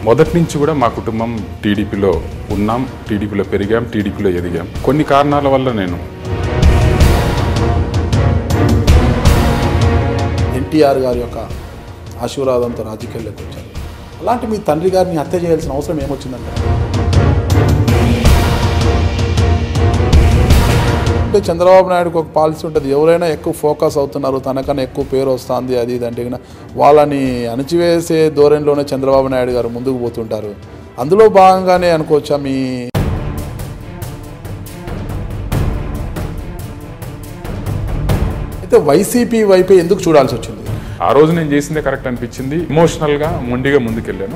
మొదటి నుంచి కూడా మా కుటుంబం టీడీపీలో ఉన్నాం టీడీపీలో పెరిగాం టీడీపీలో ఎదిగాం కొన్ని కారణాల వల్ల నేను ఎన్టీఆర్ గారి యొక్క ఆశీర్వాదంతో రాజకీయాల్లోకి వచ్చారు అలాంటి మీ తండ్రి గారిని హత్య చేయాల్సిన అవసరం ఏమొచ్చిందంటే అంటే చంద్రబాబు నాయుడుకి ఒక పాలసీ ఉంటుంది ఎవరైనా ఎక్కువ ఫోకస్ అవుతున్నారు తనకన్నా ఎక్కువ పేరు వస్తుంది అది ఇది అంటే గిన వాళ్ళని అణచివేసే ధోరణిలోనే చంద్రబాబు నాయుడు గారు ముందుకు పోతుంటారు అందులో భాగంగానే అనుకోవచ్చా మీ అయితే వైసీపీ వైపే ఎందుకు చూడాల్సి వచ్చింది ఆ రోజు నేను చేసిందే కరెక్ట్ అనిపించింది ఎమోషనల్గా మొండిగా ముందుకెళ్ళాను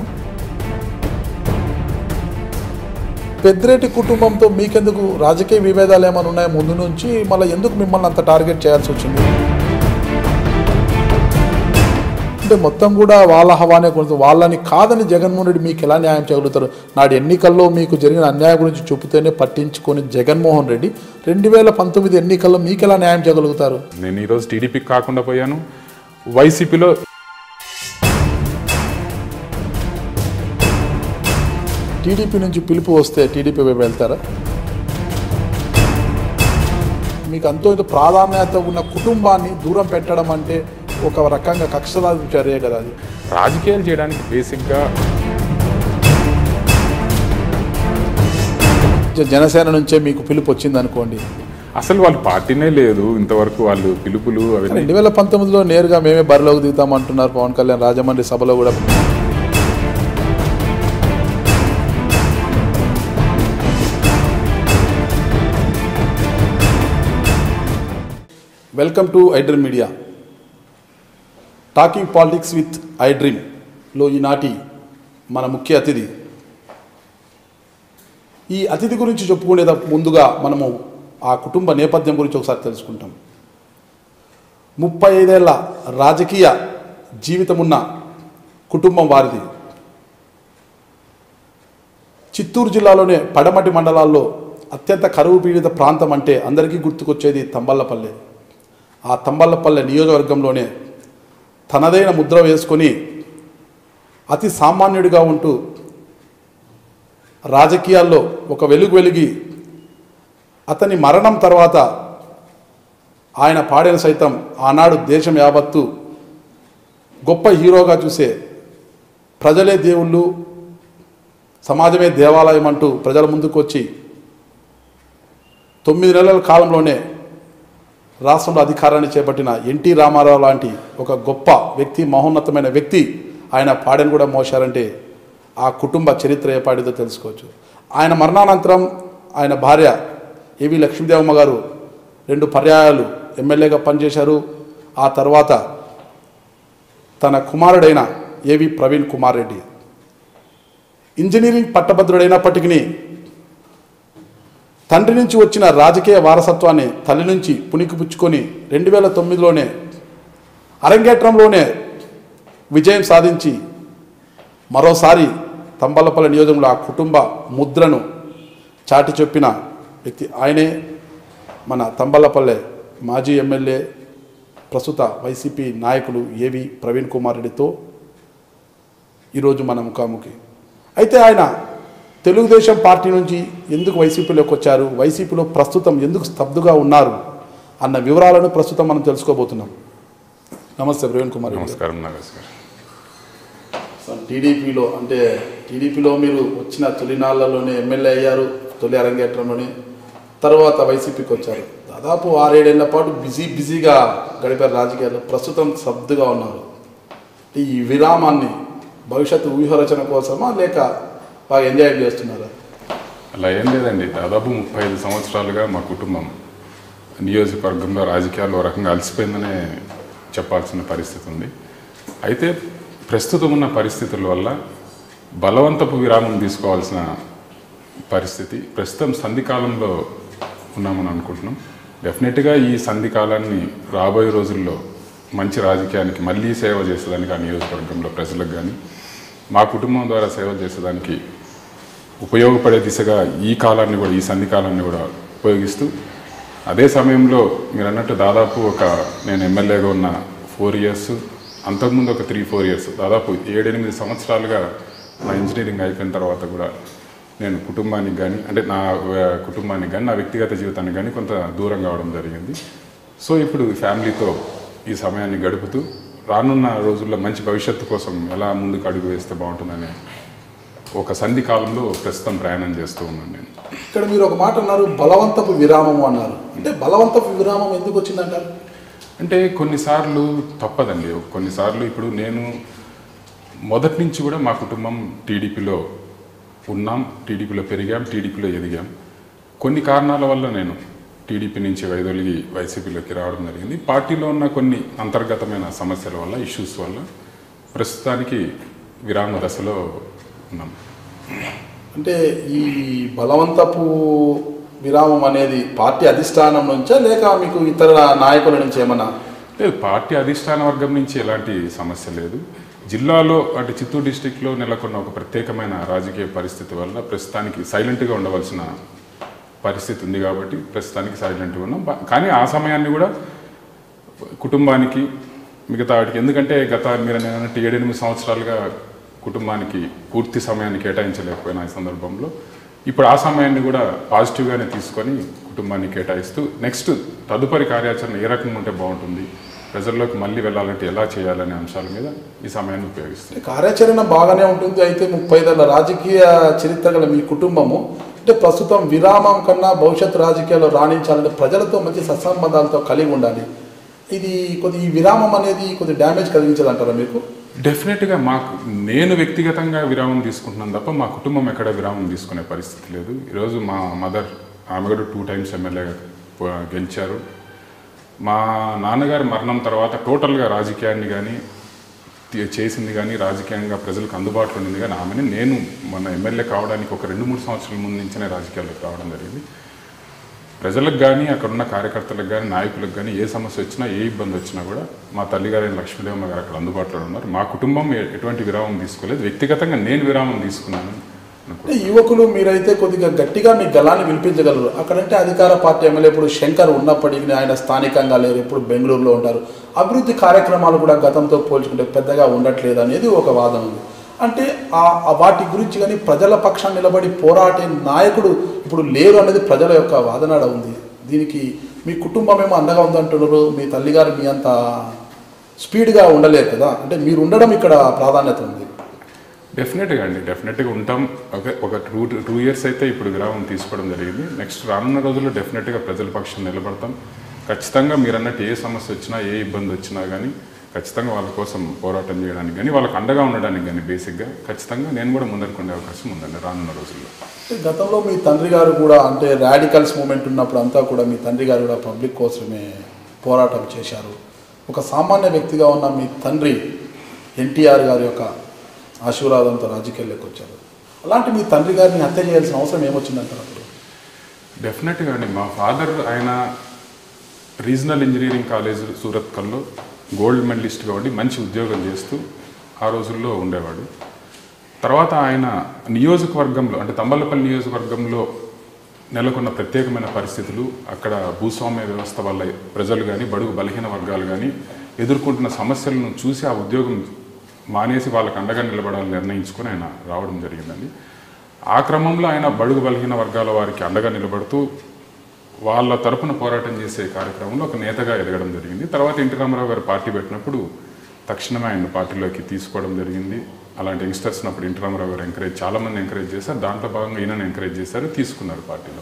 పెద్దిరెడ్డి కుటుంబంతో మీకెందుకు రాజకీయ విభేదాలు ఏమైనా ఉన్నాయో ముందు నుంచి మళ్ళీ ఎందుకు మిమ్మల్ని అంత టార్గెట్ చేయాల్సి వచ్చింది అంటే మొత్తం కూడా వాళ్ళ హవానే కొంచెం వాళ్ళని కాదని జగన్మోహన్ రెడ్డి మీకు ఎలా న్యాయం చేయగలుగుతారు నాడు ఎన్నికల్లో మీకు జరిగిన అన్యాయం గురించి చెబితేనే పట్టించుకొని జగన్మోహన్ రెడ్డి రెండు వేల పంతొమ్మిది ఎన్నికల్లో మీకు ఎలా న్యాయం చేయగలుగుతారు నేను ఈరోజు టీడీపీకి కాకుండా పోయాను వైసీపీలో టీడీపీ నుంచి పిలుపు వస్తే టీడీపీ వైపు వెళ్తారా మీకు అంతో ఇంత ప్రాధాన్యత ఉన్న కుటుంబాన్ని దూరం పెట్టడం అంటే ఒక రకంగా కక్షదాది చర్య కదా అది రాజకీయాలు చేయడానికి బేసిక్గా జ- జనసేన నుంచే మీకు పిలుపు వచ్చింది అనుకోండి అసలు వాళ్ళు పార్టీనే లేదు ఇంతవరకు వాళ్ళు పిలుపులు అవన్నీ రెండు వేల పంతొమ్మిదిలో నేరుగా మేమే బరిలోకి దిగుతామంటున్నారు పవన్ కళ్యాణ్ రాజమండ్రి సభలో కూడా welcome to iDream Media talking politics with ఐడ్రీమ్లో ఈనాటి మన ముఖ్య అతిథి ఈ అతిథి గురించి చెప్పుకునే ముందుగా మనము ఆ కుటుంబ నేపథ్యం గురించి ఒకసారి తెలుసుకుంటాం ముప్పై ఐదేళ్ల రాజకీయ జీవితం ఉన్న కుటుంబం వారిది చిత్తూరు జిల్లాలోనే పడమటి మండలాల్లో అత్యంత కరువు పీడిత ప్రాంతం అంటే అందరికీ గుర్తుకొచ్చేది తంబళ్ళపల్లె ఆ తంబళ్ళపల్లె నియోజకవర్గంలోనే తనదైన ముద్ర వేసుకొని అతి సామాన్యుడిగా ఉంటూ రాజకీయాల్లో ఒక వెలుగు వెలిగి అతని మరణం తర్వాత ఆయన పాడిన సైతం ఆనాడు దేశం యావత్తు గొప్ప హీరోగా చూసే ప్రజలే దేవుళ్ళు సమాజమే దేవాలయం అంటూ ప్రజల ముందుకు వచ్చి తొమ్మిది నెలల కాలంలోనే రాష్ట్రంలో అధికారాన్ని చేపట్టిన ఎన్టీ రామారావు లాంటి ఒక గొప్ప వ్యక్తి మహోన్నతమైన వ్యక్తి ఆయన పాడని కూడా మోశారంటే ఆ కుటుంబ చరిత్ర ఏ పాడిదో తెలుసుకోవచ్చు ఆయన మరణానంతరం ఆయన భార్య ఏవి లక్ష్మీదేవమ్మ గారు రెండు పర్యాయాలు ఎమ్మెల్యేగా పనిచేశారు ఆ తర్వాత తన కుమారుడైన ఏవి ప్రవీణ్ కుమార్ రెడ్డి ఇంజనీరింగ్ పట్టభద్రుడైనప్పటికీ తండ్రి నుంచి వచ్చిన రాజకీయ వారసత్వాన్ని తల్లి నుంచి పుణికిపుచ్చుకొని రెండు వేల తొమ్మిదిలోనే అరంగేట్రంలోనే విజయం సాధించి మరోసారి తంబలపల్లి నియోజకంలో ఆ కుటుంబ ముద్రను చాటి చెప్పిన వ్యక్తి ఆయనే మన తంబలపల్లె మాజీ ఎమ్మెల్యే ప్రస్తుత వైసీపీ నాయకులు ఏవి ప్రవీణ్ కుమార్ రెడ్డితో ఈరోజు మన ముఖాముఖి అయితే ఆయన తెలుగుదేశం పార్టీ నుంచి ఎందుకు వైసీపీలోకి వచ్చారు వైసీపీలో ప్రస్తుతం ఎందుకు స్తబ్దుగా ఉన్నారు అన్న వివరాలను ప్రస్తుతం మనం తెలుసుకోబోతున్నాం నమస్తే ప్రవీణ్ కుమార్ రెడ్డి గారు. నమస్కారం నాగేష్ గారు సో టీడీపీలో అంటే టీడీపీలో మీరు వచ్చిన తొలినాళ్లలోనే ఎమ్మెల్యే అయ్యారు తొలి అరంగేట్రంలోనే తర్వాత వైసీపీకి వచ్చారు దాదాపు ఆరేడేళ్ల పాటు బిజీ బిజీగా గడిపారు రాజకీయాలు ప్రస్తుతం సబ్దుగా ఉన్నారు ఈ విరామాన్ని భవిష్యత్తు వ్యూహరచన కోసమా లేక బాగా ఎంజాయ్ చేస్తున్నారా అలా ఏం లేదండి దాదాపు ముప్పై ఐదు సంవత్సరాలుగా మా కుటుంబం నియోజకవర్గంలో రాజకీయాల్లో ఓ రకంగా అలసిపోయిందనే చెప్పాల్సిన పరిస్థితి ఉంది అయితే ప్రస్తుతం ఉన్న పరిస్థితుల వల్ల బలవంతపు విరామం తీసుకోవాల్సిన పరిస్థితి ప్రస్తుతం సంధికాలంలో ఉన్నామని అనుకుంటున్నాం డెఫినెట్గా ఈ సంధి కాలాన్ని రాబోయే రోజుల్లో మంచి రాజకీయానికి మళ్ళీ సేవ చేసేదానికి ఆ నియోజకవర్గంలో ప్రజలకు కానీ మా కుటుంబం ద్వారా సేవ చేసేదానికి ఉపయోగపడే దిశగా ఈ కాలాన్ని కూడా ఈ సంధి కాలాన్ని కూడా ఉపయోగిస్తూ అదే సమయంలో మీరు అన్నట్టు దాదాపు ఒక నేను ఎమ్మెల్యేగా ఉన్న ఫోర్ ఇయర్స్ అంతకుముందు ఒక త్రీ ఫోర్ ఇయర్స్ దాదాపు ఏడెనిమిది సంవత్సరాలుగా నా ఇంజనీరింగ్ అయిపోయిన తర్వాత కూడా నేను కుటుంబానికి కానీ అంటే నా ఆ, కుటుంబానికి కానీ నా వ్యక్తిగత జీవితానికి కానీ కొంత దూరం కావడం జరిగింది సో ఇప్పుడు ఫ్యామిలీతో ఈ సమయాన్ని గడుపుతూ రానున్న రోజుల్లో మంచి భవిష్యత్తు కోసం ఎలా ముందుకు అడుగు వేస్తే బాగుంటుందనే ఒక సంధి కాలంలో ప్రస్తుతం ప్రయాణం చేస్తూ ఉన్నాను నేను ఇక్కడ మీరు ఒక మాట అన్నారు బలవంతపు విరామము అన్నారు అంటే బలవంతపు విరామం ఎందుకు వచ్చిందంటారు అంటే కొన్నిసార్లు తప్పదండి కొన్నిసార్లు ఇప్పుడు నేను మొదటి నుంచి కూడా మా కుటుంబం టీడీపీలో ఉన్నాం టీడీపీలో పెరిగాం టీడీపీలో ఎదిగాం కొన్ని కారణాల వల్ల నేను టీడీపీ నుంచి వైదొలిగి వైసీపీలోకి రావడం జరిగింది పార్టీలో ఉన్న కొన్ని అంతర్గతమైన సమస్యల వల్ల ఇష్యూస్ వల్ల ప్రస్తుతానికి విరామ దశలో ఉన్నాం అంటే ఈ బలవంతపు విరామం అనేది పార్టీ అధిష్టానం నుంచా లేక మీకు ఇతర నాయకుల నుంచి ఏమన్నా లేదు పార్టీ అధిష్టాన వర్గం నుంచి ఎలాంటి సమస్య లేదు జిల్లాలో అంటే చిత్తూరు డిస్టిక్లో నెలకొన్న ఒక ప్రత్యేకమైన రాజకీయ పరిస్థితి వల్ల ప్రస్తుతానికి సైలెంట్గా ఉండవలసిన పరిస్థితి ఉంది కాబట్టి ప్రస్తుతానికి సైలెంట్గా ఉన్నాం బా- కానీ ఆ సమయాన్ని కూడా కుటుంబానికి మిగతా వాటికి ఎందుకంటే గత మీరు అన్నట్టు ఏడెనిమిది సంవత్సరాలుగా కుటుంబానికి పూర్తి సమయాన్ని కేటాయించలేకపోయిన ఈ సందర్భంలో ఇప్పుడు ఆ సమయాన్ని కూడా పాజిటివ్గానే తీసుకొని కుటుంబాన్ని కేటాయిస్తూ నెక్స్ట్ తదుపరి కార్యాచరణ ఏ రకంగా ఉంటే బాగుంటుంది ప్రజల్లోకి మళ్ళీ వెళ్ళాలంటే ఎలా చేయాలనే అంశాల మీద ఈ సమయాన్ని ఉపయోగిస్తుంది కార్యాచరణ బాగానే ఉంటుంది అయితే ముప్పై ఐదేళ్ల రాజకీయ చరిత్ర గల మీ కుటుంబము అంటే ప్రస్తుతం విరామం కన్నా భవిష్యత్ రాజకీయాల్లో రాణించాలంటే ప్రజలతో మంచి సత్సంబంధాలతో కలిగి ఉండాలి ఇది కొద్ది ఈ విరామం అనేది కొద్ది డ్యామేజ్ కలిగించదు అంటారా మీకు డెఫినెట్గా మాకు నేను వ్యక్తిగతంగా విరామం తీసుకుంటున్నాను తప్ప మా కుటుంబం ఎక్కడ విరామం తీసుకునే పరిస్థితి లేదు ఈరోజు మా మదర్ ఆమె కూడా టూ టైమ్స్ ఎమ్మెల్యేగా గెలిచారు మా నాన్నగారి మరణం తర్వాత టోటల్గా రాజకీయాన్ని కానీ చేసింది కానీ రాజకీయంగా ప్రజలకు అందుబాటులో ఉండింది కానీ ఆమెని నేను మన ఎమ్మెల్యే కావడానికి ఒక రెండు మూడు సంవత్సరాల ముందు నుంచే రాజకీయాల్లోకి రావడం జరిగింది ప్రజలకు కానీ అక్కడ ఉన్న కార్యకర్తలకు కానీ నాయకులకు కానీ ఏ సమస్య వచ్చినా ఏ ఇబ్బంది వచ్చినా కూడా మా తల్లిగారైన లక్ష్మీదేవమ్మ గారు అక్కడ అందుబాటులో ఉన్నారు మా కుటుంబం ఎ- ఎటువంటి విరామం తీసుకోలేదు వ్యక్తిగతంగా నేను విరామం తీసుకున్నాను అనుకో అంటే యువకులు మీరైతే కొద్దిగా గట్టిగా మీ గలాన్ని వినిపించగలరు అక్కడంటే అధికార పార్టీ ఎమ్మెల్యే ఇప్పుడు శంకర్ ఉన్నప్పటికీ ఆయన స్థానికంగా లేరు ఇప్పుడు బెంగళూరులో ఉంటారు అభివృద్ధి కార్యక్రమాలు కూడా గతంతో పోల్చుకుంటే పెద్దగా ఉండట్లేదు అనేది ఒక వాదన ఉంది అంటే ఆ ఆ వాటి గురించి కానీ ప్రజల పక్షాన్ని నిలబడి పోరాడే నాయకుడు ఇప్పుడు లేరు అనేది ప్రజల యొక్క వాదన ఉంది దీనికి మీ కుటుంబం ఏమో అండగా ఉందంటున్నారు మీ తల్లిగారు మీ అంత స్పీడ్గా ఉండలేరు కదా అంటే మీరు ఉండడం ఇక్కడ ప్రాధాన్యత ఉంది డెఫినెట్గా అండి డెఫినెట్గా ఉంటాం ఓకే ఒక టూ టూ ఇయర్స్ అయితే ఇప్పుడు విరామం తీసుకోవడం జరిగింది నెక్స్ట్ రానున్న రోజుల్లో డెఫినెట్గా ప్రజల పక్షం నిలబడతాం ఖచ్చితంగా మీరు అన్నట్టు ఏ సమస్య వచ్చినా ఏ ఇబ్బంది వచ్చినా కానీ ఖచ్చితంగా వాళ్ళ కోసం పోరాటం చేయడానికి కానీ వాళ్ళకి అండగా ఉండడానికి కానీ బేసిక్గా ఖచ్చితంగా నేను కూడా ముందరుకుండే అవకాశం ఉందండి రానున్న రోజుల్లో అంటే గతంలో మీ తండ్రి గారు కూడా అంటే రాడికల్స్ మూమెంట్ ఉన్నప్పుడు అంతా కూడా మీ తండ్రి గారు కూడా పబ్లిక్ కోసమే పోరాటం చేశారు ఒక సామాన్య వ్యక్తిగా ఉన్న మీ తండ్రి ఎన్టీఆర్ గారి యొక్క ఆశీర్వాదంతో రాజకీయాల్లోకి వచ్చారు అలాంటి మీ తండ్రి గారిని హత్య చేయాల్సిన అవసరం ఏమొచ్చిందంటారు అప్పుడు డెఫినెట్గా అండి మా ఫాదర్ ఆయన రీజనల్ ఇంజనీరింగ్ కాలేజ్ సూరత్కల్లో గోల్డ్ మెడలిస్ట్గా ఉండి మంచి ఉద్యోగం చేస్తూ ఆ రోజుల్లో ఉండేవాడు తర్వాత ఆయన నియోజకవర్గంలో అంటే తంబలపల్లి నియోజకవర్గంలో నెలకొన్న ప్రత్యేకమైన పరిస్థితులు అక్కడ భూస్వామ్య వ్యవస్థ వల్ల ప్రజలు కానీ బడుగు బలహీన వర్గాలు కానీ ఎదుర్కొంటున్న సమస్యలను చూసి ఆ ఉద్యోగం మానేసి వాళ్ళకి అండగా నిలబడాలని నిర్ణయించుకొని ఆయన రావడం జరిగిందండి ఆ క్రమంలో ఆయన బడుగు బలహీన వర్గాల వారికి అండగా నిలబడుతూ వాళ్ళ తరపున పోరాటం చేసే కార్యక్రమంలో ఒక నేతగా ఎదగడం జరిగింది తర్వాత ఎన్టీ రామారావు గారు పార్టీ పెట్టినప్పుడు తక్షణమే ఆయన పార్టీలోకి తీసుకోవడం జరిగింది అలాంటి యంగ్స్టర్స్ అప్పుడు ఎన్టీ రామారావు గారు ఎంకరేజ్ చాలామంది ఎంకరేజ్ చేశారు దాంట్లో భాగంగా ఈయనను ఎంకరేజ్ చేశారు తీసుకున్నారు పార్టీలో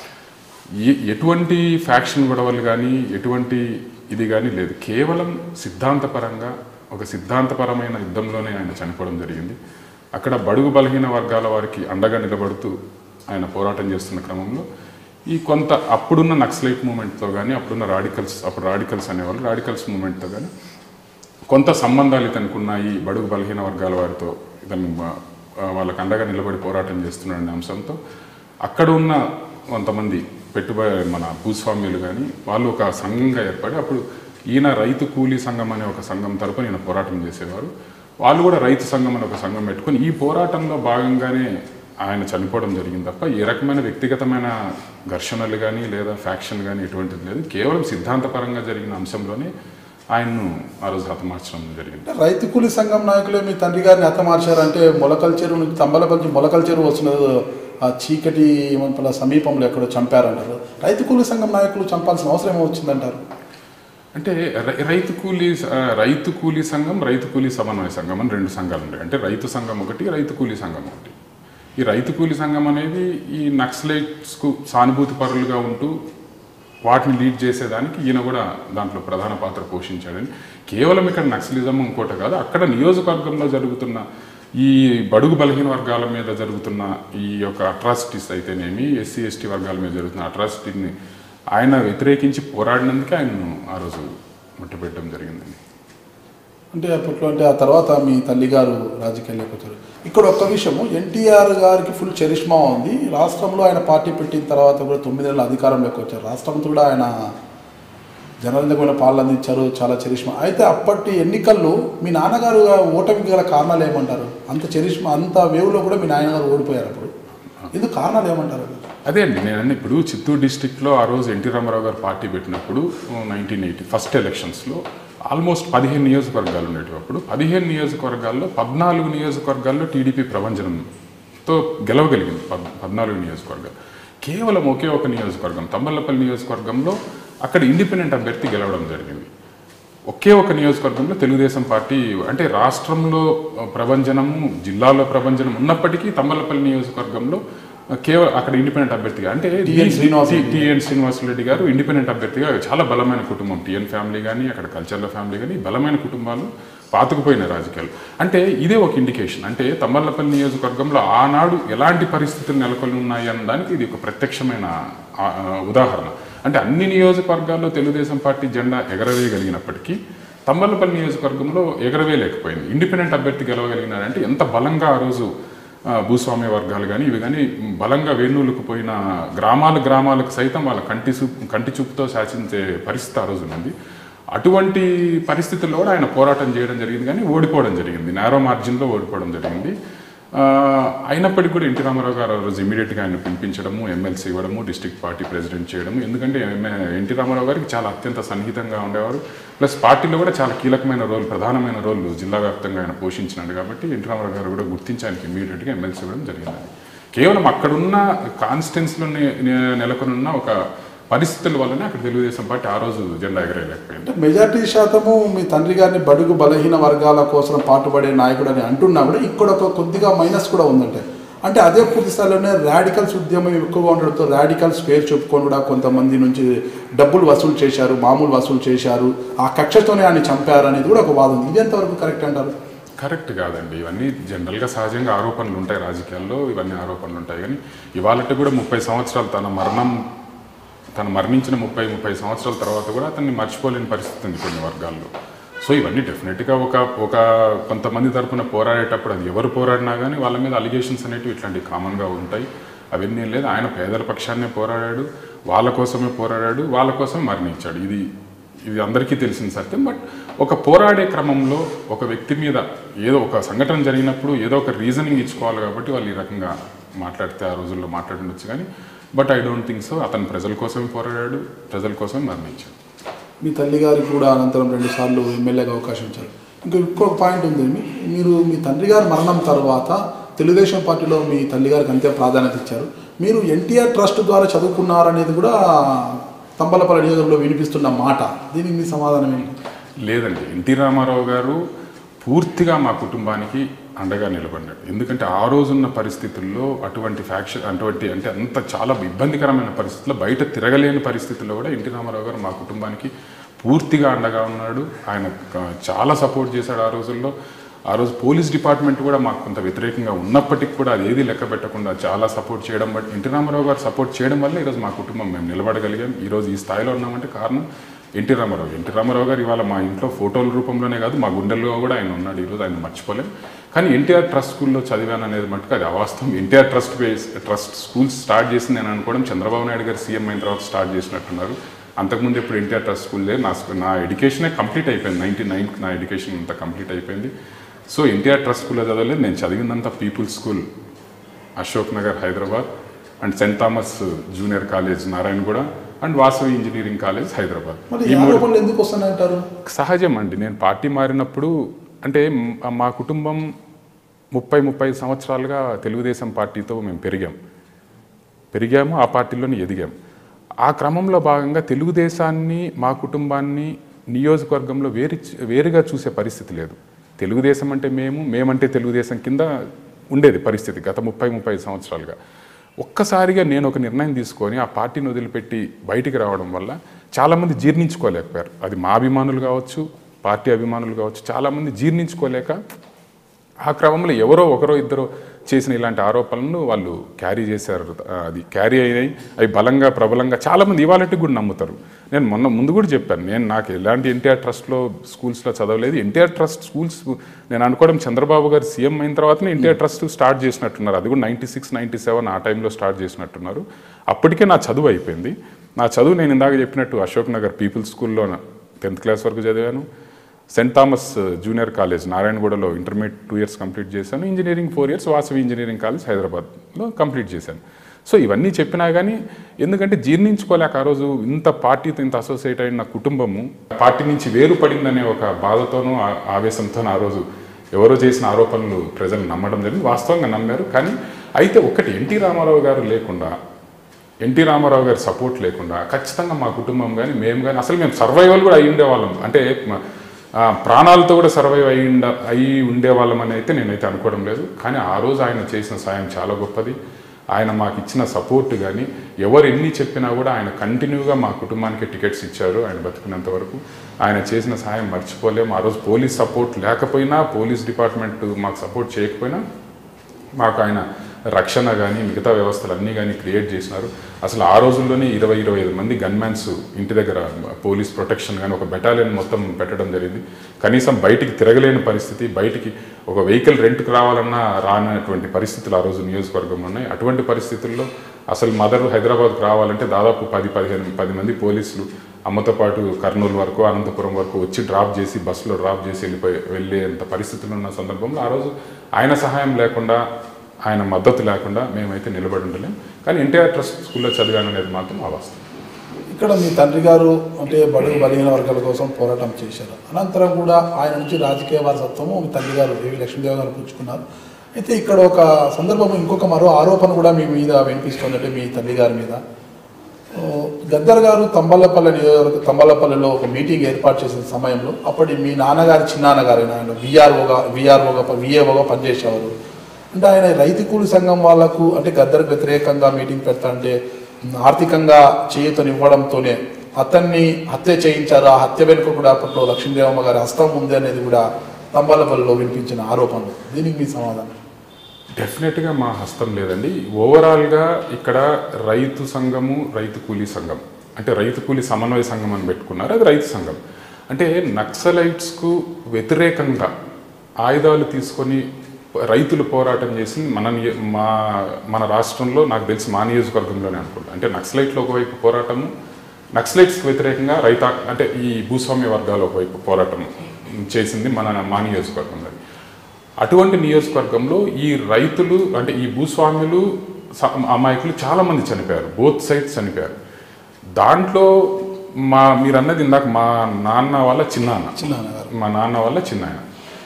ఏ- ఎటువంటి ఫ్యాక్షన్ గొడవలు కానీ ఎటువంటి ఇది కానీ లేదు కేవలం సిద్ధాంతపరంగా ఒక సిద్ధాంతపరమైన యుద్ధంలోనే ఆయన చనిపోవడం జరిగింది అక్కడ బడుగు బలహీన వర్గాల వారికి అండగా నిలబడుతూ ఆయన పోరాటం చేస్తున్న క్రమంలో ఈ కొంత అప్పుడున్న నక్సలైట్ మూమెంట్తో కానీ అప్పుడున్న రాడికల్స్ అప్పుడు రాడికల్స్ అనేవాళ్ళు రాడికల్స్ మూమెంట్తో కానీ కొంత సంబంధాలు ఇతనికి ఉన్నాయి బడుగు బలహీన వర్గాల వారితో ఇతను వా- వాళ్ళకి అండగా నిలబడి పోరాటం చేస్తున్నాడనే అంశంతో అక్కడ ఉన్న కొంతమంది పెట్టుబడి మన భూస్వామ్యులు కానీ వాళ్ళు ఒక సంఘంగా ఏర్పడి అప్పుడు ఈయన రైతు కూలీ సంఘం అనే ఒక సంఘం తరపున ఈయన పోరాటం చేసేవారు వాళ్ళు కూడా రైతు సంఘం అనే ఒక సంఘం పెట్టుకొని ఈ పోరాటంలో భాగంగానే ఆయన చనిపోవడం జరిగింది తప్ప ఏ రకమైన వ్యక్తిగతమైన ఘర్షణలు కానీ లేదా ఫ్యాక్షన్ కానీ ఎటువంటిది లేదు కేవలం సిద్ధాంతపరంగా జరిగిన అంశంలోనే ఆయన్ను ఆ రోజు హతమార్చడం జరిగింది అంటే రైతు కూలి సంఘం నాయకులే మీ తండ్రి గారిని హతమార్చారంటే మొలకల చెరువు నుంచి తంబలపల్లి నుంచి మొలకల చెరువు వస్తున్న ఆ చీకటి ఏమంటారు సమీపంలో ఎక్కడో చంపారంటారు రైతు కూలి సంఘం నాయకులు చంపాల్సిన అవసరం ఏమో వచ్చిందంటారు అంటే రై- రైతు కూలీ ఆ, రైతు కూలీ సంఘం రైతు కూలీ సమన్వయ సంఘం అని రెండు సంఘాలు ఉంటాయి అంటే రైతు సంఘం ఒకటి రైతు కూలీ సంఘం ఒకటి ఈ రైతు కూలీ సంఘం అనేది ఈ నక్సలైట్స్కు సానుభూతి పరులుగా ఉంటూ వాటిని లీడ్ చేసేదానికి ఈయన కూడా దాంట్లో ప్రధాన పాత్ర పోషించాడని కేవలం ఇక్కడ నక్సలిజం ఇంకోటి కాదు అక్కడ నియోజకవర్గంలో జరుగుతున్న ఈ బడుగు బలహీన వర్గాల మీద జరుగుతున్న ఈ యొక్క అట్రాసిటీస్ అయితేనేమి ఎస్సీ ఎస్టీ వర్గాల మీద జరుగుతున్న అట్రాసిటీని ఆయన వ్యతిరేకించి పోరాడినందుకే ఆయనను ఆ రోజు ముట్టపెట్టడం జరిగిందండి అంటే అప్పట్లో అంటే ఆ తర్వాత మీ తల్లి గారు రాజకీయాల్లోకి వచ్చారు ఇక్కడ ఒక్క విషయము ఎన్టీఆర్ గారికి ఫుల్ చరిష్మా ఉంది రాష్ట్రంలో ఆయన పార్టీ పెట్టిన తర్వాత కూడా తొమ్మిది నెలల అధికారంలోకి వచ్చారు రాష్ట్రంతో కూడా ఆయన జనరంజకమైన పాలన అందించారు చాలా చరిష్మా అయితే అప్పటి ఎన్నికల్లో మీ నాన్నగారు ఓటమికి గల కారణాలు ఏమంటారు అంత చరిష్మా అంత వేవ్లో కూడా మీ నాన్నగారు ఓడిపోయారు అప్పుడు ఇందుకు కారణాలు ఏమంటారు అదే అండి నేను ఇప్పుడు చిత్తూరు డిస్టిక్లో ఆ రోజు ఎన్టీ రామారావు గారు పార్టీ పెట్టినప్పుడు నైన్టీన్ ఎయిటీ ఫస్ట్ ఎలక్షన్స్లో ఆల్మోస్ట్ పదిహేను నియోజకవర్గాలు ఉండేవి అప్పుడు పదిహేను నియోజకవర్గాల్లో పద్నాలుగు నియోజకవర్గాల్లో టీడీపీ ప్రభంజనంతో గెలవగలిగింది పద్ పద్నాలుగు నియోజకవర్గాలు కేవలం ఒకే ఒక నియోజకవర్గం తంబల్లపల్లి నియోజకవర్గంలో అక్కడ ఇండిపెండెంట్ అభ్యర్థి గెలవడం జరిగింది ఒకే ఒక నియోజకవర్గంలో తెలుగుదేశం పార్టీ అంటే రాష్ట్రంలో ప్రభంజనము జిల్లాలో ప్రభంజనం ఉన్నప్పటికీ తమ్మలపల్లి నియోజకవర్గంలో కేవలం అక్కడ ఇండిపెండెంట్ అభ్యర్థిగా అంటే T N Srinivas Reddy. T N Srinivasareddy garu independent అభ్యర్థిగా చాలా బలమైన కుటుంబం టిఎన్ ఫ్యామిలీ కానీ అక్కడ కల్చర్ల ఫ్యామిలీ కానీ బలమైన కుటుంబాలు పాతుకుపోయిన రాజకీయాలు అంటే ఇదే ఒక ఇండికేషన్ అంటే తమ్మల్లపల్లి నియోజకవర్గంలో ఆనాడు ఎలాంటి పరిస్థితులు నెలకొని ఉన్నాయి అన్నదానికి ఇది ఒక ప్రత్యక్షమైన ఆ, ఆ, ఉదాహరణ అంటే అన్ని నియోజకవర్గాల్లో తెలుగుదేశం పార్టీ జెండా ఎగరవేయగలిగినప్పటికీ తమ్మల్లపల్లి నియోజకవర్గంలో ఎగరవేయలేకపోయింది ఇండిపెండెంట్ అభ్యర్థి గెలవగలిగినారంటే ఎంత బలంగా ఆ రోజు ఆ, భూస్వామ్య వర్గాలు కానీ ఇవి కానీ బలంగా వేణువులకు పోయిన గ్రామాల గ్రామాలకు సైతం వాళ్ళ కంటి చూపు కంటి చూపుతో శాసించే పరిస్థితి ఆ రోజు ఉంది అటువంటి పరిస్థితుల్లో కూడా ఆయన పోరాటం చేయడం జరిగింది కానీ ఓడిపోవడం జరిగింది నేరో మార్జిన్లో ఓడిపోవడం జరిగింది ఆ, అయినప్పటికీ కూడా ఎన్టీ రామారావు గారు ఆ రోజు ఇమీడియట్గా ఆయన పిలిపించడము ఎమ్మెల్సీ ఇవ్వడము డిస్ట్రిక్ట్ పార్టీ ప్రెసిడెంట్ చేయడము ఎందుకంటే ఎమ్మె- ఎన్టీ రామారావు గారికి చాలా అత్యంత సన్నిహితంగా ఉండేవారు ప్లస్ పార్టీలో కూడా చాలా కీలకమైన రోల్ ప్రధానమైన రోల్ జిల్లా వ్యాప్తంగా ఆయన పోషించినాడు కాబట్టి ఎన్టీ రామారావు గారు కూడా గుర్తించి ఆయనకి ఇమీడియట్గా ఎమ్మెల్సీ ఇవ్వడం జరిగింది కేవలం అక్కడున్న కాన్స్టిట్యున్సీలో నెలకొని ఉన్న ఒక పరిస్థితుల వల్లనే అక్కడ తెలుగుదేశం పార్టీ ఆ రోజు జెండా ఎగరేయలేకపోయింది అంటే మెజార్టీ శాతము మీ తండ్రి గారిని బడుగు బలహీన వర్గాల కోసం పాటుపడే నాయకుడు అని అంటున్నా కూడా ఇక్కడ ఒక కొద్దిగా మైనస్ కూడా ఉందంటే అంటే అదే పూర్తి స్థాయిలోనే రాడికల్స్ ఉద్యమం ఎక్కువగా ఉండడంతో రాడికల్స్ పేరు చెప్పుకొని కూడా కొంతమంది నుంచి డబ్బులు వసూలు చేశారు మామూలు వసూలు చేశారు ఆ కక్షతోనే ఆయన చంపారు అనేది కూడా ఒక వాదన ఉంది ఇది ఎంతవరకు కరెక్ట్ అంటారు కరెక్ట్ కాదండి ఇవన్నీ జనరల్గా సహజంగా ఆరోపణలు ఉంటాయి రాజకీయాల్లో ఇవన్నీ ఆరోపణలు ఉంటాయి కానీ ఇవాళ కూడా ముప్పై సంవత్సరాలు తన మరణం తను మరణించిన ముప్పై ముప్పై సంవత్సరాల తర్వాత కూడా అతన్ని మర్చిపోలేని పరిస్థితి ఉంది కొన్ని వర్గాల్లో సో ఇవన్నీ డెఫినెట్గా ఒక ఒక కొంతమంది తరపున పోరాడేటప్పుడు అది ఎవరు పోరాడినా కానీ వాళ్ళ మీద అలిగేషన్స్ అనేటివి ఇట్లాంటివి కామన్గా ఉంటాయి అవన్నీ ఏం లేదు ఆయన పేదల పక్షాన్నే పోరాడాడు వాళ్ళ కోసమే పోరాడాడు వాళ్ళ కోసమే మరణించాడు ఇది ఇది అందరికీ తెలిసిన సత్యం బట్ ఒక పోరాడే క్రమంలో ఒక వ్యక్తి మీద ఏదో ఒక సంఘటన జరిగినప్పుడు ఏదో ఒక రీజనింగ్ ఇచ్చుకోవాలి కాబట్టి వాళ్ళు ఈ రకంగా మాట్లాడితే ఆ రోజుల్లో మాట్లాడుండొచ్చు కానీ but I don't think so అతను ప్రజల కోసమే పోరాడాడు ప్రజల కోసమే మరణించాడు మీ తల్లి గారికి కూడా అనంతరం రెండు సార్లు ఎమ్మెల్యేగా అవకాశం ఇచ్చారు ఇంకా ఇంకొక పాయింట్ ఉంది మీ- మీరు మీ తండ్రి గారి మరణం తర్వాత తెలుగుదేశం పార్టీలో మీ తల్లి గారికి అంతే ప్రాధాన్యత ఇచ్చారు మీరు ఎన్టీఆర్ ట్రస్ట్ ద్వారా చదువుకున్నారనేది కూడా తంబలపల్లి నియోజకంలో వినిపిస్తున్న మాట దీనికి మీ సమాధానం ఏంటి లేదండి ఎన్టీ రామారావు గారు పూర్తిగా మా కుటుంబానికి అండగా నిలబడ్డాడు ఎందుకంటే ఆ రోజున్న పరిస్థితుల్లో అటువంటి ఫ్యాక్షన్ అటువంటి అంటే అంత చాలా ఇబ్బందికరమైన పరిస్థితుల్లో బయట తిరగలేని పరిస్థితుల్లో కూడా ఎన్టీ రామారావు గారు మా కుటుంబానికి పూర్తిగా అండగా ఉన్నాడు ఆయన క- చాలా సపోర్ట్ చేశాడు ఆ రోజుల్లో ఆ రోజు పోలీస్ డిపార్ట్మెంట్ కూడా మాకు కొంత వ్యతిరేకంగా ఉన్నప్పటికీ కూడా అది ఏది లెక్క పెట్టకుండా చాలా సపోర్ట్ చేయడం బట్టి ఎన్టీ రామారావు గారు సపోర్ట్ చేయడం వల్ల ఈరోజు మా కుటుంబం మేము నిలబడగలిగాం ఈరోజు ఈ స్థాయిలో ఉన్నామంటే కారణం ఎన్టీ రామారావు ఎన్టీ రామారావు గారు ఇవాళ మా ఇంట్లో ఫోటోల రూపంలోనే కాదు మా గుండెల్లో కూడా ఆయన ఉన్నాడు ఈరోజు ఆయన మర్చిపోలేం కానీ ఎన్టీఆర్ ట్రస్ట్ స్కూల్లో చదివాను అనేది మటుకు అది అవాస్తవం NTR trust base trust schools start చేసింది నేను అనుకోవడం చంద్రబాబు నాయుడు గారు సీఎం అయిన తర్వాత స్టార్ట్ చేసినట్టున్నారు అంతకుముందు ఎప్పుడు ఎన్టీఆర్ ట్రస్ట్ స్కూల్ లేదు నా స్కూ- నా ఎడ్యుకేషనే కంప్లీట్ అయిపోయింది నైన్టీ నైన్కి నా ఎడ్యుకేషన్ అంతా కంప్లీట్ అయిపోయింది సో ఎన్టీఆర్ ట్రస్ట్ స్కూల్లో చదవలేదు నేను చదివిందంతా people's school Ashok Nagar Hyderabad and Saint Thomas junior college Narayanaguda and Vasavi engineering college Hyderabad మరి ఈ ఈ మూడు ఆరోపణలు ఎందుకు వస్తున్నాయంటారు సహజం అండి నేను పార్టీ మారినప్పుడు అంటే మ్- మా కుటుంబం ముప్పై ముప్పై సంవత్సరాలుగా తెలుగుదేశం పార్టీతో మేము పెరిగాం పెరిగాము ఆ పార్టీలోనే ఎదిగాం ఆ క్రమంలో భాగంగా తెలుగుదేశాన్ని మా కుటుంబాన్ని నియోజకవర్గంలో వేరు వేరుగా చూసే పరిస్థితి లేదు తెలుగుదేశం అంటే మేము మేమంటే తెలుగుదేశం కింద ఉండేది పరిస్థితి గత ముప్పై ముప్పై సంవత్సరాలుగా ఒక్కసారిగా నేను ఒక నిర్ణయం తీసుకొని ఆ పార్టీని వదిలిపెట్టి బయటికి రావడం వల్ల చాలామంది జీర్ణించుకోలేకపోయారు అది మా అభిమానులు కావచ్చు పార్టీ అభిమానులు కావచ్చు చాలామంది జీర్ణించుకోలేక ఆ క్రమంలో ఎవరో ఒకరో ఇద్దరు చేసిన ఇలాంటి ఆరోపణలను వాళ్ళు క్యారీ చేశారు ఆ, అది క్యారీ అయినాయి అవి బలంగా ప్రబలంగా చాలామంది ఇవాళకి కూడా నమ్ముతారు నేను మొన్న ముందు కూడా చెప్పాను నేను నాకు ఎలాంటి ఎన్టీఆర్ ట్రస్ట్లో స్కూల్స్లో చదవలేదు ఎన్టీఆర్ ట్రస్ట్ స్కూల్స్ నేను అనుకోవడం చంద్రబాబు గారు సీఎం అయిన తర్వాతనే ఎన్టీఆర్ ట్రస్ట్ స్టార్ట్ చేసినట్టున్నారు అది కూడా నైంటీ సిక్స్ నైంటీ సెవెన్ ఆ టైంలో స్టార్ట్ చేసినట్టున్నారు అప్పటికే నా చదువు అయిపోయింది నా చదువు నేను ఇందాక చెప్పినట్టు అశోక్ నగర్ పీపుల్స్ స్కూల్లో టెన్త్ క్లాస్ వరకు చదివాను సెయింట్ థామస్ జూనియర్ కాలేజ్ నారాయణగూడలో ఇంటర్మీడియట్ టూ ఇయర్స్ కంప్లీట్ చేశాను engineering four years Vasavi engineering college హైదరాబాద్లో కంప్లీట్ చేశాను సో ఇవన్నీ చెప్పినా కానీ ఎందుకంటే జీర్ణించుకోలేక ఆ రోజు ఇంత పార్టీతో ఇంత అసోసియేట్ అయిన కుటుంబము పార్టీ నుంచి వేరుపడిందనే ఒక బాధతోనూ ఆ- ఆవేశంతోనూ ఆ రోజు ఎవరో చేసిన ఆరోపణలు ప్రజలు నమ్మడం జరిగింది వాస్తవంగా నమ్మారు కానీ అయితే ఒక్కటి ఎన్టీ రామారావు గారు లేకుండా ఎన్టీ రామారావు గారి సపోర్ట్ లేకుండా ఖచ్చితంగా మా కుటుంబం కానీ మేము కానీ అసలు మేము సర్వైవల్ కూడా అయి ఉండేవాళ్ళం అంటే మ- ఆ, ప్రాణాలతో కూడా సర్వైవ్ అయి ఉండ అయి ఉండేవాళ్ళం అని అయితే నేనైతే అనుకోవడం లేదు కానీ ఆ రోజు ఆయన చేసిన సాయం చాలా గొప్పది ఆయన మాకు ఇచ్చిన సపోర్ట్ కానీ ఎవరు ఎన్ని చెప్పినా కూడా ఆయన కంటిన్యూగా మా కుటుంబానికి టికెట్స్ ఇచ్చారు ఆయన బతుకున్నంత వరకు ఆయన చేసిన సాయం మర్చిపోలేము ఆ రోజు పోలీస్ సపోర్ట్ లేకపోయినా పోలీస్ డిపార్ట్మెంట్ మాకు సపోర్ట్ చేయకపోయినా మాకు ఆయన రక్షణ కానీ మిగతా వ్యవస్థలు అన్నీ కానీ క్రియేట్ చేసినారు అసలు ఆ రోజుల్లోనే ఇరవై ఇరవై ఐదు మంది గన్మ్యాన్స్ ఇంటి దగ్గర పోలీస్ ప్రొటెక్షన్ కానీ ఒక బెటాలియన్ మొత్తం పెట్టడం జరిగింది కనీసం బయటికి తిరగలేని పరిస్థితి బయటికి ఒక వెహికల్ రెంట్కి రావాలన్నా రానటువంటి పరిస్థితులు ఆ రోజు నియోజకవర్గంలో ఉన్నాయి అటువంటి పరిస్థితుల్లో అసలు మదర్ హైదరాబాద్కు రావాలంటే దాదాపు పది పదిహేను పది మంది పోలీసులు అమ్మతో పాటు కర్నూలు వరకు అనంతపురం వరకు వచ్చి డ్రాప్ చేసి బస్సులో డ్రాప్ చేసి వెళ్ళిపోయి వెళ్ళేంత పరిస్థితులు ఉన్న సందర్భంలో ఆ రోజు ఆయన సహాయం లేకుండా ఆయన మద్దతు లేకుండా మేమైతే నిలబడి ఉండలేం కానీ ఎన్టీఆర్ ట్రస్ట్ స్కూల్లో చదివాను అనేది మాత్రం ఆ వాస్తవం ఇక్కడ మీ తండ్రి గారు అంటే బడుగు బలహీన వర్గాల కోసం పోరాటం చేశారు అనంతరం కూడా ఆయన నుంచి రాజకీయ వారసత్వము మీ తండ్రి గారు దేవి లక్ష్మీదేవి గారు పుచ్చుకున్నారు అయితే ఇక్కడ ఒక సందర్భం ఇంకొక మరో ఆరోపణ కూడా మీ మీద వినిపిస్తుంది అంటే మీ తల్లి గారి మీద ఓ, గద్దర్ గారు తంబలపల్లి నియోజకవర్గ తంబలపల్లిలో ఒక మీటింగ్ ఏర్పాటు చేసిన సమయంలో అప్పటి మీ నాన్నగారి చిన్నాన్నగారు ఆయన విఆర్ఓగా విఆర్ఓగా విఏఓగా పనిచేసేవారు అంటే ఆయన రైతు కూలి సంఘం వాళ్ళకు అంటే గద్దర్కు వ్యతిరేకంగా మీటింగ్ పెడతా అంటే ఆర్థికంగా చేయూతనివ్వడంతోనే అతన్ని హత్య చేయించారు ఆ హత్య వెనుక కూడా అప్పట్లో లక్ష్మీదేవమ్మ గారి హస్తం ఉంది అనేది కూడా తంబాలపల్లిలో వినిపించిన ఆరోపణలు దీనికి మీ సమాధానం డెఫినెట్గా మా హస్తం లేదండి ఓవరాల్గా ఇక్కడ రైతు సంఘము రైతు కూలీ సంఘం అంటే రైతు కూలీ సమన్వయ సంఘం అని పెట్టుకున్నారు అది రైతు సంఘం అంటే నక్సలైట్స్కు వ్యతిరేకంగా ఆయుధాలు తీసుకొని రైతులు పోరాటం చేసి మన నియ- మా మన రాష్ట్రంలో నాకు తెలిసి మా నియోజకవర్గంలోనే అనుకుంటా అంటే నక్సలైట్లు ఒకవైపు పోరాటము నక్సలైట్స్కి వ్యతిరేకంగా రైతా అంటే ఈ భూస్వామ్య వర్గాల ఒకవైపు పోరాటం చేసింది మన మా నియోజకవర్గంలో అటువంటి నియోజకవర్గంలో ఈ రైతులు అంటే ఈ భూస్వాములు స- అమాయకులు చాలా మంది చనిపోయారు బోత్ సైడ్స్ చనిపోయారు దాంట్లో మా మీరు అన్నది ఇందాక మా నాన్న వాళ్ళ చిన్నాన్న చిన్నాన్నగారు మా నాన్న వాళ్ళ చిన్నాయన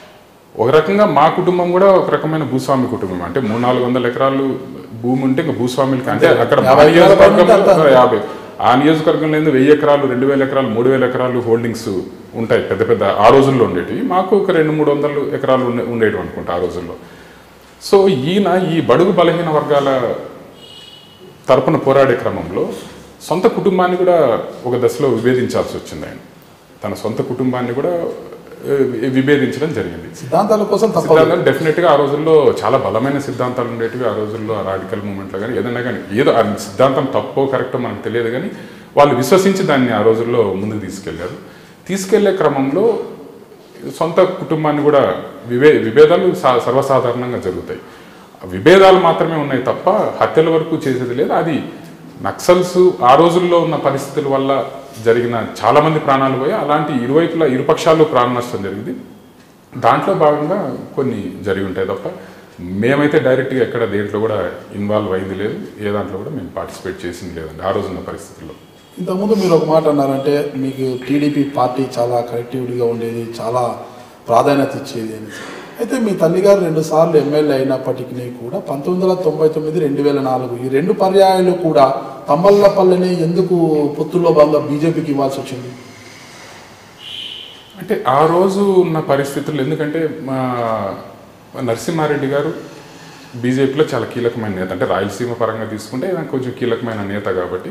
ఒక రకంగా మా కుటుంబం కూడా ఒక రకమైన భూస్వామి కుటుంబం అంటే మూడు నాలుగు వందల ఎకరాలు భూమి ఉంటే ఇంకా భూస్వాములకి అంటే అక్కడ మా యాభై ఎకరాల పైన ఉంటే నియోజకవర్గంలో అంత. యాభై ఆ నియోజకవర్గంలో ఏందో వెయ్యి ఎకరాలు రెండు వేల ఎకరాలు మూడు వేల ఎకరాలు హోల్డింగ్స్ ఉంటాయి పెద్ద పెద్ద ఆ రోజుల్లో ఉండేటివి మాకు ఒక రెండు మూడు వందలు ఎకరాలు ఉండే ఉండేటివి అనుకుంటా ఆ రోజుల్లో సో ఈయన ఈ బడుగు బలహీన వర్గాల తరపున పోరాడే క్రమంలో సొంత కుటుంబాన్ని కూడా ఒక దశలో విభేదించాల్సి వచ్చింది ఆయన తన సొంత కుటుంబాన్ని కూడా ఏ, విభేదించడం జరిగింది సిద్ధాంతాల కోసం తప్పదు సిద్ధాంతాలు డెఫినెట్గా ఆ రోజుల్లో చాలా బలమైన సిద్ధాంతాలు ఉండేటివి ఆ రోజుల్లో ఆ రాడికల్ మూమెంట్లో కానీ ఏదైనా కానీ ఏదో ఆ సిద్ధాంతం తప్పో కరెక్టో మనకు తెలియదు కానీ వాళ్ళు విశ్వసించి దాన్ని ఆ రోజుల్లో ముందుకు తీసుకెళ్లారు తీసుకెళ్లే క్రమంలో సొంత కుటుంబాన్ని కూడా వివే విభేదాలు సా- సర్వసాధారణంగా జరుగుతాయి విభేదాలు మాత్రమే ఉన్నాయి తప్ప హత్యల వరకు చేసేది లేదు అది నక్సల్స్ ఆ రోజుల్లో ఉన్న పరిస్థితుల వల్ల జరిగిన చాలా మంది ప్రాణాలు పోయి అలాంటి ఇరువైపులా ఇరుపక్షాలు ప్రాణ నష్టం జరిగింది దాంట్లో భాగంగా కొన్ని జరిగి ఉంటాయి తప్ప మేమైతే డైరెక్ట్గా ఎక్కడ దేంట్లో కూడా ఇన్వాల్వ్ అయింది లేదు ఏ దాంట్లో కూడా మేము పార్టిసిపేట్ చేసింది లేదండి ఆ రోజున్న పరిస్థితుల్లో ఇంతకుముందు మీరు ఒక మాట అన్నారంటే మీకు టీడీపీ పార్టీ చాలా కనెక్టివిటీగా ఉండేది చాలా ప్రాధాన్యత ఇచ్చేది అని అయితే మీ తల్లిగారు రెండు సార్లు ఎమ్మెల్యే అయినప్పటికీ కూడా పంతొమ్మిది వందల తొంభై తొమ్మిది రెండు వేల నాలుగు ఈ రెండు పర్యాయాలు కూడా తమ్మల్లపల్లిని ఎందుకు పొత్తుల్లో భాగంగా బీజేపీకి ఇవ్వాల్సి వచ్చింది అంటే ఆ రోజు ఉన్న పరిస్థితులు ఎందుకంటే మా మా నరసింహారెడ్డి గారు బీజేపీలో చాలా కీలకమైన నేత అంటే రాయలసీమ పరంగా తీసుకుంటే ఆయన కొంచెం కీలకమైన నేత కాబట్టి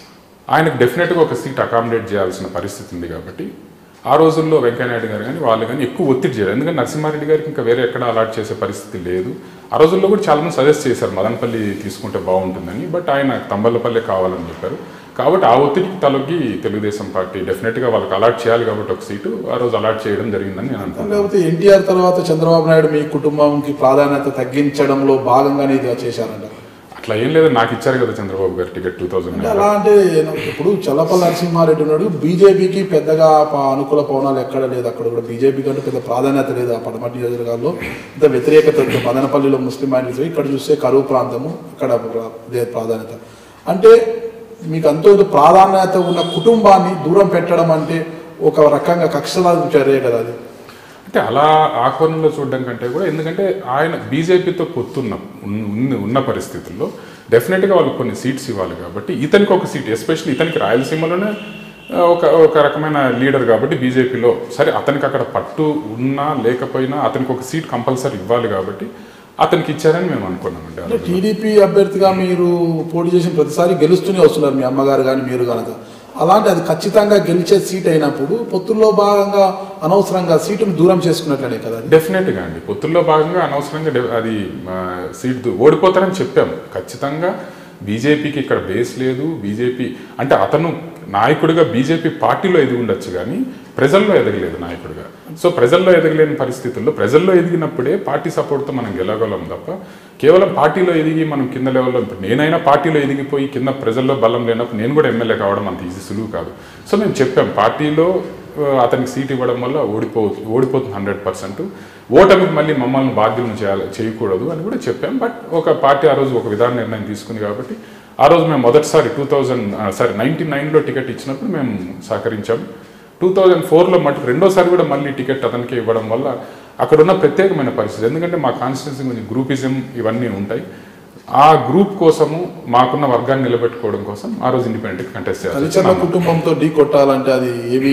ఆయనకు డెఫినెట్గా ఒక సీట్ అకామిడేట్ చేయాల్సిన పరిస్థితి ఉంది కాబట్టి ఆ రోజుల్లో వెంకయ్యనాయుడు గారు కానీ వాళ్ళు కానీ ఎక్కువ ఒత్తిడి చేయరు ఎందుకంటే నరసింహారెడ్డి గారికి ఇంకా వేరే ఎక్కడ అలాట్ చేసే పరిస్థితి లేదు ఆ రోజుల్లో కూడా చాలామంది సజెస్ట్ చేశారు మదనపల్లి తీసుకుంటే బాగుంటుందని బట్ ఆయన తంబల్లపల్లి కావాలని చెప్పారు కాబట్టి ఆ ఒత్తిడికి తలొగ్గి తెలుగుదేశం పార్టీ డెఫినెట్గా వాళ్ళకి అలాట్ చేయాలి కాబట్టి ఒక సీటు ఆ రోజు అలాట్ చేయడం జరిగిందని నేను అనుకుంటున్నాను లేకపోతే ఎన్టీఆర్ తర్వాత చంద్రబాబు నాయుడు మీ కుటుంబంకి ప్రాధాన్యత తగ్గించడంలో భాగంగానే ఇది చేశారంట అట్లా ఏం లేదు నాకు ఇచ్చారు కదా చంద్రబాబు గారు టికెట్ టూ థౌజండ్ అంటే అలా అంటే ఇప్పుడు చల్లపల్లి నరసింహారెడ్డి ఉన్నాడు బీజేపీకి పెద్దగా ప- అనుకూల పవనాలు ఎక్కడ లేదు అక్కడ కూడా బీజేపీకి అంటే పెద్ద ప్రాధాన్యత లేదు ఆ పడమటి నియోజకవర్గాల్లో ఇంత వ్యతిరేకత ఉంది. మదనపల్లిలో ముస్లిం మైనారిటీస్ ఇక్కడ చూస్తే కరువు ప్రాంతము ఇక్కడ ప్ర- లేదు ప్రాధాన్యత అంటే మీకు అంతో ఇంతో ప్రాధాన్యత ఉన్న కుటుంబాన్ని దూరం పెట్టడం అంటే ఒక రకంగా కక్షలాది చర్య కదా అది అంటే అలా ఆ కోణంలో చూడడం కంటే కూడా ఎందుకంటే ఆయన బీజేపీతో పొత్తున్న ఉన్న- ఉన్న- ఉన్న పరిస్థితుల్లో డెఫినెట్గా వాళ్ళకి కొన్ని సీట్స్ ఇవ్వాలి కాబట్టి ఇతనికి ఒక సీట్ ఎస్పెషల్లీ ఇతనికి రాయలసీమలోనే ఆ, ఒక ఒక రకమైన లీడర్ కాబట్టి బీజేపీలో సరే అతనికి అక్కడ పట్టు ఉన్నా లేకపోయినా అతనికి ఒక సీట్ కంపల్సరీ ఇవ్వాలి కాబట్టి అతనికి ఇచ్చారని మేము అనుకున్నామండి ఆ అంటే రోజు. టీడీపీ అభ్యర్థిగా మీరు పోటీ చేసిన ప్రతిసారి గెలుస్తూనే వస్తున్నారు మీ అమ్మగారు కానీ మీరు కనుక అలాంటి అది ఖచ్చితంగా గెలిచే సీట్ అయినప్పుడు పొత్తుల్లో భాగంగా అనవసరంగా సీటును దూరం చేసుకున్నట్లనే కదా అది. డెఫినెట్గా అండి పొత్తుల్లో భాగంగా అనవసరంగా డె- అది ఆ, సీట్ దు- ఓడిపోతారని చెప్పాం ఖచ్చితంగా బీజేపీకి ఇక్కడ బేస్ లేదు బీజేపీ అంటే అతను నాయకుడిగా బీజేపీ పార్టీలో ఎదిగి ఉండొచ్చు కానీ ప్రజల్లో ఎదగలేదు నాయకుడిగా సో ప్రజల్లో ఎదగలేని పరిస్థితుల్లో ప్రజల్లో ఎదిగినప్పుడే పార్టీ సపోర్ట్తో మనం గెలవగలం తప్ప కేవలం పార్టీలో ఎదిగి మనం కింద లెవెల్లో ఇప్పుడు నేనైనా పార్టీలో ఎదిగిపోయి కింద ప్రజల్లో బలం లేనప్పుడు నేను కూడా ఎమ్మెల్యే కావడం అంత ఈజీ సులువు కాదు సో మేము చెప్పాం పార్టీలో ఆ, అతనికి సీట్ ఇవ్వడం వల్ల ఓడిపో ఓడిపోతుంది హండ్రెడ్ పర్సెంట్ ఓటమికి మళ్ళీ మమ్మల్ని బాధ్యులను చేయాలి చేయకూడదు అని కూడా చెప్పాం బట్ ఒక పార్టీ ఆ రోజు ఒక విధాన నిర్ణయం తీసుకుంది కాబట్టి ఆ రోజు మేము మొదటిసారి టూ థౌజండ్ సారీ నైన్టీ నైన్లో టికెట్ ఇచ్చినప్పుడు మేము సహకరించాం టూ థౌజండ్ ఫోర్లో మటుకు రెండోసారి కూడా మళ్ళీ టికెట్ అతనికి ఇవ్వడం వల్ల అక్కడ ఉన్న ప్రత్యేకమైన పరిస్థితి ఎందుకంటే మా కాన్స్టిట్యున్సీ కొంచెం గ్రూపిజం ఇవన్నీ ఉంటాయి ఆ గ్రూప్ కోసము మాకున్న వర్గాన్ని నిలబెట్టుకోవడం కోసం ఆ రోజు ఇండిపెండెంట్ కంటెస్ట్ హరిచంద్ర చేయాలి కుటుంబంతో ఢీ కొట్టాలంటే అది ఏవి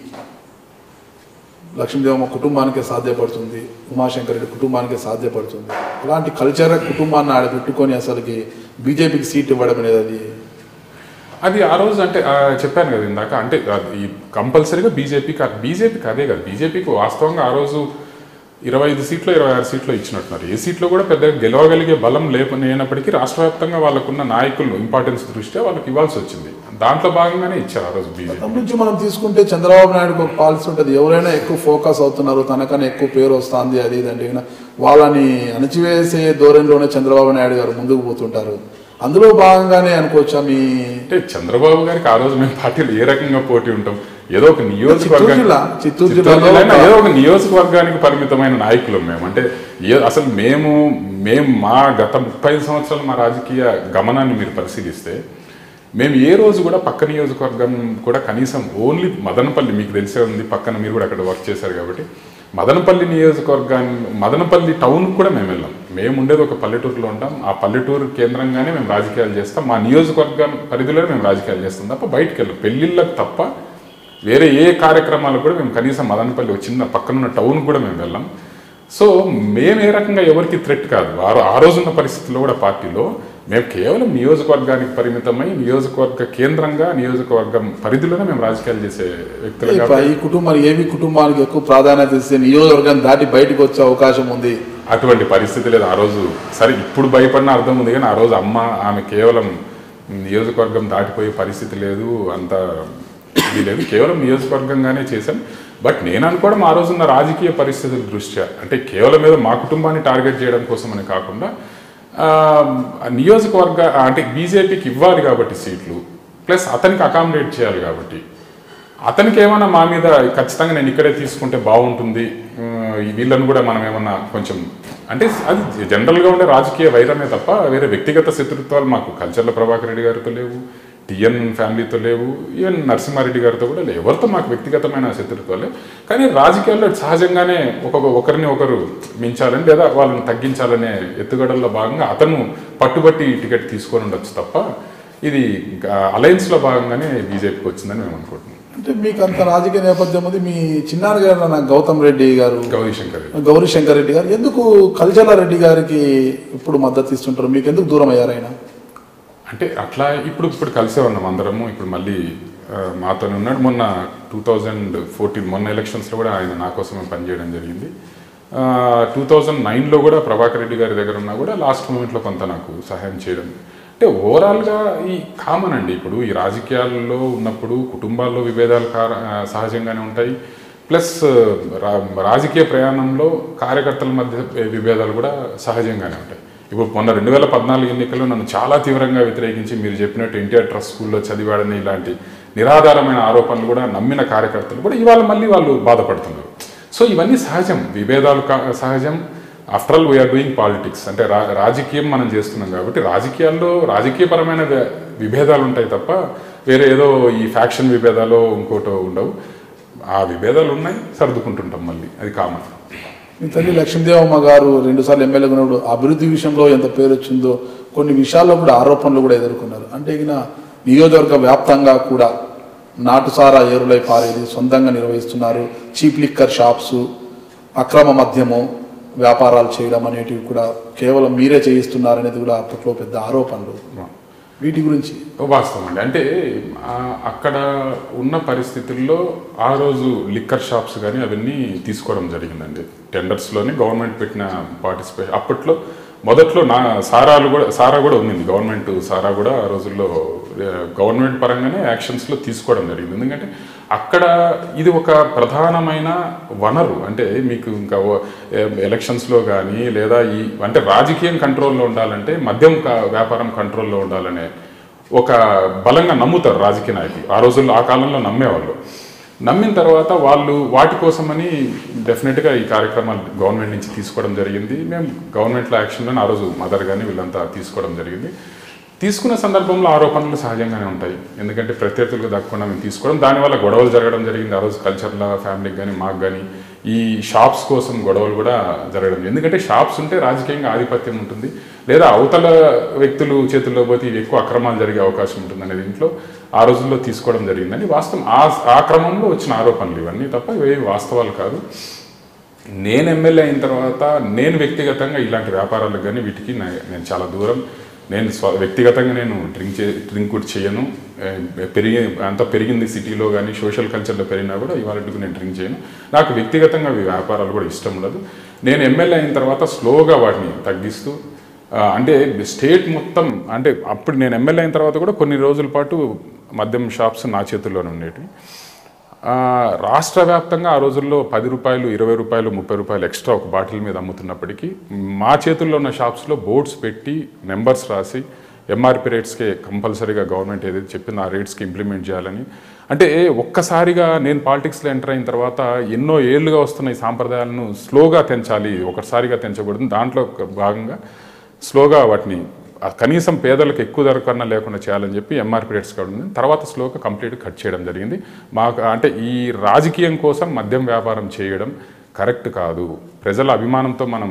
లక్ష్మీదేవమ్మ కుటుంబానికే సాధ్యపడుతుంది ఉమాశంకర్ రెడ్డి కుటుంబానికే సాధ్యపడుతుంది అలాంటి కల్చర్ కుటుంబాన్ని ఆడ పెట్టుకొని అసలుకి బీజేపీకి సీట్ ఇవ్వడం అనేది అది అది ఆ రోజు అంటే ఆ, చెప్పాను కదా ఇందాక అంటే అది కంపల్సరీగా బీజేపీకి బీజేపీకి అదే కదా బీజేపీకి వాస్తవంగా ఆ రోజు ఇరవై ఐదు సీట్లు ఇరవై ఆరు సీట్లు ఇచ్చినట్టున్నారు ఏ సీట్లో కూడా పెద్దగా గెలవగలిగే బలం లేకపోయినప్పటికీ రాష్ట్ర వ్యాప్తంగా వాళ్ళకున్న నాయకులు ఇంపార్టెన్స్ దృష్ట్యా వాళ్ళకి ఇవ్వాల్సి వచ్చింది దాంట్లో భాగంగానే ఇచ్చారు ఆ రోజు బీజేపీ గతం నుంచి మనం తీసుకుంటే చంద్రబాబు నాయుడుకి ఒక పాలసీ ఉంటుంది ఎవరైనా ఎక్కువ ఫోకస్ అవుతున్నారు తనకన్నా ఎక్కువ పేరు వస్తుంది అది ఇది అంటే గిన వాళ్ళని అణచివేసే ధోరణిలోనే చంద్రబాబు నాయుడు గారు ముందుకు పోతుంటారు అందులో భాగంగానే అనుకోవచ్చా మీ అంటే చంద్రబాబు గారికి ఆ రోజు మేము పార్టీలు ఏ రకంగా పోటీ ఉంటాం ఏదో ఒక చిత్తూరు నియోజకవర్గం జిల్లా చిత్తూరు చిత్తూరు జిల్లాలో జిల్లా అయినా ఒక- ఏదో ఒక నియోజకవర్గానికి పరిమితమైన నాయకులు మేము అంటే ఏ అసలు మేము మేము మా గత ముప్పై ఐదు సంవత్సరాల మా రాజకీయ గమనాన్ని మీరు పరిశీలిస్తే మేము ఏ రోజు కూడా పక్క నియోజకవర్గం కూడా కనీసం ఓన్లీ మదనపల్లి మీకు తెలిసే ఉంది పక్కన మీరు కూడా అక్కడ వర్క్ చేశారు కాబట్టి మదనపల్లి నియోజకవర్గాన్ని మదనపల్లి టౌన్ కూడా మేము వెళ్ళాం మేము ఉండేది ఒక పల్లెటూరులో ఉంటాం ఆ పల్లెటూరు కేంద్రంగానే మేము రాజకీయాలు చేస్తాం మా నియోజకవర్గం పరిధిలోనే మేము రాజకీయాలు చేస్తాం తప్ప బయటికి వెళ్ళాం పెళ్ళిళ్ళకి తప్ప వేరే ఏ కార్యక్రమాలు కూడా మేము కనీసం మదనపల్లి ఒక చిన్న పక్కనున్న టౌన్ కూడా మేము వెళ్ళాం సో మేము ఏ రకంగా ఎవరికి థ్రెట్ కాదు ఆ రో- ఆ రోజున్న పరిస్థితుల్లో కూడా పార్టీలో మేము కేవలం నియోజకవర్గానికి పరిమితమై నియోజకవర్గ కేంద్రంగా నియోజకవర్గం పరిధిలోనే మేము రాజకీయాలు చేసే వ్యక్తులు ఈ కాబట్టి ఈ కుటుంబానికి ఏవి కుటుంబానికి ఎక్కువ ప్రాధాన్యత ఇస్తే నియోజకవర్గం దాటి బయటకు వచ్చే అవకాశం ఉంది అటువంటి పరిస్థితి లేదు ఆ రోజు సరే ఇప్పుడు భయపడిన అర్థం ఉంది కానీ ఆ రోజు అమ్మ ఆమె కేవలం నియోజకవర్గం దాటిపోయే పరిస్థితి లేదు అంత ఇది లేదు కేవలం నియోజకవర్గంగానే చేశాం బట్ నేను అనుకోవడం ఆ రోజున్న రాజకీయ పరిస్థితుల దృష్ట్యా అంటే కేవలం ఏదో మా కుటుంబాన్ని టార్గెట్ చేయడం కోసం అని కాకుండా ఆ, నియోజకవర్గ అంటే బీజేపీకి ఇవ్వాలి కాబట్టి సీట్లు ప్లస్ అతనికి అకామిడేట్ చేయాలి కాబట్టి అతనికి ఏమన్నా మా మీద ఖచ్చితంగా నేను ఇక్కడే తీసుకుంటే బాగుంటుంది ఉమ్, ఈ వీళ్ళని కూడా మనం ఏమన్నా కొంచెం అంటే అది జనరల్గా ఉండే రాజకీయ వైరమే తప్ప వేరే వ్యక్తిగత శత్రుత్వాలు మాకు కల్చర్ల ప్రభాకర్ రెడ్డి గారితో లేవు టిఎన్ ఫ్యామిలీతో లేవు ఈవెన్ నరసింహారెడ్డి గారితో కూడా లేవు ఎవరితో మాకు వ్యక్తిగతమైన శత్రుత్వాలు లేవు కానీ రాజకీయాల్లో సహజంగానే ఒక్కొక్క ఒకరిని ఒకరు మించాలని లేదా వాళ్ళని తగ్గించాలనే ఎత్తుగడల్లో భాగంగా అతను పట్టుబట్టి టికెట్ తీసుకొని ఉండొచ్చు తప్ప ఇది అలయన్స్లో భాగంగానే బీజేపీకి వచ్చిందని మేము అనుకుంటున్నాం అంటే మీకు అంత రాజకీయ నేపథ్యం ఉంది మీ చిన్నాన్న గారు అన్న గౌతమ్ రెడ్డి గారు గౌరీ శంకర్ రెడ్డి. గౌరీ శంకర్ రెడ్డి గారు ఎందుకు కల్చల రెడ్డి గారికి ఇప్పుడు మద్దతు ఇస్తుంటారు మీకు ఎందుకు దూరం అయ్యారు ఆయన అంటే అట్లా ఇప్పుడు ఇప్పుడు కలిసే ఉన్నాం అందరము ఇప్పుడు మళ్ళీ ఆ, మాతోనే ఉన్నాడు మొన్న టూ థౌజండ్ ఫోర్టీన్ మొన్న ఎలక్షన్స్లో కూడా ఆయన నా కోసమే పనిచేయడం జరిగింది టూ థౌజండ్ నైన్లో కూడా ప్రభాకర్ రెడ్డి గారి దగ్గర ఉన్నా కూడా లాస్ట్ మూమెంట్లో కొంత నాకు సహాయం చేయడం అంటే ఓవరాల్గా ఈ కామన్ అండి ఇప్పుడు ఈ రాజకీయాల్లో ఉన్నప్పుడు కుటుంబాల్లో విభేదాలు కార- ఆ, సహజంగానే ఉంటాయి ప్లస్ రా రాజకీయ ప్రయాణంలో కార్యకర్తల మధ్య విభేదాలు కూడా సహజంగానే ఉంటాయి ఇప్పుడు మొన్న రెండు వేల పద్నాలుగు ఎన్నికల్లో నన్ను చాలా తీవ్రంగా వ్యతిరేకించి మీరు చెప్పినట్టు ఎన్టీఆర్ ట్రస్ట్ స్కూల్లో చదివాడని ఇలాంటి నిరాధారమైన ఆరోపణలు కూడా నమ్మిన కార్యకర్తలు కూడా ఇవాళ మళ్ళీ వాళ్ళు బాధపడుతున్నారు సో ఇవన్నీ సహజం విభేదాలు కా- సహజం after all we are doing politics అంటే రా రాజకీయం మనం చేస్తున్నాం కాబట్టి రాజకీయాల్లో రాజకీయపరమైన వి- విభేదాలు ఉంటాయి తప్ప వేరే ఏదో ఈ ఫ్యాక్షన్ విభేదాలు ఇంకోటో ఉండవు ఆ విభేదాలు ఉన్నాయి సర్దుకుంటుంటాం మళ్ళీ అది కామన్ మీ తల్లి లక్ష్మీదేవమ్మ గారు రెండుసార్లు ఎమ్మెల్యేగా ఉన్నప్పుడు అభివృద్ధి విషయంలో ఎంత పేరు వచ్చిందో కొన్ని విషయాల్లో కూడా ఆరోపణలు కూడా ఎదుర్కొన్నారు అంటే ఇక నియోజకవర్గ వ్యాప్తంగా కూడా నాటుసారా ఏరులై పారేది సొంతంగా నిర్వహిస్తున్నారు చీప్ లిక్కర్ షాప్స్ అక్రమ మద్యము వ్యాపారాలు చేయడం అనేటివి కూడా కేవలం మీరే చేయిస్తున్నారు అనేది కూడా అప్పట్లో పెద్ద ఆరోపణలు వీటి గురించి వాస్తవం అండి అంటే ఆ, అక్కడ ఉన్న పరిస్థితుల్లో ఆ రోజు లిక్కర్ షాప్స్ కానీ అవన్నీ తీసుకోవడం జరిగిందండి టెండర్స్లోనే గవర్నమెంట్ పెట్టిన పార్టిసిపేట్ అప్పట్లో మొదట్లో నా సారాలు కూడా సారా కూడా ఉంది గవర్నమెంట్ సారా కూడా ఆ రోజుల్లో ఆ, గవర్నమెంట్ పరంగానే యాక్షన్స్లో తీసుకోవడం జరిగింది ఎందుకంటే అక్కడ ఇది ఒక ప్రధానమైన వనరు అంటే మీకు ఇంకా ఓ- ఏ- ఎలక్షన్స్లో కానీ లేదా ఈ అంటే రాజకీయం కంట్రోల్లో ఉండాలంటే మద్యం కా- వ్యాపారం కంట్రోల్లో ఉండాలనే ఒక బలంగా నమ్ముతారు రాజకీయ నాయకులు ఆ రోజుల్లో ఆ కాలంలో నమ్మేవాళ్ళు నమ్మిన తర్వాత వాళ్ళు వాటి కోసమని డెఫినెట్గా ఈ కార్యక్రమాలు గవర్నమెంట్ నుంచి తీసుకోవడం జరిగింది మేము గవర్నమెంట్లో యాక్షన్లో ఆ రోజు మదర్ కానీ వీళ్ళంతా తీసుకోవడం జరిగింది తీసుకున్న సందర్భంలో ఆరోపణలు సహజంగానే ఉంటాయి ఎందుకంటే ప్రత్యర్థులకు దక్కకుండా మేము తీసుకోవడం దానివల్ల గొడవలు జరగడం జరిగింది ఆ రోజు కల్చర్ల ఫ్యామిలీకి కానీ మాకు కానీ ఈ షాప్స్ కోసం గొడవలు కూడా జరగడం జరిగింది. ఎందుకంటే షాప్స్ ఉంటే రాజకీయంగా ఆధిపత్యం ఉంటుంది లేదా అవతల వ్యక్తులు చేతుల్లో పోతే ఇవి ఎక్కువ అక్రమాలు జరిగే అవకాశం ఉంటుంది అనేది ఇంట్లో ఆ రోజుల్లో తీసుకోవడం జరిగిందని వాస్తవం ఆ ఆ క్రమంలో వచ్చిన ఆరోపణలు ఇవన్నీ తప్ప ఇవేవి వాస్తవాలు కాదు నేను ఎమ్మెల్యే అయిన తర్వాత నేను వ్యక్తిగతంగా ఇలాంటి వ్యాపారాలకు కానీ వీటికి నా- నేను చాలా దూరం నేను స్వ వ్యక్తిగతంగా నేను డ్రింక్ చే డ్రింక్ కూడా చేయను ఏ, పెరిగి అంత పెరిగింది సిటీలో కానీ సోషల్ కల్చర్లో పెరిగినా కూడా ఇవాళకు నేను డ్రింక్ చేయను నాకు వ్యక్తిగతంగా ఈ వ్యాపారాలు కూడా ఇష్టం ఉండదు నేను ఎమ్మెల్యే అయిన తర్వాత స్లోగా వాటిని తగ్గిస్తూ ఆ, అంటే స్టేట్ మొత్తం అంటే అప్పుడు నేను ఎమ్మెల్యే అయిన తర్వాత కూడా కొన్ని రోజుల పాటు మద్యం షాప్స్ నా చేతుల్లోనే ఉండేటివి ఆ, రాష్ట్ర వ్యాప్తంగా ఆ రోజుల్లో పది రూపాయలు ఇరవై రూపాయలు ముప్పై రూపాయలు ఎక్స్ట్రా ఒక బాటిల్ మీద అమ్ముతున్నప్పటికీ మా చేతుల్లో ఉన్న షాప్స్లో బోర్డ్స్ పెట్టి నెంబర్స్ రాసి ఎంఆర్పి రేట్స్కే కంపల్సరీగా గవర్నమెంట్ ఏదైతే చెప్పిందో ఆ రేట్స్కి ఇంప్లిమెంట్ చేయాలని అంటే ఒక్కసారిగా నేను పాలిటిక్స్లో ఎంటర్ అయిన తర్వాత ఎన్నో ఏళ్ళుగా వస్తున్న ఈ సాంప్రదాయాలను స్లోగా తెంచాలి ఒకసారిగా తెంచకూడదు దాంట్లో ఒక భాగంగా స్లోగా వాటిని ఆ కనీసం పేదలకు ఎక్కువ ధర కన్నా లేకుండా చేయాలని చెప్పి ఎంఆర్పి రేట్స్ కూడా ఉంది తర్వాత స్లోగా కంప్లీట్ కట్ చేయడం జరిగింది మాకు అంటే ఈ రాజకీయం కోసం మద్యం వ్యాపారం చేయడం కరెక్ట్ కాదు ప్రజల అభిమానంతో మనం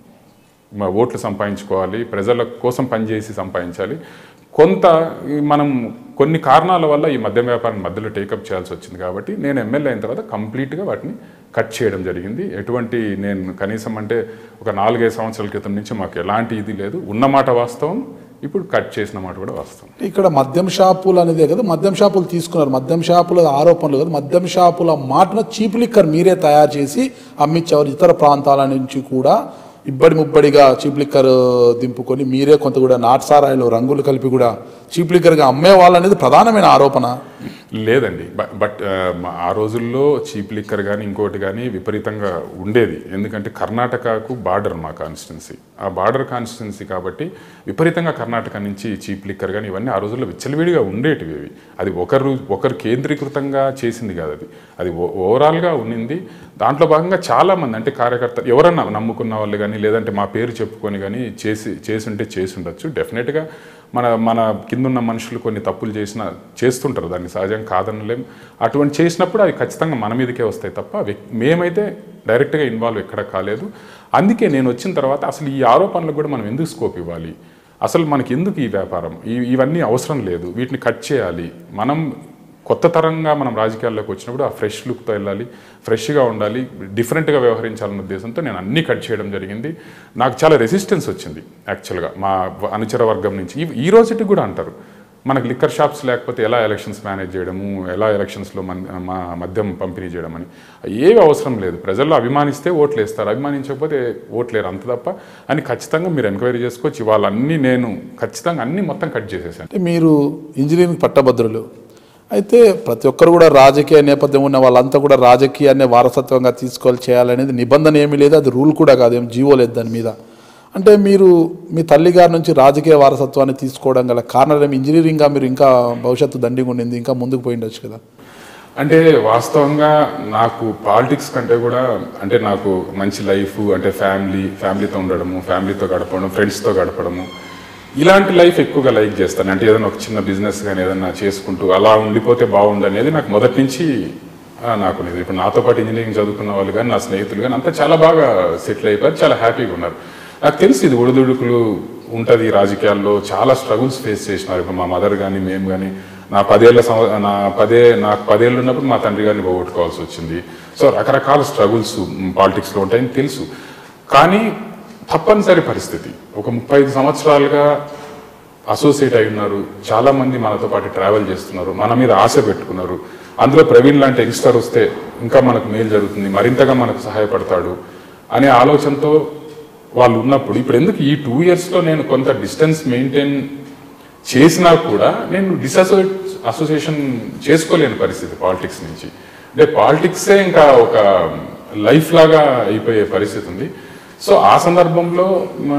మ- ఓట్లు సంపాదించుకోవాలి ప్రజల కోసం పనిచేసి సంపాదించాలి కొంత ఈ మనం కొన్ని కారణాల వల్ల ఈ మద్యం వ్యాపారం మధ్యలో టేకప్ చేయాల్సి వచ్చింది కాబట్టి నేను ఎమ్మెల్యే అయిన తర్వాత కంప్లీట్గా వాటిని కట్ చేయడం జరిగింది ఎటువంటి నేను కనీసం అంటే ఒక నాలుగైదు సంవత్సరాల క్రితం నుంచి మాకు ఎలాంటి ఇది లేదు ఉన్నమాట వాస్తవం ఇప్పుడు కట్ చేసిన మాట కూడా వాస్తవం ఇక్కడ మద్యం షాపులు అనేదే కదా మద్యం షాపులు తీసుకున్నారు మద్యం షాపుల ఆరోపణలు కదా మద్యం షాపుల మాటన చీప్ లిక్కర్ మీరే తయారు చేసి అమ్మించేవారు ఇతర ప్రాంతాల నుంచి కూడా ఇబ్బడి ముబ్బడిగా చీప్ లిక్కర్ దింపుకొని మీరే కొంత కూడా నాట్సారాయిలో రంగులు కలిపి కూడా చీప్ లిక్కర్గా అమ్మేవాళ్ళు అనేది ప్రధానమైన ఆరోపణ లేదండి బ- బట్ ఆ, మా- ఆ రోజుల్లో చీప్ లిక్కర్ కానీ ఇంకోటి కానీ విపరీతంగా ఉండేది ఎందుకంటే కర్ణాటకకు బార్డర్ మా కాన్స్టిట్యున్సీ ఆ బార్డర్ కాన్స్టిట్యున్సీ కాబట్టి విపరీతంగా కర్ణాటక నుంచి చీప్ లిక్కర్ కానీ ఇవన్నీ ఆ రోజుల్లో విచ్చలవిడిగా ఉండేటివి అవి అది ఒకరు ఒకరు కేంద్రీకృతంగా చేసింది కాదు అది అది ఓ- ఓవరాల్గా ఉన్నింది దాంట్లో భాగంగా చాలామంది అంటే కార్యకర్తలు ఎవరన్నా నమ్ముకున్న వాళ్ళు కానీ లేదంటే మా పేరు చెప్పుకొని కానీ చేసి చేసి ఉంటే చేసి ఉండొచ్చు డెఫినెట్గా మన మన కిందున్న మనుషులు కొన్ని తప్పులు చేసిన చేస్తుంటారు దాన్ని సహజం కాదనలేం అటువంటి చేసినప్పుడు అవి ఖచ్చితంగా మన మీదకే వస్తాయి తప్ప వ్యక్- మేమైతే డైరెక్ట్గా ఇన్వాల్వ్ ఎక్కడ కాలేదు అందుకే నేను వచ్చిన తర్వాత అసలు ఈ ఆరోపణలకు కూడా మనం ఎందుకు స్కోప్ ఇవ్వాలి అసలు మనకి ఎందుకు ఈ వ్యాపారం ఈ ఇవన్నీ అవసరం లేదు వీటిని కట్ చేయాలి మనం కొత్త తరంగా మనం రాజకీయాల్లోకి వచ్చినప్పుడు ఆ ఫ్రెష్ లుక్తో వెళ్ళాలి ఫ్రెష్గా ఉండాలి డిఫరెంట్గా వ్యవహరించాలన్న ఉద్దేశంతో నేను అన్నీ కట్ చేయడం జరిగింది నాకు చాలా రెసిస్టెన్స్ వచ్చింది యాక్చువల్గా మా వ- అనుచర వర్గం నుంచి ఈ- ఈ రోజుకి కూడా అంటారు మనకు లిక్కర్ షాప్స్ లేకపోతే ఎలా ఎలక్షన్స్ మేనేజ్ చేయడము ఎలా ఎలక్షన్స్లో మన్ మా మద్యం పంపిణీ చేయడం అని ఏవి అవసరం లేదు ప్రజల్లో అభిమానిస్తే ఓట్లు వేస్తారు అభిమానించకపోతే ఓట్లేరు అంత తప్ప అని ఖచ్చితంగా మీరు ఎంక్వైరీ చేసుకోవచ్చు ఇవాళ అన్నీ నేను ఖచ్చితంగా అన్నీ మొత్తం కట్ చేసేసాను అంటే మీరు ఇంజనీరింగ్ పట్టభద్రులు అయితే ప్రతి ఒక్కరు కూడా రాజకీయ నేపథ్యం ఉన్న వాళ్ళంతా కూడా రాజకీయాన్ని వారసత్వంగా తీసుకోవాలి చేయాలనేది నిబంధన ఏమీ లేదు అది రూల్ కూడా కాదు ఏం జీవో లేదు దాని మీద అంటే మీరు మీ తల్లిగారి నుంచి రాజకీయ వారసత్వాన్ని తీసుకోవడం గల కారణం ఏమి? ఇంజనీరింగ్గా మీరు ఇంకా భవిష్యత్తు దండిగా ఉండింది ఇంకా ముందుకు పోయిండొచ్చు కదా అంటే వాస్తవంగా నాకు పాలిటిక్స్ కంటే కూడా అంటే నాకు మంచి లైఫ్ అంటే ఫ్యామిలీ ఫ్యామిలీతో ఉండడము ఫ్యామిలీతో గడపడం ఫ్రెండ్స్తో గడపడము ఇలాంటి లైఫ్ ఎక్కువగా లైక్ చేస్తాను అంటే ఏదైనా ఒక చిన్న బిజినెస్ కానీ ఏదైనా చేసుకుంటూ అలా ఉండిపోతే బాగుండు అనేది నాకు మొదటి నుంచి ఆ, నాకు లేదు ఇప్పుడు నాతో పాటు ఇంజనీరింగ్ చదువుకున్న వాళ్ళు కానీ నా స్నేహితులు కానీ అంతా చాలా బాగా సెటిల్ అయిపోయారు చాలా హ్యాపీగా ఉన్నారు నాకు తెలిసి ఇది ఒడిదుడుకులు ఉంటుంది రాజకీయాల్లో చాలా స్ట్రగుల్స్ ఫేస్ చేసినారు ఇప్పుడు మా మదర్ కానీ మేము కానీ నా పదేళ్ల సంవ నా పదే నాకు పదేళ్ళు ఉన్నప్పుడు మా తండ్రి గారిని పోగొట్టుకోవాల్సి వచ్చింది సో రకరకాల స్ట్రగుల్స్ పాలిటిక్స్లో ఉంటాయని తెలుసు కానీ తప్పనిసరి పరిస్థితి ఒక ముప్పై ఐదు సంవత్సరాలుగా అసోసియేట్ అయి ఉన్నారు చాలా మంది మనతో పాటు ట్రావెల్ చేస్తున్నారు మన మీద ఆశ పెట్టుకున్నారు అందులో ప్రవీణ్ లాంటి యంగ్స్టర్ వస్తే ఇంకా మనకు మేలు జరుగుతుంది మరింతగా మనకు సహాయపడతాడు అనే ఆలోచనతో వాళ్ళు ఉన్నప్పుడు ఇప్పుడు ఎందుకు ఈ టూ ఇయర్స్లో నేను కొంత డిస్టెన్స్ మెయింటైన్ చేసినా కూడా నేను డిసోసియేట్ అసోసియేషన్ చేసుకోలేని పరిస్థితి పాలిటిక్స్ నుంచి అంటే పాలిటిక్సే ఇంకా ఒక లైఫ్ లాగా అయిపోయే పరిస్థితి ఉంది సో ఆ సందర్భంలో మా,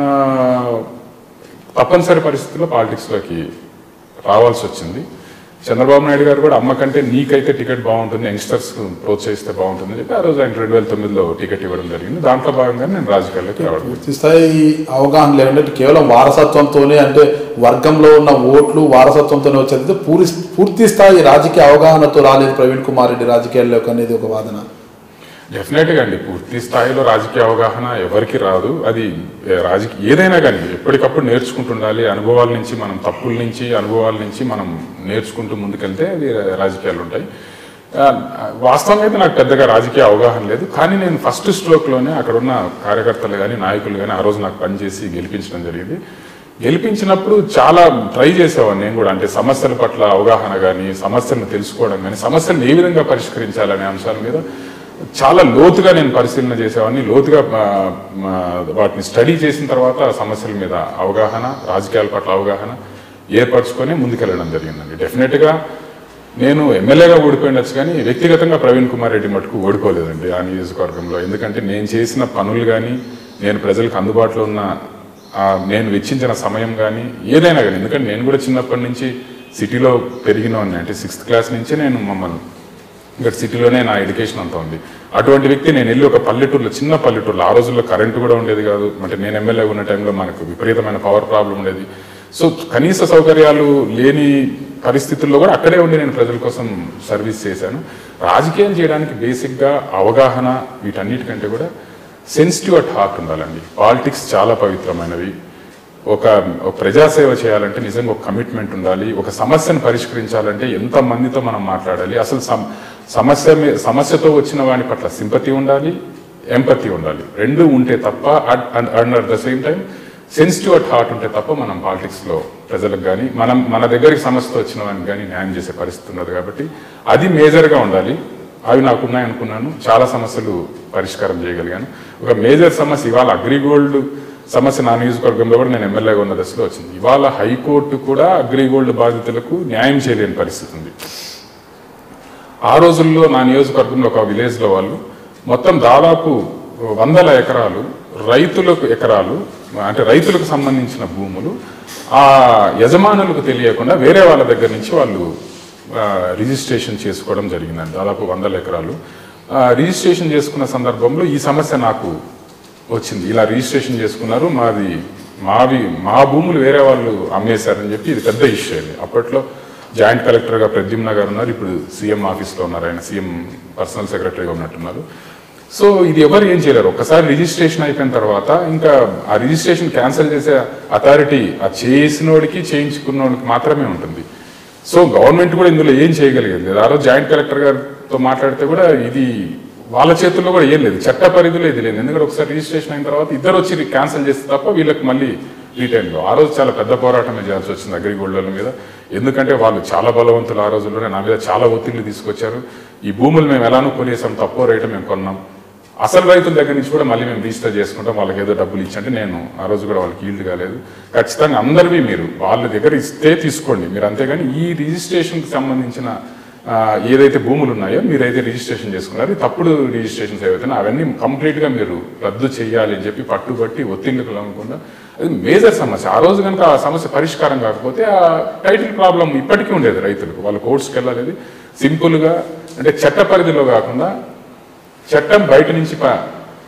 తప్పనిసరి పరిస్థితుల్లో పాలిటిక్స్లోకి రావాల్సి వచ్చింది చంద్రబాబు నాయుడు గారు కూడా అమ్మ కంటే నీకైతే టికెట్ బాగుంటుంది యంగ్స్టర్స్ ప్రోత్సహిస్తే బాగుంటుంది అని చెప్పి ఆ రోజు ఆయన రెండు వేల తొమ్మిదిలో టికెట్ ఇవ్వడం జరిగింది దాంట్లో భాగంగా నేను రాజకీయాల్లోకి రావడం పూర్తి స్థాయి అవగాహన లేదంటే కేవలం వారసత్వంతోనే అంటే వర్గంలో ఉన్న ఓట్లు వారసత్వంతోనే వచ్చేది పూరి పూర్తి స్థాయి రాజకీయ అవగాహనతో రాలేదు ప్రవీణ్ కుమార్ రెడ్డి రాజకీయాల్లోకి అనేది ఒక వాదన డెఫినెట్గా అండి పూర్తి స్థాయిలో రాజకీయ అవగాహన ఎవరికి రాదు అది ఏ, రాజకీయ ఏదైనా కానీ ఎప్పటికప్పుడు నేర్చుకుంటుండాలి అనుభవాల నుంచి మనం తప్పుల నుంచి అనుభవాల నుంచి మనం నేర్చుకుంటూ ముందుకెళ్తే అది రాజకీయాలు ఉంటాయి ఆ, వాస్తవంగా అయితే నాకు పెద్దగా రాజకీయ అవగాహన లేదు కానీ నేను ఫస్ట్ స్ట్రోక్లోనే అక్కడ ఉన్న కార్యకర్తలు కానీ నాయకులు కానీ ఆ రోజు నాకు పనిచేసి గెలిపించడం జరిగింది గెలిపించినప్పుడు చాలా ట్రై చేసేవాడిని నేను కూడా అంటే సమస్యల పట్ల అవగాహన కానీ సమస్యలను తెలుసుకోవడం కానీ సమస్యలను ఏ విధంగా పరిష్కరించాలనే అంశాల మీద చాలా లోతుగా నేను పరిశీలన చేసేవాడిని లోతుగా ఆ, ఆ, వాటిని స్టడీ చేసిన తర్వాత ఆ సమస్యల మీద అవగాహన రాజకీయాల పట్ల అవగాహన ఏర్పరచుకొని ముందుకెళ్ళడం జరిగిందండి డెఫినెట్గా నేను ఎమ్మెల్యేగా ఓడిపోయినచ్చు కానీ వ్యక్తిగతంగా ప్రవీణ్ కుమార్ రెడ్డి మటుకు ఓడిపోలేదండి ఆ నియోజకవర్గంలో ఎందుకంటే నేను చేసిన పనులు కానీ నేను ప్రజలకు అందుబాటులో ఉన్న ఆ, నేను వెచ్చించిన సమయం కానీ ఏదైనా కానీ ఎందుకంటే నేను కూడా చిన్నప్పటి నుంచి సిటీలో పెరిగినవాడిని అంటే సిక్స్త్ క్లాస్ నుంచే నేను మమ్మల్ని ఇక్కడ సిటీలోనే నా ఎడ్యుకేషన్ అంతా ఉంది అటువంటి వ్యక్తి నేను వెళ్ళి ఒక పల్లెటూరులో చిన్న పల్లెటూరులో ఆ రోజుల్లో కరెంటు కూడా ఉండేది కాదు అంటే నేను ఎమ్మెల్యే ఉన్న టైంలో మనకు విపరీతమైన పవర్ ప్రాబ్లం ఉండేది సో కనీస సౌకర్యాలు లేని పరిస్థితుల్లో కూడా అక్కడే ఉండి నేను ప్రజల కోసం సర్వీస్ చేశాను రాజకీయం చేయడానికి బేసిక్గా అవగాహన వీటన్నిటికంటే కూడా సెన్సిటివ్ అట్ హార్ట్ ఉండాలండి పాలిటిక్స్ చాలా పవిత్రమైనవి ఒక ఒక ప్రజాసేవ చేయాలంటే నిజంగా ఒక కమిట్మెంట్ ఉండాలి ఒక సమస్యను పరిష్కరించాలంటే ఎంత మందితో మనం మాట్లాడాలి అసలు సమ- సమస్య మీ- సమస్యతో వచ్చిన వాని పట్ల సింపతి ఉండాలి ఎంపతి ఉండాలి రెండు ఉంటే తప్ప and at the same time sensitive at heart ఉంటే తప్ప మనం పాలిటిక్స్లో ప్రజలకు కానీ మనం మన దగ్గరికి సమస్యతో వచ్చిన వానికి కానీ న్యాయం చేసే పరిస్థితి ఉన్నది కాబట్టి అది మేజర్గా ఉండాలి అవి నాకు ఉన్నాయనుకున్నాను చాలా సమస్యలు పరిష్కారం చేయగలిగాను ఒక మేజర్ సమస్య ఇవాళ అగ్రిగోల్డ్ సమస్య నా నియోజకవర్గంలో కూడా నేను ఎమ్మెల్యేగా ఉన్న దశలో వచ్చింది ఇవాళ హైకోర్టు కూడా అగ్రిగోల్డ్ బాధితులకు న్యాయం చేయలేని పరిస్థితి ఉంది ఆ రోజుల్లో నా నియోజకవర్గంలో ఒక విలేజ్లో వాళ్ళు మొత్తం దాదాపు వందల ఎకరాలు రైతులకు ఎకరాలు అంటే రైతులకు సంబంధించిన భూములు ఆ యజమానులకు తెలియకుండా వేరే వాళ్ళ దగ్గర నుంచి వాళ్ళు ఆ, రిజిస్ట్రేషన్ చేసుకోవడం జరిగిందండి దాదాపు వందల ఎకరాలు ఆ, రిజిస్ట్రేషన్ చేసుకున్న సందర్భంలో ఈ సమస్య నాకు వచ్చింది ఇలా రిజిస్ట్రేషన్ చేసుకున్నారు మాది మావి మా భూములు వేరే వాళ్ళు అమ్మేశారని చెప్పి ఇది పెద్ద ఇష్యూ అయింది అప్పట్లో జాయింట్ కలెక్టర్గా ప్రద్యుమ్న గారు ఉన్నారు ఇప్పుడు సీఎం ఆఫీస్లో ఉన్నారు ఆయన సీఎం పర్సనల్ సెక్రటరీగా ఉన్నట్టున్నారు సో ఇది ఎవరు ఏం చేయలేరు ఒక్కసారి రిజిస్ట్రేషన్ అయిపోయిన తర్వాత ఇంకా ఆ రిజిస్ట్రేషన్ క్యాన్సిల్ చేసే అథారిటీ ఆ చేసినోడికి చేయించుకున్నోడికి మాత్రమే ఉంటుంది సో గవర్నమెంట్ కూడా ఇందులో ఏం చేయగలిగింది ఆ రోజు జాయింట్ కలెక్టర్ గారితో మాట్లాడితే కూడా ఇది వాళ్ళ చేతుల్లో కూడా ఏం లేదు చట్ట పరిధిలో ఇది లేదు ఎందుకంటే ఒకసారి రిజిస్ట్రేషన్ అయిన తర్వాత ఇద్దరు వచ్చి క్యాన్సిల్ చేస్తే తప్ప వీళ్ళకి మళ్ళీ రిటర్న్ ఆ రోజు చాలా పెద్ద పోరాటమే చేయాల్సి వచ్చింది అగ్రిగోల్డ్ల మీద ఎందుకంటే వాళ్ళు చాలా బలవంతులు ఆ రోజుల్లోనే నా మీద చాలా ఒత్తిళ్లు తీసుకొచ్చారు ఈ భూములు మేము ఎలానో కొనేసాం తక్కువ రేటు మేము కొన్నాం అసలు రైతుల దగ్గర నుంచి కూడా మళ్ళీ మేము రిజిస్టర్ చేసుకుంటాం వాళ్ళకి ఏదో డబ్బులు ఇచ్చంటే నేను ఆ రోజు కూడా వాళ్ళకి ఈల్డ్ కాలేదు ఖచ్చితంగా అందరివి మీరు వాళ్ళ దగ్గర ఇస్తే తీసుకోండి మీరు అంతేగాని ఈ రిజిస్ట్రేషన్కి సంబంధించిన ఆ, ఏదైతే భూములు ఉన్నాయో మీరైతే రిజిస్ట్రేషన్ చేసుకున్నారు ఈ తప్పుడు రిజిస్ట్రేషన్స్ ఏవైతే అవన్నీ కంప్లీట్గా మీరు రద్దు చేయాలి అని చెప్పి పట్టుబట్టి ఒత్తిళ్లకు లొంగకుండా అది మేజర్ సమస్య ఆ రోజు కనుక ఆ సమస్య పరిష్కారం కాకపోతే ఆ టైటిల్ ప్రాబ్లం ఇప్పటికీ ఉండేది రైతులకు వాళ్ళు కోర్ట్స్కి వెళ్ళాలి సింపుల్గా అంటే చట్ట పరిధిలో కాకుండా చట్టం బయట నుంచి ప-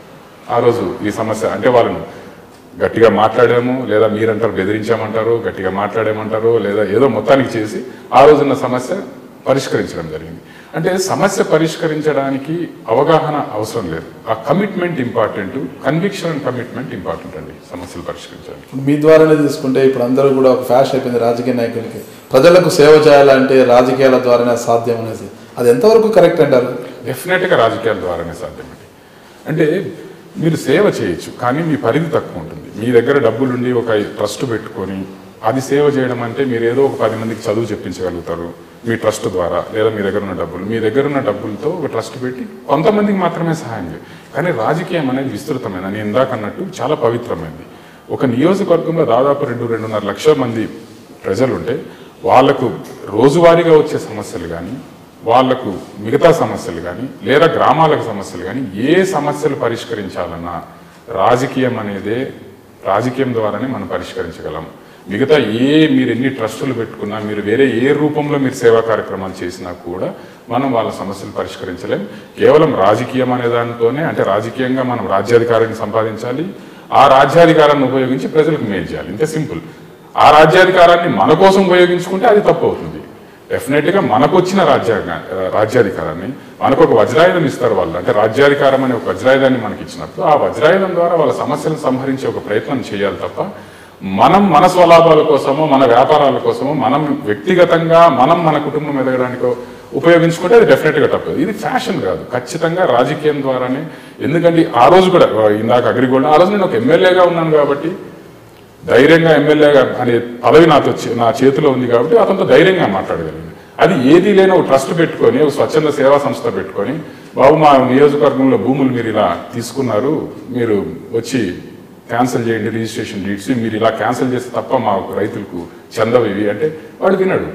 ఆ రోజు ఈ సమస్య అంటే వాళ్ళను గట్టిగా మాట్లాడాము లేదా మీరంటారు బెదిరించామంటారు గట్టిగా మాట్లాడామంటారు లేదా ఏదో మొత్తానికి చేసి ఆ రోజున్న సమస్య పరిష్కరించడం జరిగింది అంటే సమస్య పరిష్కరించడానికి అవగాహన అవసరం లేదు ఆ commitment important conviction and commitment important అండి సమస్యలు పరిష్కరించడానికి ఇప్పుడు మీ ద్వారానే తీసుకుంటే ఇప్పుడు అందరూ కూడా ఒక ఫ్యాష్ అయిపోయింది రాజకీయ నాయకులకి ప్రజలకు సేవ చేయాలంటే రాజకీయాల ద్వారానే సాధ్యం అనేసి అది ఎంతవరకు కరెక్ట్ అంటారు డెఫినెట్గా రాజకీయాల ద్వారానే సాధ్యమండి అంటే మీరు సేవ చేయొచ్చు కానీ మీ పరిధి తక్కువ ఉంటుంది మీ దగ్గర డబ్బులుండి ఒక ట్రస్ట్ పెట్టుకొని అది సేవ చేయడం అంటే మీరు ఏదో ఒక పది మందికి చదువు చెప్పించగలుగుతారు మీ ట్రస్ట్ ద్వారా లేదా మీ దగ్గర ఉన్న డబ్బులు మీ దగ్గర ఉన్న డబ్బులతో ఒక ట్రస్ట్ పెట్టి కొంతమందికి మాత్రమే సహాయం చేయాలి కానీ రాజకీయం అనేది విస్తృతమైన నేను ఇందాక అన్నట్టు చాలా పవిత్రమైనది ఒక నియోజకవర్గంలో దాదాపు రెండు రెండున్నర లక్షల మంది ప్రజలుంటే వాళ్లకు రోజువారీగా వచ్చే సమస్యలు కానీ వాళ్లకు మిగతా సమస్యలు కానీ లేదా గ్రామాలకు సమస్యలు కానీ ఏ సమస్యలు పరిష్కరించాలన్నా రాజకీయం అనేదే రాజకీయం ద్వారానే మనం పరిష్కరించగలం మిగతా ఏ మీరు ఎన్ని ట్రస్టులు పెట్టుకున్నా మీరు వేరే ఏ రూపంలో మీరు సేవా కార్యక్రమాలు చేసినా కూడా మనం వాళ్ళ సమస్యలు పరిష్కరించలేం కేవలం రాజకీయం అనే దానితోనే అంటే రాజకీయంగా మనం రాజ్యాధికారాన్ని సంపాదించాలి ఆ రాజ్యాధికారాన్ని ఉపయోగించి ప్రజలకు మేలు చేయాలి ఇంతే సింపుల్ ఆ రాజ్యాధికారాన్ని మన కోసం ఉపయోగించుకుంటే అది తప్పు అవుతుంది డెఫినెట్ గా మనకు వచ్చిన రాజ్యాంగ రాజ్యాధికారాన్ని మనకు ఒక వజ్రాయుధం ఇస్తారు వాళ్ళు అంటే రాజ్యాధికారం అనే ఒక వజ్రాయుధాన్ని మనకి ఇచ్చినప్పుడు ఆ వజ్రాయుధం ద్వారా వాళ్ళ సమస్యలను సంహరించే ఒక ప్రయత్నం చేయాలి తప్ప మనం మన స్వలాభాల కోసమో మన వ్యాపారాల కోసమో మనం వ్యక్తిగతంగా మనం మన కుటుంబం ఎదగడానికో ఉపయోగించుకుంటే అది డెఫినెట్ గా తప్పదు ఇది ఫ్యాషన్ కాదు ఖచ్చితంగా రాజకీయం ద్వారానే ఎందుకంటే ఆ రోజు కూడా ఇందాక అగ్రిగోల్డ్ ఆ రోజు నేను ఒక ఎమ్మెల్యేగా ఉన్నాను కాబట్టి ధైర్యంగా ఎమ్మెల్యేగా అనే పదవి నాతో చే- నా చేతిలో ఉంది కాబట్టి అతనితో ధైర్యంగా మాట్లాడగలిగింది అది ఏది లేని ఒక ట్రస్ట్ పెట్టుకొని ఒక స్వచ్ఛంద సేవా సంస్థ పెట్టుకొని బాబు మా నియోజకవర్గంలో భూములు మీరు ఇలా తీసుకున్నారు మీరు వచ్చి క్యాన్సిల్ చేయండి రిజిస్ట్రేషన్ డీట్స్ మీరు ఇలా క్యాన్సిల్ చేస్తే తప్ప మా రైతులకు చెందవు ఇవి అంటే వాడు వినడు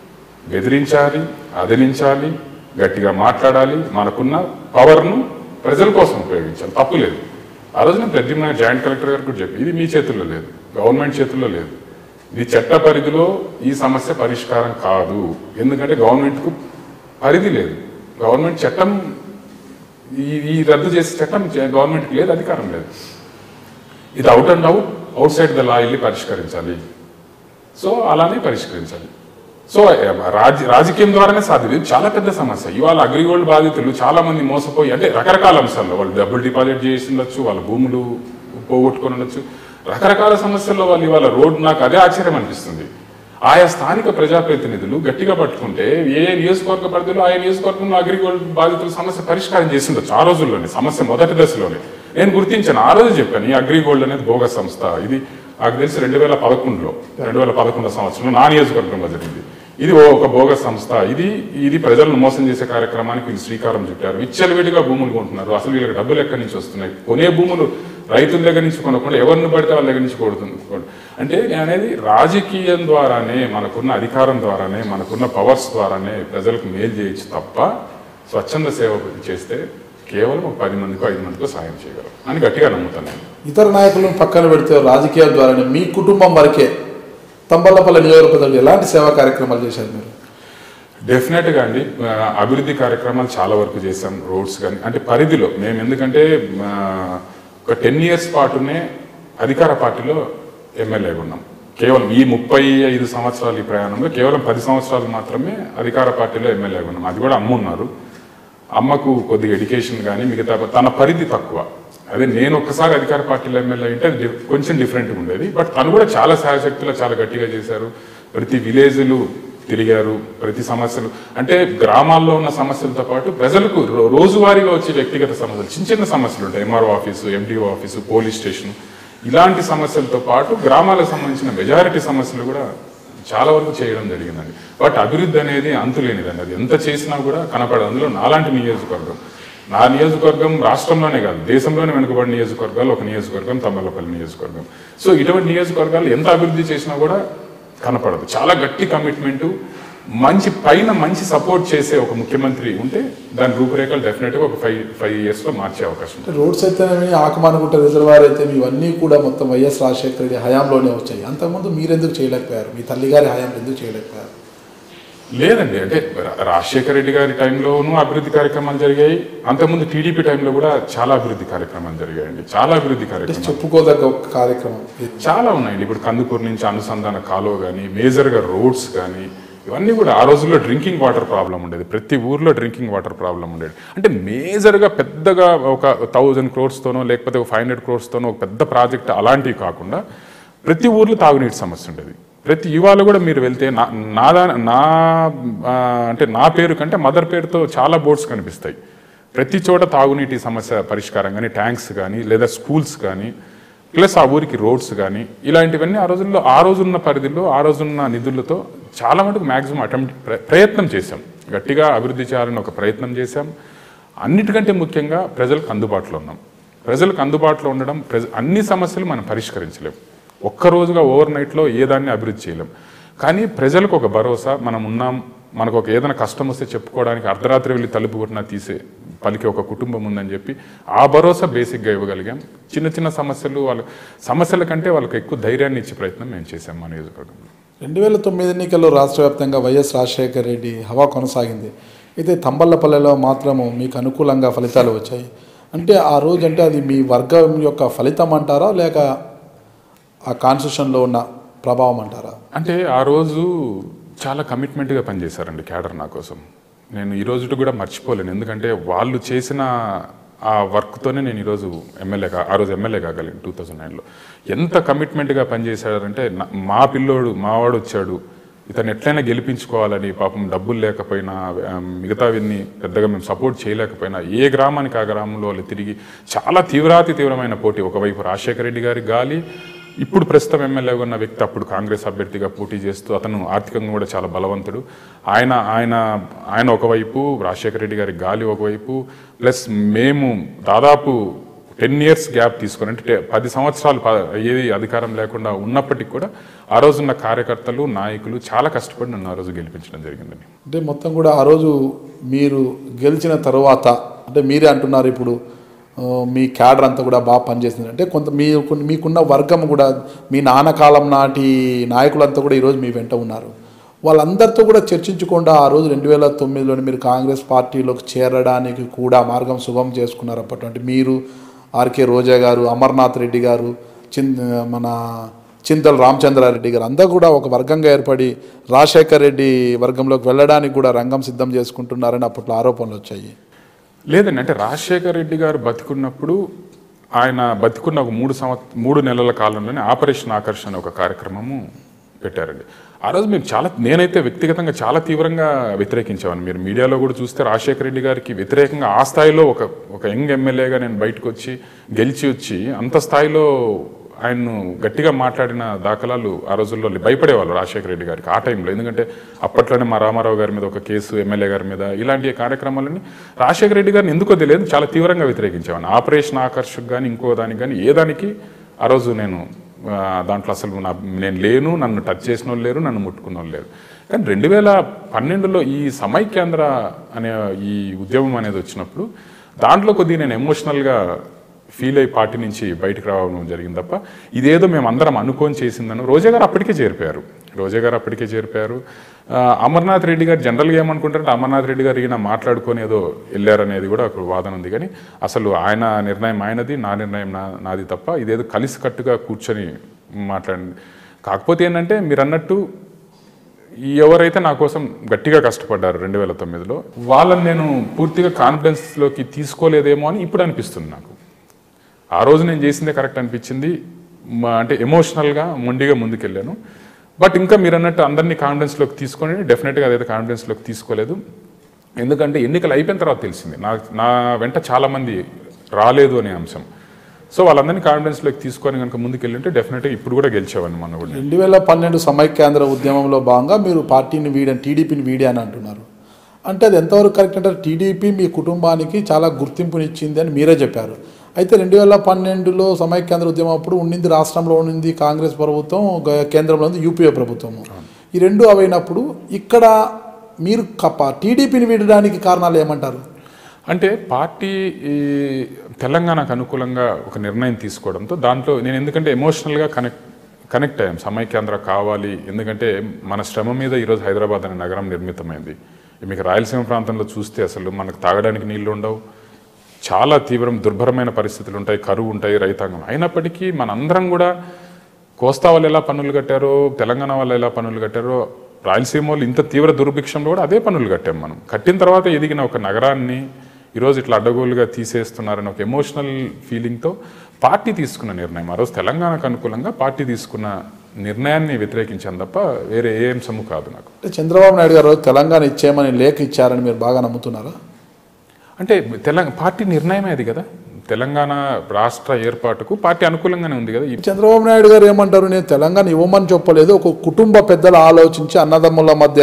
బెదిరించాలి అదిలించాలి గట్టిగా మాట్లాడాలి మనకున్న పవర్ను ప్రజల కోసం ఉపయోగించాలి తప్పు లేదు ఆ రోజున ప్రద్యుమ్న జాయింట్ కలెక్టర్ గారు కూడా చెప్పి ఇది మీ చేతుల్లో లేదు గవర్నమెంట్ చేతుల్లో లేదు ఇది చట్ట పరిధిలో ఈ సమస్య పరిష్కారం కాదు ఎందుకంటే గవర్నమెంట్కు పరిధి లేదు గవర్నమెంట్ చట్టం ఈ ఈ రద్దు చేసే చట్టం చే- గవర్నమెంట్కి లేదు అధికారం లేదు ఇది out and out outside the law వెళ్ళి పరిష్కరించాలి సో అలానే పరిష్కరించాలి సో ఏ, రాజ రాజకీయం ద్వారానే సాధ్యం ఇది చాలా పెద్ద సమస్య ఇవాళ అగ్రిగోల్డ్ బాధితులు చాలా మంది మోసపోయి అంటే రకరకాల అంశాల్లో వాళ్ళు డబ్బులు డిపాజిట్ చేసి ఉండొచ్చు వాళ్ళ భూములు పోగొట్టుకొని ఉండొచ్చు రకరకాల సమస్యల్లో వాళ్ళు ఇవాళ రోడ్ నాకు అదే ఆశ్చర్యం అనిపిస్తుంది ఆయా స్థానిక ప్రజాప్రతినిధులు గట్టిగా పట్టుకుంటే ఏ ఏ నియోజకవర్గ పరిధిలో ఆయా నియోజకవర్గంలో అగ్రిగోల్డ్ బాధితుల సమస్య పరిష్కారం చేసి ఉండొచ్చు ఆ రోజుల్లోనే సమస్య మొదటి దశలోనే నేను గుర్తించాను ఆ రోజు చెప్పాను ఈ అగ్రిగోల్డ్ అనేది బోగస్ సంస్థ ఇది నాకు తెలిసి రెండు వేల పదకొండులో రెండు వేల పదకొండు సంవత్సరంలో నా నియోజకవర్గంలో జరిగింది ఇది ఓ ఒక బోగస్ సంస్థ ఇది ఇది ప్రజలను మోసం చేసే కార్యక్రమానికి వీళ్ళు శ్రీకారం చుట్టారు విచ్చలవిడిగా భూములు కొంటున్నారు అసలు వీళ్ళకి డబ్బులు ఎక్కడి నుంచి వస్తున్నాయి కొనే భూములు రైతుల దగ్గర నుంచి కొనకుండా ఎవరిని పడితే వాళ్ళ దగ్గర నుంచి కొడుతుంది అంటే నేను అనేది రాజకీయం ద్వారానే మనకున్న అధికారం ద్వారానే మనకున్న పవర్స్ ద్వారానే ప్రజలకు మేలు చేయొచ్చు తప్ప స్వచ్ఛంద సేవ చేస్తే కేవలం ఒక పది మందికో ఐదు మందికో సాయం చేయగలం అని గట్టిగా నమ్ముతాను నేను ఇతర నాయకులను పక్కన పెడితే రాజకీయాల ద్వారానే మీ కుటుంబం వరకే తంబల్లపల్లి నియోజకవర్గంలో ఎలాంటి సేవా కార్యక్రమాలు చేశారు మీరు డెఫినెట్గా అండి ఆ, అభివృద్ధి కార్యక్రమాలు చాలా వరకు చేశాం రోడ్స్ కానీ అంటే పరిధిలో మేము ఎందుకంటే ఆ, ఒక టెన్ ఇయర్స్ పాటునే అధికార పార్టీలో ఎమ్మెల్యేగా ఉన్నాం కేవలం ఈ ముప్పై ఐదు సంవత్సరాల ఈ ప్రయాణంలో కేవలం పది సంవత్సరాలు మాత్రమే అధికార పార్టీలో ఎమ్మెల్యేగా ఉన్నాం అది కూడా అమ్మ ఉన్నారు అమ్మకు కొద్దిగా ఎడ్యుకేషన్ కానీ మిగతా తన పరిధి తక్కువ అదే నేను ఒక్కసారి అధికార పార్టీలో ఎమ్మెల్యే అంటే అది డి- కొంచెం డిఫరెంట్గా ఉండేది బట్ తను కూడా చాలా సహాయశక్తులు చాలా గట్టిగా చేశారు ప్రతి విలేజ్లు తిరిగారు ప్రతి సమస్యలు అంటే గ్రామాల్లో ఉన్న సమస్యలతో పాటు ప్రజలకు రో- రోజువారీగా వచ్చే వ్యక్తిగత సమస్యలు చిన్న చిన్న సమస్యలు ఉంటాయి MRO office MDO office police station ఇలాంటి సమస్యలతో పాటు గ్రామాలకు సంబంధించిన మెజారిటీ సమస్యలు కూడా చాలా వరకు చేయడం జరిగిందండి బట్ అభివృద్ధి అనేది అంతులేనిదండి అది ఎంత చేసినా కూడా కనపడదు అందులో నాలాంటి నియోజకవర్గం నా నియోజకవర్గం రాష్ట్రంలోనే కాదు దేశంలోనే వెనుకబడిన నియోజకవర్గాలు ఒక నియోజకవర్గం తమ్మలపల్లి నియోజకవర్గం సో ఇటువంటి నియోజకవర్గాలు ఎంత అభివృద్ధి చేసినా కూడా కనపడదు చాలా గట్టి కమిట్మెంట్ మంచి పైన మంచి సపోర్ట్ చేసే ఒక ముఖ్యమంత్రి ఉంటే దాని రూపురేఖలు డెఫినెట్గా ఒక ఫైవ్ ఫైవ్ ఇయర్స్లో మార్చే అవకాశం ఉంది. రోడ్స్ అయితేనేమి ఆకమానుకుంట రిజర్వాయర్ అయితే ఇవన్నీ కూడా మొత్తం వైఎస్ రాజశేఖర రెడ్డి హయాంలోనే వచ్చాయి అంతకుముందు మీరు ఎందుకు చేయలేకపోయారు మీ తల్లిగారి హయాంలో ఎందుకు చేయలేకపోయారు లేదండి అంటే రా- రాజశేఖర రెడ్డి గారి టైంలోనూ అభివృద్ధి కార్యక్రమాలు జరిగాయి అంతకుముందు టీడీపీ టైంలో కూడా చాలా అభివృద్ధి కార్యక్రమాలు జరిగాయండి చాలా అభివృద్ధి అంటే కార్యక్రమాలు చెప్పుకోదగ్గ ఒక కార్యక్రమం ఇది. చాలా ఉన్నాయండి ఇప్పుడు కందుకూరు నుంచి అనుసంధాన కాలువ కానీ మేజర్గా రోడ్స్ కానీ ఇవన్నీ కూడా ఆ రోజుల్లో డ్రింకింగ్ వాటర్ ప్రాబ్లం ఉండేది ప్రతి ఊర్లో డ్రింకింగ్ వాటర్ ప్రాబ్లం ఉండేది అంటే మేజర్గా పెద్దగా ఒక థౌజండ్ క్రోర్స్తోనో లేకపోతే ఒక ఫైవ్ హండ్రెడ్ క్రోర్స్తోనో ఒక పెద్ద ప్రాజెక్ట్ అలాంటివి కాకుండా ప్రతి ఊర్లో తాగునీటి సమస్య ఉండేది ప్రతి ఇవాళ కూడా మీరు వెళ్తే నా నా దా- నా ఆ, అంటే నా పేరు కంటే మదర్ పేరుతో చాలా బోర్డ్స్ కనిపిస్తాయి ప్రతి చోట తాగునీటి సమస్య పరిష్కారం కానీ ట్యాంక్స్ కానీ లేదా స్కూల్స్ కానీ ప్లస్ ఆ ఊరికి రోడ్స్ కానీ ఇలాంటివన్నీ ఆ రోజుల్లో ఆ రోజున్న పరిధిలో ఆ రోజున్న నిధులతో చాలా మటుకు మ్యాక్సిమం అటెంప్ట్ ప్రయత్నం చేశాం గట్టిగా అభివృద్ధి చేయాలని ఒక ప్రయత్నం చేశాం అన్నిటికంటే ముఖ్యంగా ప్రజలకు అందుబాటులో ఉన్నాం ప్రజలకు అందుబాటులో ఉండడం ప్రజ అన్ని సమస్యలు మనం పరిష్కరించలేం ఒక్క రోజుగా ఓవర్ నైట్లో ఏ దాన్ని అభివృద్ధి చేయలేం కానీ ప్రజలకు ఒక భరోసా మనం ఉన్నాం మనకు ఒక ఏదైనా కష్టం వస్తే చెప్పుకోవడానికి అర్ధరాత్రి వెళ్ళి తలుపు కొట్టినా తీసే పలికి ఒక కుటుంబం ఉందని చెప్పి ఆ భరోసా బేసిక్గా ఇవ్వగలిగాం చిన్న చిన్న సమస్యలు వాళ్ళ సమస్యల కంటే వాళ్ళకి ఎక్కువ ధైర్యాన్ని ఇచ్చే ప్రయత్నం మేము చేశాం మా నియోజకవర్గంలో రెండు వేల తొమ్మిది ఎన్నికల్లో రాష్ట్ర వ్యాప్తంగా వైఎస్ రాజశేఖర రెడ్డి హవా కొనసాగింది అయితే తంబళ్ళపల్లెలో మాత్రము మీకు అనుకూలంగా ఫలితాలు వచ్చాయి అంటే ఆ రోజు అంటే అది మీ వర్గం యొక్క ఫలితం అంటారా లేక ఆ కాన్స్టిట్యూషన్లో ఉన్న ప్రభావం అంటారా అంటే ఆ రోజు చాలా కమిట్మెంట్గా పనిచేశారండి క్యాడర్ నా కోసం నేను ఈ రోజు కూడా మర్చిపోలేను ఎందుకంటే వాళ్ళు చేసిన ఆ వర్క్తోనే నేను ఈరోజు ఎమ్మెల్యే కా ఆ రోజు ఎమ్మెల్యే కాగలిగాను టూ థౌజండ్ నైన్లో ఎంత కమిట్మెంట్గా పనిచేశాడంటే నా- మా పిల్లోడు మావాడు వచ్చాడు ఇతను ఎట్లయినా గెలిపించుకోవాలని పాపం డబ్బులు లేకపోయినా ఆ, మిగతావన్నీ పెద్దగా మేము సపోర్ట్ చేయలేకపోయినా ఏ గ్రామానికి ఆ గ్రామంలో వాళ్ళు తిరిగి చాలా తీవ్రాతి తీవ్రమైన పోటీ ఒకవైపు రాజశేఖర రెడ్డి గారి గాలి ఇప్పుడు ప్రస్తుతం ఎమ్మెల్యేగా ఉన్న వ్యక్తి అప్పుడు కాంగ్రెస్ అభ్యర్థిగా పోటీ చేస్తూ అతను ఆర్థికంగా కూడా చాలా బలవంతుడు ఆయన ఆయన ఆయన ఒకవైపు రాజశేఖర రెడ్డి గారి గాలి ఒకవైపు ప్లస్ మేము దాదాపు టెన్ ఇయర్స్ గ్యాప్ తీసుకొని అంటే టె- పది సంవత్సరాలు ప- ఏది అధికారం లేకుండా ఉన్నప్పటికీ కూడా ఆ రోజున్న కార్యకర్తలు నాయకులు చాలా కష్టపడి నన్ను ఆ రోజు గెలిపించడం జరిగిందండి అంటే మొత్తం కూడా ఆ రోజు మీరు గెలిచిన తర్వాత అంటే మీరే అంటున్నారు ఇప్పుడు ఆ, మీ క్యాడర్ అంతా కూడా బాగా పనిచేసింది అంటే కొంత మీకు మీకున్న వర్గం కూడా మీ నాన్న కాలం నాటి నాయకులంతా కూడా ఈరోజు మీ వెంట ఉన్నారు వాళ్ళందరితో కూడా చర్చించకుండా ఆ రోజు రెండు వేల తొమ్మిదిలోని మీరు కాంగ్రెస్ పార్టీలోకి చేరడానికి కూడా మార్గం సుగమం చేసుకున్నారు అప్పటి మీరు ఆర్కే రోజా గారు అమర్నాథ్ రెడ్డి గారు చిన్ మన చింతల రామచంద్రారెడ్డి గారు అందరూ కూడా ఒక వర్గంగా ఏర్పడి రాజశేఖర్ రెడ్డి వర్గంలోకి వెళ్ళడానికి కూడా రంగం సిద్ధం చేసుకుంటున్నారని అప్పట్లో ఆరోపణలు వచ్చాయి లేదండి అంటే రాజశేఖర్ రెడ్డి గారు బతికున్నప్పుడు ఆయన బతికున్న ఒక మూడు సంవత్ మూడు నెలల కాలంలోనే ఆపరేషన్ ఆకర్షణ ఒక కార్యక్రమము పెట్టారండి ఆ రోజు మేము చాలా నేనైతే వ్యక్తిగతంగా చాలా తీవ్రంగా వ్యతిరేకించాను మీరు మీడియాలో కూడా చూస్తే రాజశేఖర రెడ్డి గారికి వ్యతిరేకంగా ఆ స్థాయిలో ఒక ఒక యంగ్ ఎమ్మెల్యేగా నేను బయటకు వచ్చి గెలిచి వచ్చి అంత స్థాయిలో ఆయన్ను గట్టిగా మాట్లాడిన దాఖలాలు ఆ రోజుల్లో భయపడేవాళ్ళు రాజశేఖర రెడ్డి గారికి ఆ టైంలో ఎందుకంటే అప్పట్లోనే మా రామారావు గారి మీద ఒక కేసు ఎమ్మెల్యే గారి మీద ఇలాంటి కార్యక్రమాలని రాజశేఖర రెడ్డి గారిని ఎందుకో తెలియదు చాలా తీవ్రంగా వ్యతిరేకించేవాడిని ఆపరేషన్ ఆకర్షక్ కానీ ఇంకో దానికి కానీ ఏ దానికి ఆ రోజు నేను ఆ, దాంట్లో అసలు నా నేను లేను నన్ను టచ్ చేసిన వాళ్ళు లేరు నన్ను ముట్టుకున్న వాళ్ళు లేరు కానీ రెండు వేల పన్నెండులో ఈ సమైక్యాంధ్ర అనే ఈ ఉద్యమం అనేది వచ్చినప్పుడు దాంట్లో కొద్దిగా నేను ఎమోషనల్గా ఫీల్ అయ్యి పార్టీ నుంచి బయటకు రావడం జరిగింది తప్ప ఇదేదో మేము అందరం అనుకొని చేసిందని రోజా గారు అప్పటికే చేరిపోయారు రోజా గారు అప్పటికే చేరిపోయారు ఆ, అమర్నాథ్ రెడ్డి గారు జనరల్గా ఏమనుకుంటారంటే అమర్నాథ్ రెడ్డి గారు ఈయన మాట్లాడుకొని ఏదో వెళ్ళారనేది కూడా ఒక వాదన ఉంది కానీ అసలు ఆయన నిర్ణయం ఆయనది నా నిర్ణయం నా నాది తప్ప ఇదేదో కలిసికట్టుగా కూర్చొని మాట్లాడింది కాకపోతే ఏంటంటే మీరు అన్నట్టు ఎవరైతే నా కోసం గట్టిగా కష్టపడ్డారు రెండు వేల తొమ్మిదిలో వాళ్ళని నేను పూర్తిగా కాన్ఫిడెన్స్లోకి తీసుకోలేదేమో అని ఇప్పుడు అనిపిస్తుంది నాకు ఆ రోజు నేను చేసిందే కరెక్ట్ అనిపించింది మా- అంటే ఎమోషనల్గా మొండిగా ముందుకెళ్ళాను బట్ ఇంకా మీరు అన్నట్టు అందరినీ కాన్ఫిడెన్స్లోకి తీసుకొని డెఫినెట్గా అదైతే కాన్ఫిడెన్స్లోకి తీసుకోలేదు ఎందుకంటే ఎన్నికలు అయిపోయిన తర్వాత తెలిసింది నా నా వెంట చాలామంది రాలేదు అనే అంశం సో వాళ్ళందరినీ కాన్ఫిడెన్స్లోకి తీసుకొని కనుక ముందుకెళ్ళింటే డెఫినెట్గా ఇప్పుడు కూడా గెలిచేవాడిని మన కూడా రెండు వేల పన్నెండు సమైక్యాంధ్ర ఉద్యమంలో భాగంగా మీరు పార్టీని వీడని టీడీపీని వీడి అని అంటున్నారు అంటే అది ఎంతవరకు కరెక్ట్ అంటారు టీడీపీ మీ కుటుంబానికి చాలా గుర్తింపునిచ్చింది అని మీరే చెప్పారు అయితే రెండు వేల పన్నెండులో సమైక్యాంధ్ర ఉద్యమం అప్పుడు ఉండింది రాష్ట్రంలో ఉండింది కాంగ్రెస్ ప్రభుత్వం గ- కేంద్రంలో ఉంది యూపీఏ ప్రభుత్వము ఈ రెండు అవైనప్పుడు ఇక్కడ మీరు కప్ప టీడీపీని వీడడానికి కారణాలు ఏమంటారు అంటే పార్టీ ఈ తెలంగాణకు అనుకూలంగా ఒక నిర్ణయం తీసుకోవడంతో దాంట్లో నేను ఎందుకంటే ఎమోషనల్గా కనెక్ట్ కనెక్ట్ అయ్యాం సమైక్యాంధ్ర కావాలి ఎందుకంటే మన శ్రమ మీద ఈరోజు హైదరాబాద్ అనే నగరం నిర్మితమైంది మీకు రాయలసీమ ప్రాంతంలో చూస్తే అసలు మనకు తాగడానికి నీళ్లు ఉండవు చాలా తీవ్రం దుర్భరమైన పరిస్థితులు ఉంటాయి కరువు ఉంటాయి రైతాంగం అయినప్పటికీ మనందరం కూడా కోస్తా వాళ్ళు ఎలా పన్నులు కట్టారో తెలంగాణ వాళ్ళు ఎలా పన్నులు కట్టారో రాయలసీమ వాళ్ళు ఇంత తీవ్ర దుర్భిక్షంలో కూడా అదే పన్నులు కట్టాం మనం కట్టిన తర్వాత ఎదిగిన ఒక నగరాన్ని ఈరోజు ఇట్లా అడ్డగోలుగా తీసేస్తున్నారని ఒక ఎమోషనల్ ఫీలింగ్తో పార్టీ తీసుకున్న నిర్ణయం ఆ రోజు తెలంగాణకు అనుకూలంగా పార్టీ తీసుకున్న నిర్ణయాన్ని వ్యతిరేకించాను తప్ప వేరే ఏ అంశము కాదు నాకు అంటే చంద్రబాబు నాయుడు గారు తెలంగాణ ఇచ్చేయమని లేఖ ఇచ్చారని మీరు బాగా నమ్ముతున్నారా అంటే తెలంగాణ పార్టీ నిర్ణయమే అది కదా తెలంగాణ రాష్ట్ర ఏర్పాటుకు పార్టీ అనుకూలంగానే ఉంది కదా ఈ చంద్రబాబు నాయుడు గారు ఏమంటారు నేను తెలంగాణ ఇవ్వమని చెప్పలేదు ఒక కుటుంబ పెద్దలు ఆలోచించి అన్నదమ్ముల మధ్య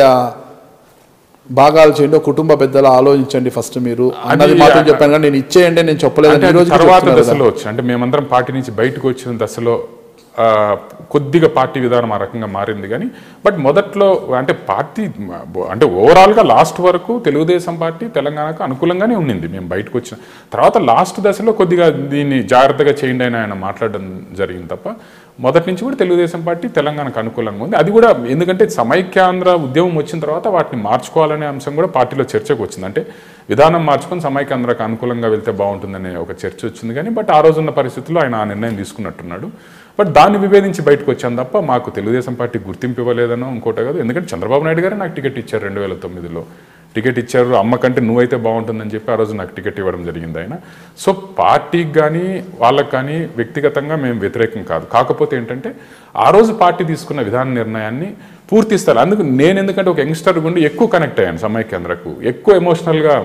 భాగాలు చేయండి ఒక కుటుంబ పెద్దలు ఆలోచించండి ఫస్ట్ మీరు అన్నది అది- మాత్రం చెప్పాను కానీ నేను ఇచ్చేయండి నేను చెప్పలేదు అంటే ఈ అది రోజు తర్వాత దశలో వచ్చి అంటే మేమందరం పార్టీ నుంచి బయటకు వచ్చిన దశలో ఆ, కొద్దిగా పార్టీ విధానం ఆ రకంగా మారింది కానీ బట్ మొదట్లో అంటే పార్టీ అంటే ఓవరాల్గా లాస్ట్ వరకు తెలుగుదేశం పార్టీ తెలంగాణకు అనుకూలంగానే ఉండింది మేము బయటకు వచ్చిన తర్వాత లాస్ట్ దశలో కొద్దిగా దీన్ని జాగ్రత్తగా చేయండి అని ఆయన మాట్లాడడం జరిగింది తప్ప మొదటి నుంచి కూడా తెలుగుదేశం పార్టీ తెలంగాణకు అనుకూలంగా ఉంది అది కూడా ఎందుకంటే సమైక్యాంధ్ర ఉద్యమం వచ్చిన తర్వాత వాటిని మార్చుకోవాలనే అంశం కూడా పార్టీలో చర్చకు వచ్చింది అంటే విధానం మార్చుకొని సమైక్యాంధ్రకు అనుకూలంగా వెళ్తే బాగుంటుందనే ఒక చర్చ వచ్చింది కానీ బట్ ఆ రోజున్న పరిస్థితుల్లో ఆయన ఆ నిర్ణయం తీసుకున్నట్టున్నాడు బట్ దాన్ని విభేదించి బయటకు వచ్చాను తప్ప మాకు తెలుగుదేశం పార్టీ గుర్తింపు ఇవ్వలేదనో ఇంకోటి కాదు ఎందుకంటే చంద్రబాబు నాయుడు గారే నాకు టికెట్ ఇచ్చారు రెండు వేల తొమ్మిదిలో టికెట్ ఇచ్చారు అమ్మ కంటే నువ్వైతే బాగుంటుందని చెప్పి ఆ రోజు నాకు టికెట్ ఇవ్వడం జరిగింది ఆయన సో పార్టీకి కానీ వాళ్ళకి కానీ వ్యక్తిగతంగా మేము వ్యతిరేకం కాదు కాకపోతే ఏంటంటే ఆ రోజు పార్టీ తీసుకున్న విధాన నిర్ణయాన్ని పూర్తి స్థాయి అందుకు నేను ఎందుకంటే ఒక యంగ్స్టర్ గుండి ఎక్కువ కనెక్ట్ అయ్యాను సమైక్యాంధ్రకు ఎక్కువ ఎమోషనల్గా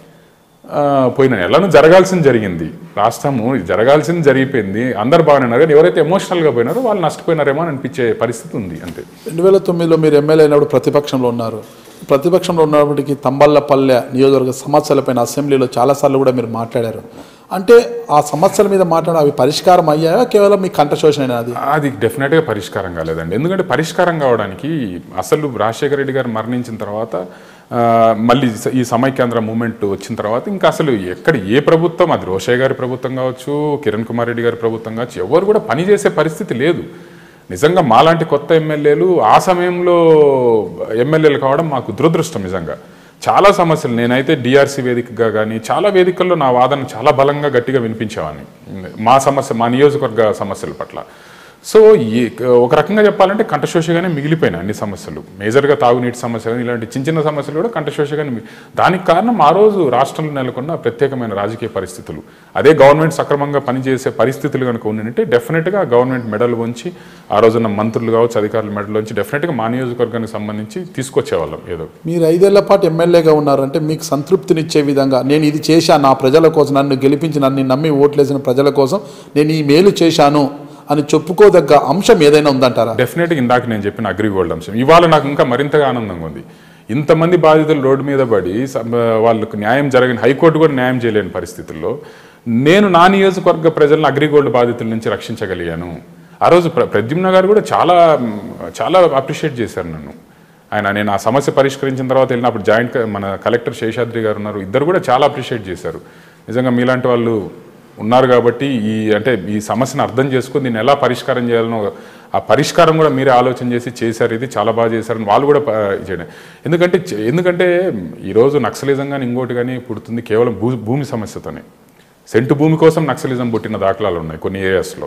ఆ, పోయిన ఎలానో జరగాల్సింది జరిగింది రాష్ట్రము జరగాల్సింది జరిగిపోయింది అందరు బాగానే ఉన్నారు కానీ ఎవరైతే ఎమోషనల్గా పోయినారో వాళ్ళు నష్టపోయినారేమో అని అనిపించే పరిస్థితి ఉంది అంతే రెండు వేల తొమ్మిదిలో మీరు ఎమ్మెల్యే అయినప్పుడు ప్రతిపక్షంలో ఉన్నారు ప్రతిపక్షంలో ఉన్నప్పటికీ తంబళ్ళపల్లె నియోజకవర్గ సమస్యలపైన అసెంబ్లీలో చాలాసార్లు కూడా మీరు మాట్లాడారు అంటే ఆ సమస్యల మీద మాట్లాడడం అవి పరిష్కారం అయ్యాయా కేవలం మీ కంఠశోషణ అది అది డెఫినెట్గా పరిష్కారం కాలేదండి ఎందుకంటే పరిష్కారం కావడానికి అసలు రాజశేఖర రెడ్డి గారు మరణించిన తర్వాత ఆ, మళ్ళీ స- ఈ సమైక్యాంధ్ర మూమెంట్ వచ్చిన తర్వాత ఇంకా అసలు ఎక్కడ ఏ ప్రభుత్వం అది రోషయ్య గారి ప్రభుత్వం కావచ్చు కిరణ్ కుమార్ రెడ్డి గారి ప్రభుత్వం కావచ్చు ఎవరు కూడా పని చేసే పరిస్థితి లేదు నిజంగా మాలాంటి కొత్త ఎమ్మెల్యేలు ఆ సమయంలో ఎమ్మెల్యేలు కావడం మాకు దురదృష్టం నిజంగా చాలా సమస్యలు నేనైతే డిఆర్సీ వేదికగా కానీ చాలా వేదికల్లో నా వాదన చాలా బలంగా గట్టిగా వినిపించేవాడిని మా సమస్య మా నియోజకవర్గ సమస్యల పట్ల సో ఈ ఒక రకంగా చెప్పాలంటే కంఠశోషగానే మిగిలిపోయినాయి అన్ని సమస్యలు మేజర్గా తాగునీటి సమస్యలు కానీ ఇలాంటి చిన్న చిన్న సమస్యలు కూడా కంఠశోషగానే మిగి- దానికి కారణం ఆ రోజు రాష్ట్రంలో నెలకొన్న ప్రత్యేకమైన రాజకీయ పరిస్థితులు అదే గవర్నమెంట్ సక్రమంగా పనిచేసే పరిస్థితులు కనుక ఉండింటే డెఫినెట్గా గవర్నమెంట్ మెడల్ వంచి ఆ రోజున్న మంత్రులు కావచ్చు అధికారుల మెడల్ వంచి డెఫినెట్గా మా నియోజకవర్గానికి సంబంధించి తీసుకొచ్చేవాళ్ళం ఏదో మీరు ఐదేళ్ల పాటు ఎమ్మెల్యేగా ఉన్నారంటే మీకు సంతృప్తినిచ్చే విధంగా నేను ఇది చేశాను నా ప్రజల కోసం నన్ను గెలిపించి నన్ను నమ్మి ఓట్లేసిన ప్రజల కోసం నేను ఈ మేలు చేశాను అని చెప్పుకోదగ్గ అంశం ఏదైనా ఉందంటారా డెఫినెట్గా ఇందాక నేను చెప్పిన అగ్రిగోల్డ్ అంశం ఇవాళ నాకు ఇంకా మరింతగా ఆనందంగా ఉంది ఇంతమంది బాధితులు రోడ్డు మీద పడి సమ- వాళ్ళకు న్యాయం జరగని హైకోర్టు కూడా న్యాయం చేయలేని పరిస్థితుల్లో నేను నా నియోజకవర్గ ప్రజలను అగ్రిగోల్డ్ బాధితుల నుంచి రక్షించగలిగాను ఆ రోజు ప్ర ప్రద్యుమ్న గారు కూడా చాలా మ్, చాలా అప్రిషియేట్ చేశారు నన్ను ఆయన నేను ఆ సమస్య పరిష్కరించిన తర్వాత వెళ్ళినప్పుడు జాయింట్ క- మన కలెక్టర్ శేషాద్రి గారు ఉన్నారు ఇద్దరు కూడా చాలా అప్రిషియేట్ చేశారు నిజంగా మీలాంటి వాళ్ళు ఉన్నారు కాబట్టి ఈ అంటే ఈ సమస్యను అర్థం చేసుకుని దీన్ని ఎలా పరిష్కారం చేయాలనో ఆ పరిష్కారం కూడా మీరే ఆలోచన చేసి చేశారు ఇది చాలా బాగా చేశారని వాళ్ళు కూడా ప- చేయడం ఎందుకంటే చే- ఎందుకంటే ఈరోజు నక్సలిజం కానీ ఇంకోటి కానీ పుడుతుంది కేవలం భూ భూమి సమస్యతోనే సెంటు భూమి కోసం నక్సలిజం పుట్టిన దాఖలాలు ఉన్నాయి కొన్ని ఏరియాస్లో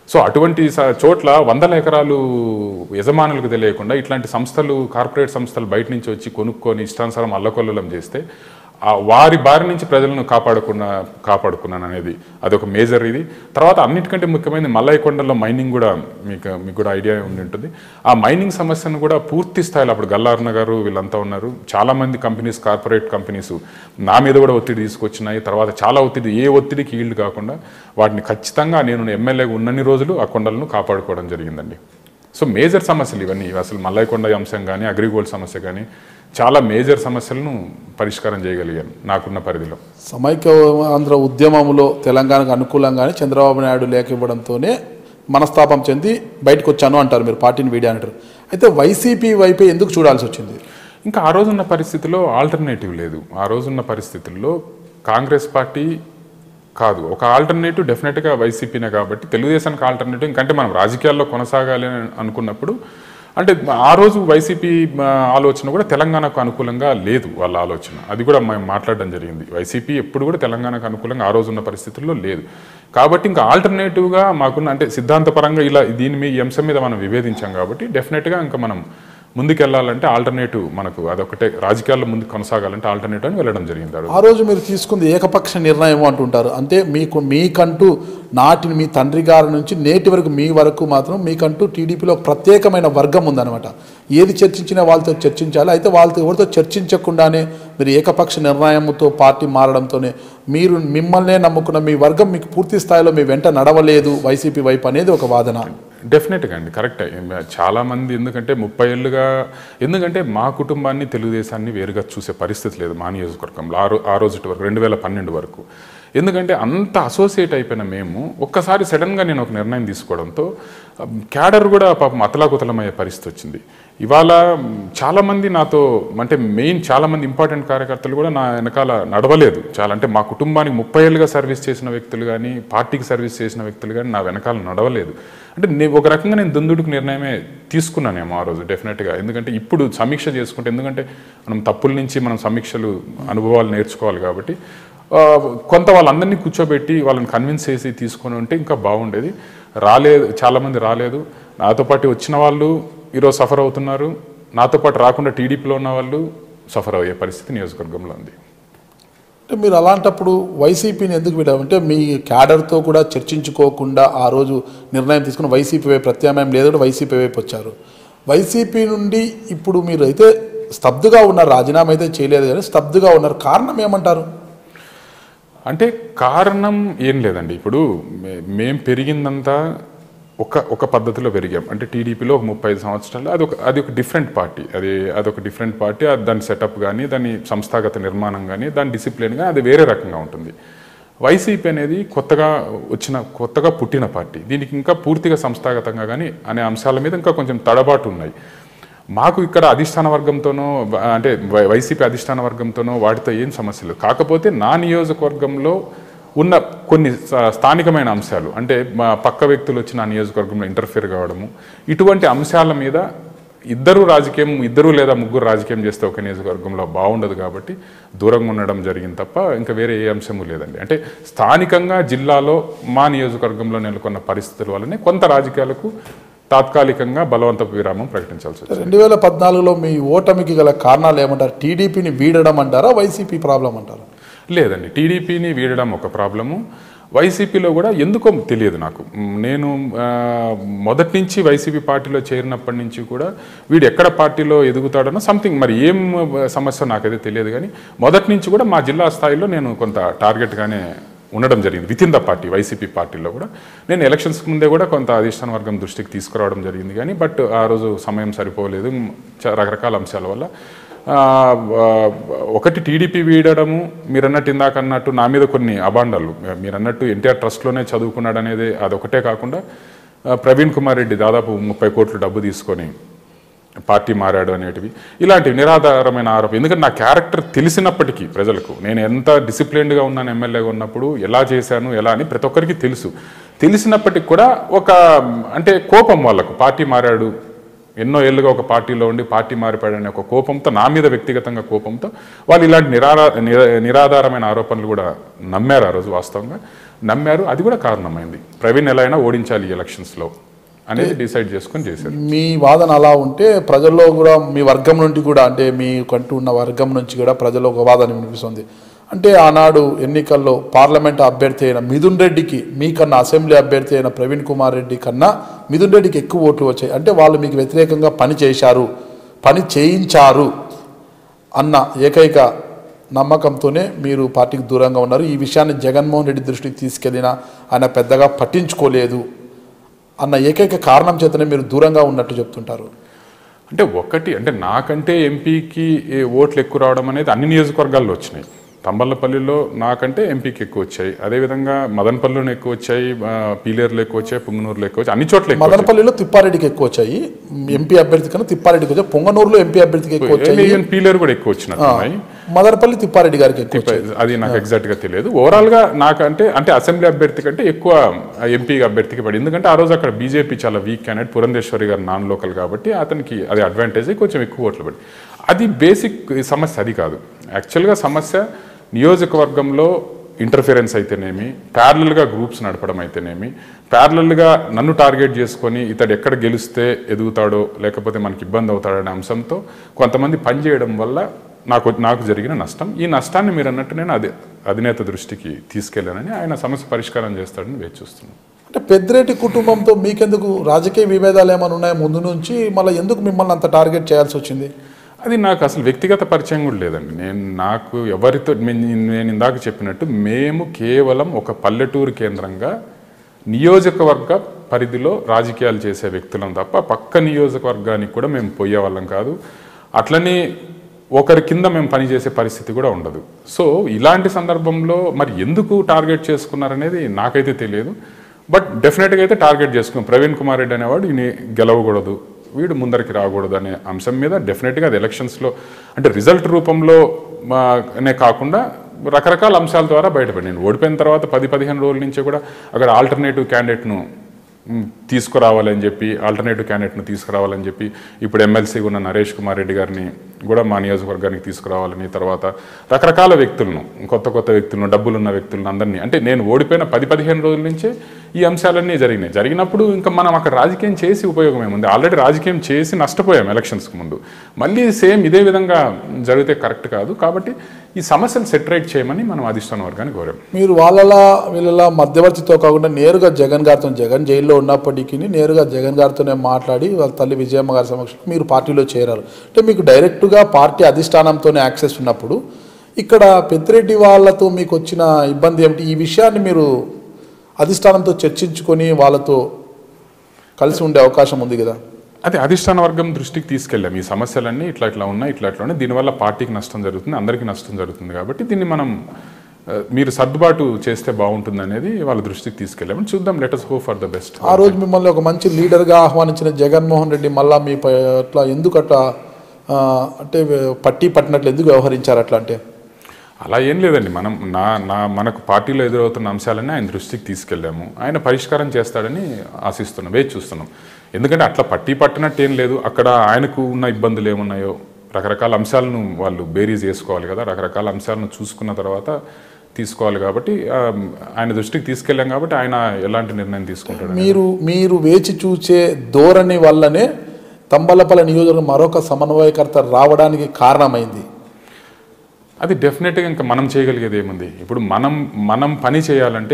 సో అటువంటి స- చోట్ల వందల ఎకరాలు యజమానులకు తెలియకుండా ఇట్లాంటి సంస్థలు కార్పొరేట్ సంస్థలు బయట నుంచి వచ్చి కొనుక్కొని ఇష్టానుసారం అల్లకొల్లలం చేస్తే ఆ వారి బారి నుంచి ప్రజలను కాపాడుకున్న కాపాడుకున్నాను అనేది అదొక మేజర్ ఇది తర్వాత అన్నిటికంటే ముఖ్యమైనది మల్లయ్యకొండలో మైనింగ్ కూడా మీకు మీకు కూడా ఐడియా ఉండి ఉంటుంది ఆ మైనింగ్ సమస్యను కూడా పూర్తి స్థాయిలో అప్పుడు గల్లార్న గారు వీళ్ళంతా ఉన్నారు చాలా మంది కంపెనీస్ కార్పొరేట్ కంపెనీస్ నా మీద కూడా ఒత్తిడి తీసుకొచ్చినాయి తర్వాత చాలా ఒత్తిడి ఏ ఒత్తిడికి ఈల్డ్ కాకుండా వాటిని ఖచ్చితంగా నేను ఎమ్మెల్యేగా ఉన్నన్ని రోజులు ఆ కొండలను కాపాడుకోవడం జరిగిందండి సో మేజర్ సమస్యలు ఇవన్నీ అసలు మల్లయ్యకొండ అంశం కానీ అగ్రిగోల్డ్ సమస్య కానీ చాలా మేజర్ సమస్యలను పరిష్కారం చేయగలిగాను నాకున్న పరిధిలో సమైక్య ఆంధ్ర ఉద్యమంలో తెలంగాణకు అనుకూలంగానే చంద్రబాబు నాయుడు లేఖ ఇవ్వడంతోనే మనస్తాపం చెంది బయటకు వచ్చాను అంటారు మీరు పార్టీని వీడి అంటారు అయితే వైసీపీ వైపే ఎందుకు చూడాల్సి వచ్చింది ఇంకా ఆ రోజున్న పరిస్థితిలో ఆల్టర్నేటివ్ లేదు ఆ రోజున్న పరిస్థితుల్లో కాంగ్రెస్ పార్టీ కాదు ఒక ఆల్టర్నేటివ్ డెఫినెట్గా వైసీపీనే కాబట్టి తెలుగుదేశానికి ఆల్టర్నేటివ్ ఇంకంటే మనం రాజకీయాల్లో కొనసాగాలి అని అనుకున్నప్పుడు అంటే ఆ రోజు వైసీపీ ఆ, ఆలోచన కూడా తెలంగాణకు అనుకూలంగా లేదు వాళ్ళ ఆలోచన అది కూడా మేము మాట్లాడడం జరిగింది వైసీపీ ఎప్పుడు కూడా తెలంగాణకు అనుకూలంగా ఆ రోజు ఉన్న పరిస్థితుల్లో లేదు కాబట్టి ఇంకా ఆల్టర్నేటివ్గా మాకున్న అంటే సిద్ధాంతపరంగా ఇలా దీని మీ ఈ అంశం మీద మనం విభేదించాం కాబట్టి డెఫినెట్గా ఇంకా మనం ముందుకెళ్ళాలంటే ఆల్టర్నేటివ్ మనకు అదొకటే రాజకీయాల్లో ముందుకు కొనసాగాలంటే ఆల్టర్నేటివ్ అని వెళ్ళడం జరిగింది ఆ రోజు. ఆ రోజు మీరు తీసుకుంది ఏకపక్ష నిర్ణయం అంటుంటారు అంటే మీకు మీకంటూ నాటి మీ తండ్రి గారి నుంచి నేటి వరకు మీ వరకు మాత్రం మీకంటూ టీడీపీలో ప్రత్యేకమైన వర్గం ఉందన్నమాట ఏది చర్చించినా వాళ్ళతో చర్చించాలి అయితే వాళ్ళతో ఎవరితో చర్చించకుండానే మీరు ఏకపక్ష నిర్ణయంతో పార్టీ మారడంతోనే మీరు మిమ్మల్నే నమ్ముకున్న మీ వర్గం మీకు పూర్తి స్థాయిలో మీ వెంట నడవలేదు వైసీపీ వైపు అనేది ఒక వాదన డెఫినెట్గా అండి కరెక్టే చాలా మంది ఎందుకంటే ముప్పై ఏళ్ళుగా ఎందుకంటే మా కుటుంబాన్ని తెలుగుదేశాన్ని వేరుగా చూసే పరిస్థితి లేదు మా నియోజకవర్గంలో ఆ రో ఆ రోజు వరకు రెండు వేల పన్నెండు వరకు ఎందుకంటే అంత అసోసియేట్ అయిపోయిన మేము ఒక్కసారి సడన్గా నేను ఒక నిర్ణయం తీసుకోవడంతో క్యాడర్ కూడా పాపం అతలాకుతలమయ్యే పరిస్థితి వచ్చింది ఇవాళ మ్, చాలామంది నాతో అంటే మెయిన్ చాలామంది ఇంపార్టెంట్ కార్యకర్తలు కూడా నా వెనకాల నడవలేదు చాలా అంటే మా కుటుంబానికి ముప్పై ఏళ్ళుగా సర్వీస్ చేసిన వ్యక్తులు కానీ పార్టీకి సర్వీస్ చేసిన వ్యక్తులు కానీ నా వెనకాల నడవలేదు అంటే నే- ఒక రకంగా నేను దుందుడుకు నిర్ణయమే తీసుకున్నానేమో ఆ రోజు డెఫినెట్గా ఎందుకంటే ఇప్పుడు సమీక్ష చేసుకుంటే ఎందుకంటే మనం తప్పుల నుంచి మనం సమీక్షలు అనుభవాలు నేర్చుకోవాలి కాబట్టి ఆ, కొంత వాళ్ళందరినీ కూర్చోబెట్టి వాళ్ళని కన్విన్స్ చేసి తీసుకొని ఉంటే ఇంకా బాగుండేది రాలేదు చాలామంది రాలేదు నాతో పాటు వచ్చిన వాళ్ళు ఈరోజు సఫర్ అవుతున్నారు నాతో పాటు రాకుండా టీడీపీలో ఉన్న వాళ్ళు సఫర్ అయ్యే పరిస్థితి నియోజకవర్గంలో ఉంది అంటే మీరు అలాంటప్పుడు వైసీపీని ఎందుకు విడ అంటే మీ క్యాడర్తో కూడా చర్చించుకోకుండా ఆ రోజు నిర్ణయం తీసుకుని వైసీపీ వైపు ప్రత్యామ్నాయం లేదు వైసీపీ వైపు వచ్చారు వైసీపీ నుండి ఇప్పుడు మీరు అయితే స్తబ్దుగా ఉన్నారు రాజీనామా అయితే చేయలేదు కానీ స్తబ్దుగా ఉన్నారు కారణం ఏమంటారు అంటే కారణం ఏం లేదండి ఇప్పుడు మే- మేం పెరిగిందంతా ఒక ఒక పద్ధతిలో పెరిగాం అంటే టీడీపీలో ఒక ముప్పై ఐదు సంవత్సరాలు అది ఒక అది ఒక డిఫరెంట్ పార్టీ అది అదొక డిఫరెంట్ పార్టీ అది దాని సెటప్ కానీ దాని సంస్థాగత నిర్మాణం కానీ దాని డిసిప్లిన్ కానీ అది వేరే రకంగా ఉంటుంది వైసీపీ అనేది కొత్తగా వచ్చిన కొత్తగా పుట్టిన పార్టీ దీనికి ఇంకా పూర్తిగా సంస్థాగతంగా కానీ అనే అంశాల మీద ఇంకా కొంచెం తడబాటు ఉన్నాయి మాకు ఇక్కడ అధిష్టాన వర్గంతోనో వ- అంటే వై- వైసీపీ అధిష్టాన వర్గంతోనో వాటితో ఏం సమస్య లేదు కాకపోతే నా నియోజకవర్గంలో ఉన్న కొన్ని స- స్థానికమైన అంశాలు అంటే మా పక్క వ్యక్తులు వచ్చి నా నియోజకవర్గంలో ఇంటర్ఫియర్ కావడము ఇటువంటి అంశాల మీద ఇద్దరు రాజకీయం ఇద్దరు లేదా ముగ్గురు రాజకీయం చేస్తే ఒక నియోజకవర్గంలో బాగుండదు కాబట్టి దూరంగా ఉండడం జరిగింది తప్ప ఇంకా వేరే ఏ అంశము లేదండి అంటే స్థానికంగా జిల్లాలో మా నియోజకవర్గంలో నెలకొన్న పరిస్థితుల వల్లనే కొంత రాజకీయాలకు తాత్కాలికంగా బలవంతపు విరామం ప్రకటించాల్సి వచ్చింది రెండు వేల పద్నాలుగులో మీ ఓటమికి గల కారణాలు ఏమంటారు టీడీపీని వీడడం అంటారా వైసీపీ ప్రాబ్లం అంటారా లేదండి టీడీపీని వీడడం ఒక ప్రాబ్లము వైసీపీలో కూడా ఎందుకో తెలియదు నాకు మ్, నేను ఆ, మొదటి నుంచి వైసీపీ పార్టీలో చేరినప్పటి నుంచి కూడా వీడు ఎక్కడ పార్టీలో ఎదుగుతాడనో సంథింగ్ మరి ఏం ఆ, సమస్య నాకైతే తెలియదు కానీ మొదటి నుంచి కూడా మా జిల్లా స్థాయిలో నేను కొంత టార్గెట్గానే ఉండడం జరిగింది with in the party YCP పార్టీలో కూడా నేను ఎలక్షన్స్కి ముందే కూడా కొంత అధిష్టాన వర్గం దృష్టికి తీసుకురావడం జరిగింది కానీ బట్ ఆ రోజు సమయం సరిపోలేదు చ- రకరకాల అంశాల వల్ల ఆ, ఆ, ఒకటి టీడీపీ వీడడము మీరు అన్నట్టు ఇందాక అన్నట్టు నా మీద కొన్ని అబాండాలు మీరు అన్నట్టు ఎన్టీఆర్ ట్రస్ట్లోనే చదువుకున్నాడు అనేది అదొకటే కాకుండా ఆ, ప్రవీణ్ కుమార్ రెడ్డి దాదాపు ముప్పై కోట్లు డబ్బు తీసుకొని పార్టీ మారాడు అనేటివి ఇలాంటివి నిరాధారమైన ఆరోపణ ఎందుకంటే నా క్యారెక్టర్ తెలిసినప్పటికీ ప్రజలకు నేను ఎంత డిసిప్లిన్డ్గా ఉన్నాను ఎమ్మెల్యేగా ఉన్నప్పుడు ఎలా చేశాను ఎలా అని ప్రతి ఒక్కరికి తెలుసు తెలిసినప్పటికి కూడా ఒక అంటే కోపం వాళ్ళకు పార్టీ మారాడు ఎన్నో ఏళ్ళుగా ఒక పార్టీలో ఉండి పార్టీ మారిపోయాడనే ఒక కోపంతో నా మీద వ్యక్తిగతంగా కోపంతో వాళ్ళు ఇలాంటి నిరారా నిరా- నిరాధారమైన ఆరోపణలు కూడా నమ్మారు ఆ రోజు వాస్తవంగా నమ్మారు అది కూడా కారణమైంది ప్రవీణ్ ఎలా అయినా ఓడించాలి ఈ ఎలక్షన్స్లో అనేది డిసైడ్ చేసుకొని చేశారు మీ వాదన అలా ఉంటే ప్రజల్లో కూడా మీ వర్గం నుండి కూడా అంటే మీ కంటూ ఉన్న వర్గం నుంచి కూడా ప్రజల్లో ఒక వాదన వినిపిస్తుంది అంటే ఆనాడు ఎన్నికల్లో పార్లమెంట్ అభ్యర్థి అయిన మిథున్ రెడ్డికి మీకన్నా అసెంబ్లీ అభ్యర్థి అయిన ప్రవీణ్ కుమార్ రెడ్డి కన్నా మిథున్ రెడ్డికి ఎక్కువ ఓట్లు వచ్చాయి అంటే వాళ్ళు మీకు వ్యతిరేకంగా పని చేశారు పని చేయించారు అన్న ఏకైక నమ్మకంతోనే మీరు పార్టీకి దూరంగా ఉన్నారు ఈ విషయాన్ని జగన్మోహన్ రెడ్డి దృష్టికి తీసుకెళ్ళినా ఆయన పెద్దగా పట్టించుకోలేదు అన్న ఏకైక కారణం చేతనే మీరు దూరంగా ఉన్నట్టు చెప్తుంటారు అంటే ఒకటి అంటే నాకంటే ఎంపీకి ఓట్లు ఎక్కువ రావడం అనేది అన్ని నియోజకవర్గాల్లో వచ్చినాయి తంబల్లపల్లిలో నాకంటే ఎంపీకి ఎక్కువ వచ్చాయి అదేవిధంగా మదనపల్లిలోనే ఎక్కువ వచ్చాయి ఆ, పీలేరులో ఎక్కువ వచ్చాయి పుంగనూరులో ఎక్కువ వచ్చాయి అన్ని చోట్ల ఎక్కువ వచ్చాయి. మదనపల్లిలో తిప్పారెడ్డికి ఎక్కువ వచ్చాయి ఎంపీ అభ్యర్థి కన్నా తిప్పారెడ్డికి వచ్చాయి పొంగనూరులో ఎంపీ అభ్యర్థికి ఎక్కువ వచ్చాయి ఈవెన్ పీలేరు కూడా ఎక్కువ వచ్చినట్టున్నాయి మదనపల్లి తిప్పారెడ్డి గారికి ఎక్కువ వచ్చాయి అది నాకు ఎగ్జాక్ట్ గా తెలియదు ఓవరాల్ గా నాకంటే అంటే అసెంబ్లీ అభ్యర్థి కంటే ఎక్కువ ఎంపీ అభ్యర్థికి పడి ఎందుకంటే ఆ రోజు అక్కడ బీజేపీ చాలా వీక్ క్యాండిడేట్ పురంధేశ్వరి గారు నాన్ లోకల్ కాబట్టి అతనికి అది అడ్వాంటేజ్ కొంచెం ఎక్కువ ఓట్లు పడి అది బేసిక్ సమస్య అది కాదు యాక్చువల్గా సమస్య నియోజకవర్గంలో ఇంటర్ఫిరెన్స్ అయితేనేమి ప్యారలల్గా గ్రూప్స్ నడపడం అయితేనేమి ప్యారలల్గా నన్ను టార్గెట్ చేసుకొని ఇతడు ఎక్కడ గెలిస్తే ఎదుగుతాడో లేకపోతే మనకి ఇబ్బంది అవుతాడనే అంశంతో కొంతమంది పనిచేయడం వల్ల నాకు నాకు జరిగిన నష్టం ఈ నష్టాన్ని మీరు అన్నట్టు నేను అదే అధినేత దృష్టికి తీసుకెళ్ళానని ఆయన సమస్య పరిష్కారం చేస్తాడని వేచి చూస్తున్నాను అంటే పెద్దిరెడ్డి కుటుంబంతో మీకెందుకు రాజకీయ విభేదాలు ఏమైనా ఉన్నాయా ముందు నుంచి మళ్ళీ ఎందుకు మిమ్మల్ని అంత టార్గెట్ చేయాల్సి వచ్చింది అది నాకు అసలు వ్యక్తిగత పరిచయం కూడా లేదండి నేను నాకు ఎవరితో నేను నేను ఇందాక చెప్పినట్టు మేము కేవలం ఒక పల్లెటూరు కేంద్రంగా నియోజకవర్గ పరిధిలో రాజకీయాలు చేసే వ్యక్తులం తప్ప పక్క నియోజకవర్గానికి కూడా మేము పోయే వాళ్ళం కాదు అట్లనే ఒకరి కింద మేము పనిచేసే పరిస్థితి కూడా ఉండదు సో ఇలాంటి సందర్భంలో మరి ఎందుకు టార్గెట్ చేసుకున్నారనేది నాకైతే తెలియదు బట్ డెఫినెట్గా అయితే టార్గెట్ చేసుకున్నాం ప్రవీణ్ కుమార్ రెడ్డి అనేవాడు ఈయన గెలవకూడదు వీడు ముందరికి రాకూడదు అనే అంశం మీద డెఫినెట్గా అది ఎలక్షన్స్లో అంటే రిజల్ట్ రూపంలో ఆ, నే కాకుండా రకరకాల అంశాల ద్వారా బయటపడి నేను ఓడిపోయిన తర్వాత పది పదిహేను రోజుల నుంచి కూడా అక్కడ ఆల్టర్నేటివ్ క్యాండిడేట్ను మ్, తీసుకురావాలని చెప్పి ఆల్టర్నేటివ్ క్యాండిడేట్ను తీసుకురావాలని చెప్పి ఇప్పుడు ఎమ్మెల్సీ ఉన్న నరేష్ కుమార్ రెడ్డి గారిని కూడా మా నియోజకవర్గానికి తీసుకురావాలని తర్వాత రకరకాల వ్యక్తులను కొత్త కొత్త వ్యక్తులను డబ్బులున్న వ్యక్తులను అందరినీ అంటే నేను ఓడిపోయిన పది పదిహేను రోజుల నుంచే ఈ అంశాలన్నీ జరిగినాయి జరిగినప్పుడు ఇంకా మనం అక్కడ రాజకీయం చేసి ఉపయోగం ఏముంది ఆల్రెడీ రాజకీయం చేసి నష్టపోయాం ఎలక్షన్స్కి ముందు మళ్ళీ సేమ్ ఇదే విధంగా జరిగితే కరెక్ట్ కాదు కాబట్టి ఈ సమస్యను సెటరేట్ చేయమని మనం అధిష్టాన వర్గాన్ని కోరాం మీరు వాళ్ళలా వీళ్ళలా మధ్యవర్తితో కాకుండా నేరుగా జగన్ గారితో జగన్ జైల్లో ఉన్నప్పటికీ నేరుగా జగన్ గారితోనే మాట్లాడి వాళ్ళ తల్లి విజయమ్మ గారి సమక్షంలో మీరు పార్టీలో చేరారు అంటే మీకు డైరెక్ట్గా పార్టీ అధిష్టానంతోనే యాక్సెస్ ఉన్నప్పుడు ఇక్కడ పెద్దిరెడ్డి వాళ్ళతో మీకు వచ్చిన ఇబ్బంది ఏమిటి ఈ విషయాన్ని మీరు అధిష్టానంతో చర్చించుకొని వాళ్ళతో కలిసి ఉండే అవకాశం ఉంది కదా అదే అధిష్టాన వర్గం దృష్టికి తీసుకెళ్ళాం ఈ సమస్యలన్నీ ఇట్లా ఇట్లా ఉన్నాయి ఇట్లా ఇట్లా ఉన్నాయి దీనివల్ల పార్టీకి నష్టం జరుగుతుంది అందరికీ నష్టం జరుగుతుంది కాబట్టి దీన్ని మనం ఆ, మీరు సర్దుబాటు చేస్తే బాగుంటుంది అనేది వాళ్ళ దృష్టికి తీసుకెళ్ళాము చూద్దాం లెటర్స్ హో ఫర్ ద బెస్ట్ ఆ రోజు మిమ్మల్ని ఒక మంచి లీడర్గా ఆహ్వానించిన జగన్మోహన్ రెడ్డి మళ్ళా మీ పై అట్లా ఎందుకు అట్లా ఆ, అంటే పట్టి పట్టినట్లు ఎందుకు వ్యవహరించారు అట్లా అంటే అలా ఏం లేదండి మనం నా నా మనకు పార్టీలో ఎదురవుతున్న అంశాలన్నీ ఆయన దృష్టికి తీసుకెళ్ళాము ఆయన పరిష్కారం చేస్తాడని ఆశిస్తున్నాం వేచి చూస్తున్నాం ఎందుకంటే అట్లా పట్టి పట్టినట్టు ఏం లేదు అక్కడ ఆయనకు ఉన్న ఇబ్బందులు ఏమున్నాయో రకరకాల అంశాలను వాళ్ళు బేరీజ్ చేసుకోవాలి కదా రకరకాల అంశాలను చూసుకున్న తర్వాత తీసుకోవాలి కాబట్టి ఆ, ఆయన దృష్టికి తీసుకెళ్ళాం కాబట్టి ఆయన ఎలాంటి నిర్ణయం తీసుకుంటాడు మీరు మీరు వేచి చూసే ధోరణి వల్లనే తంబలపల్లి నియోజకవర్గం మరొక సమన్వయకర్త రావడానికి కారణమైంది అది డెఫినెట్గా ఇంకా మనం చేయగలిగేది ఏముంది ఇప్పుడు మనం మనం పని చేయాలంటే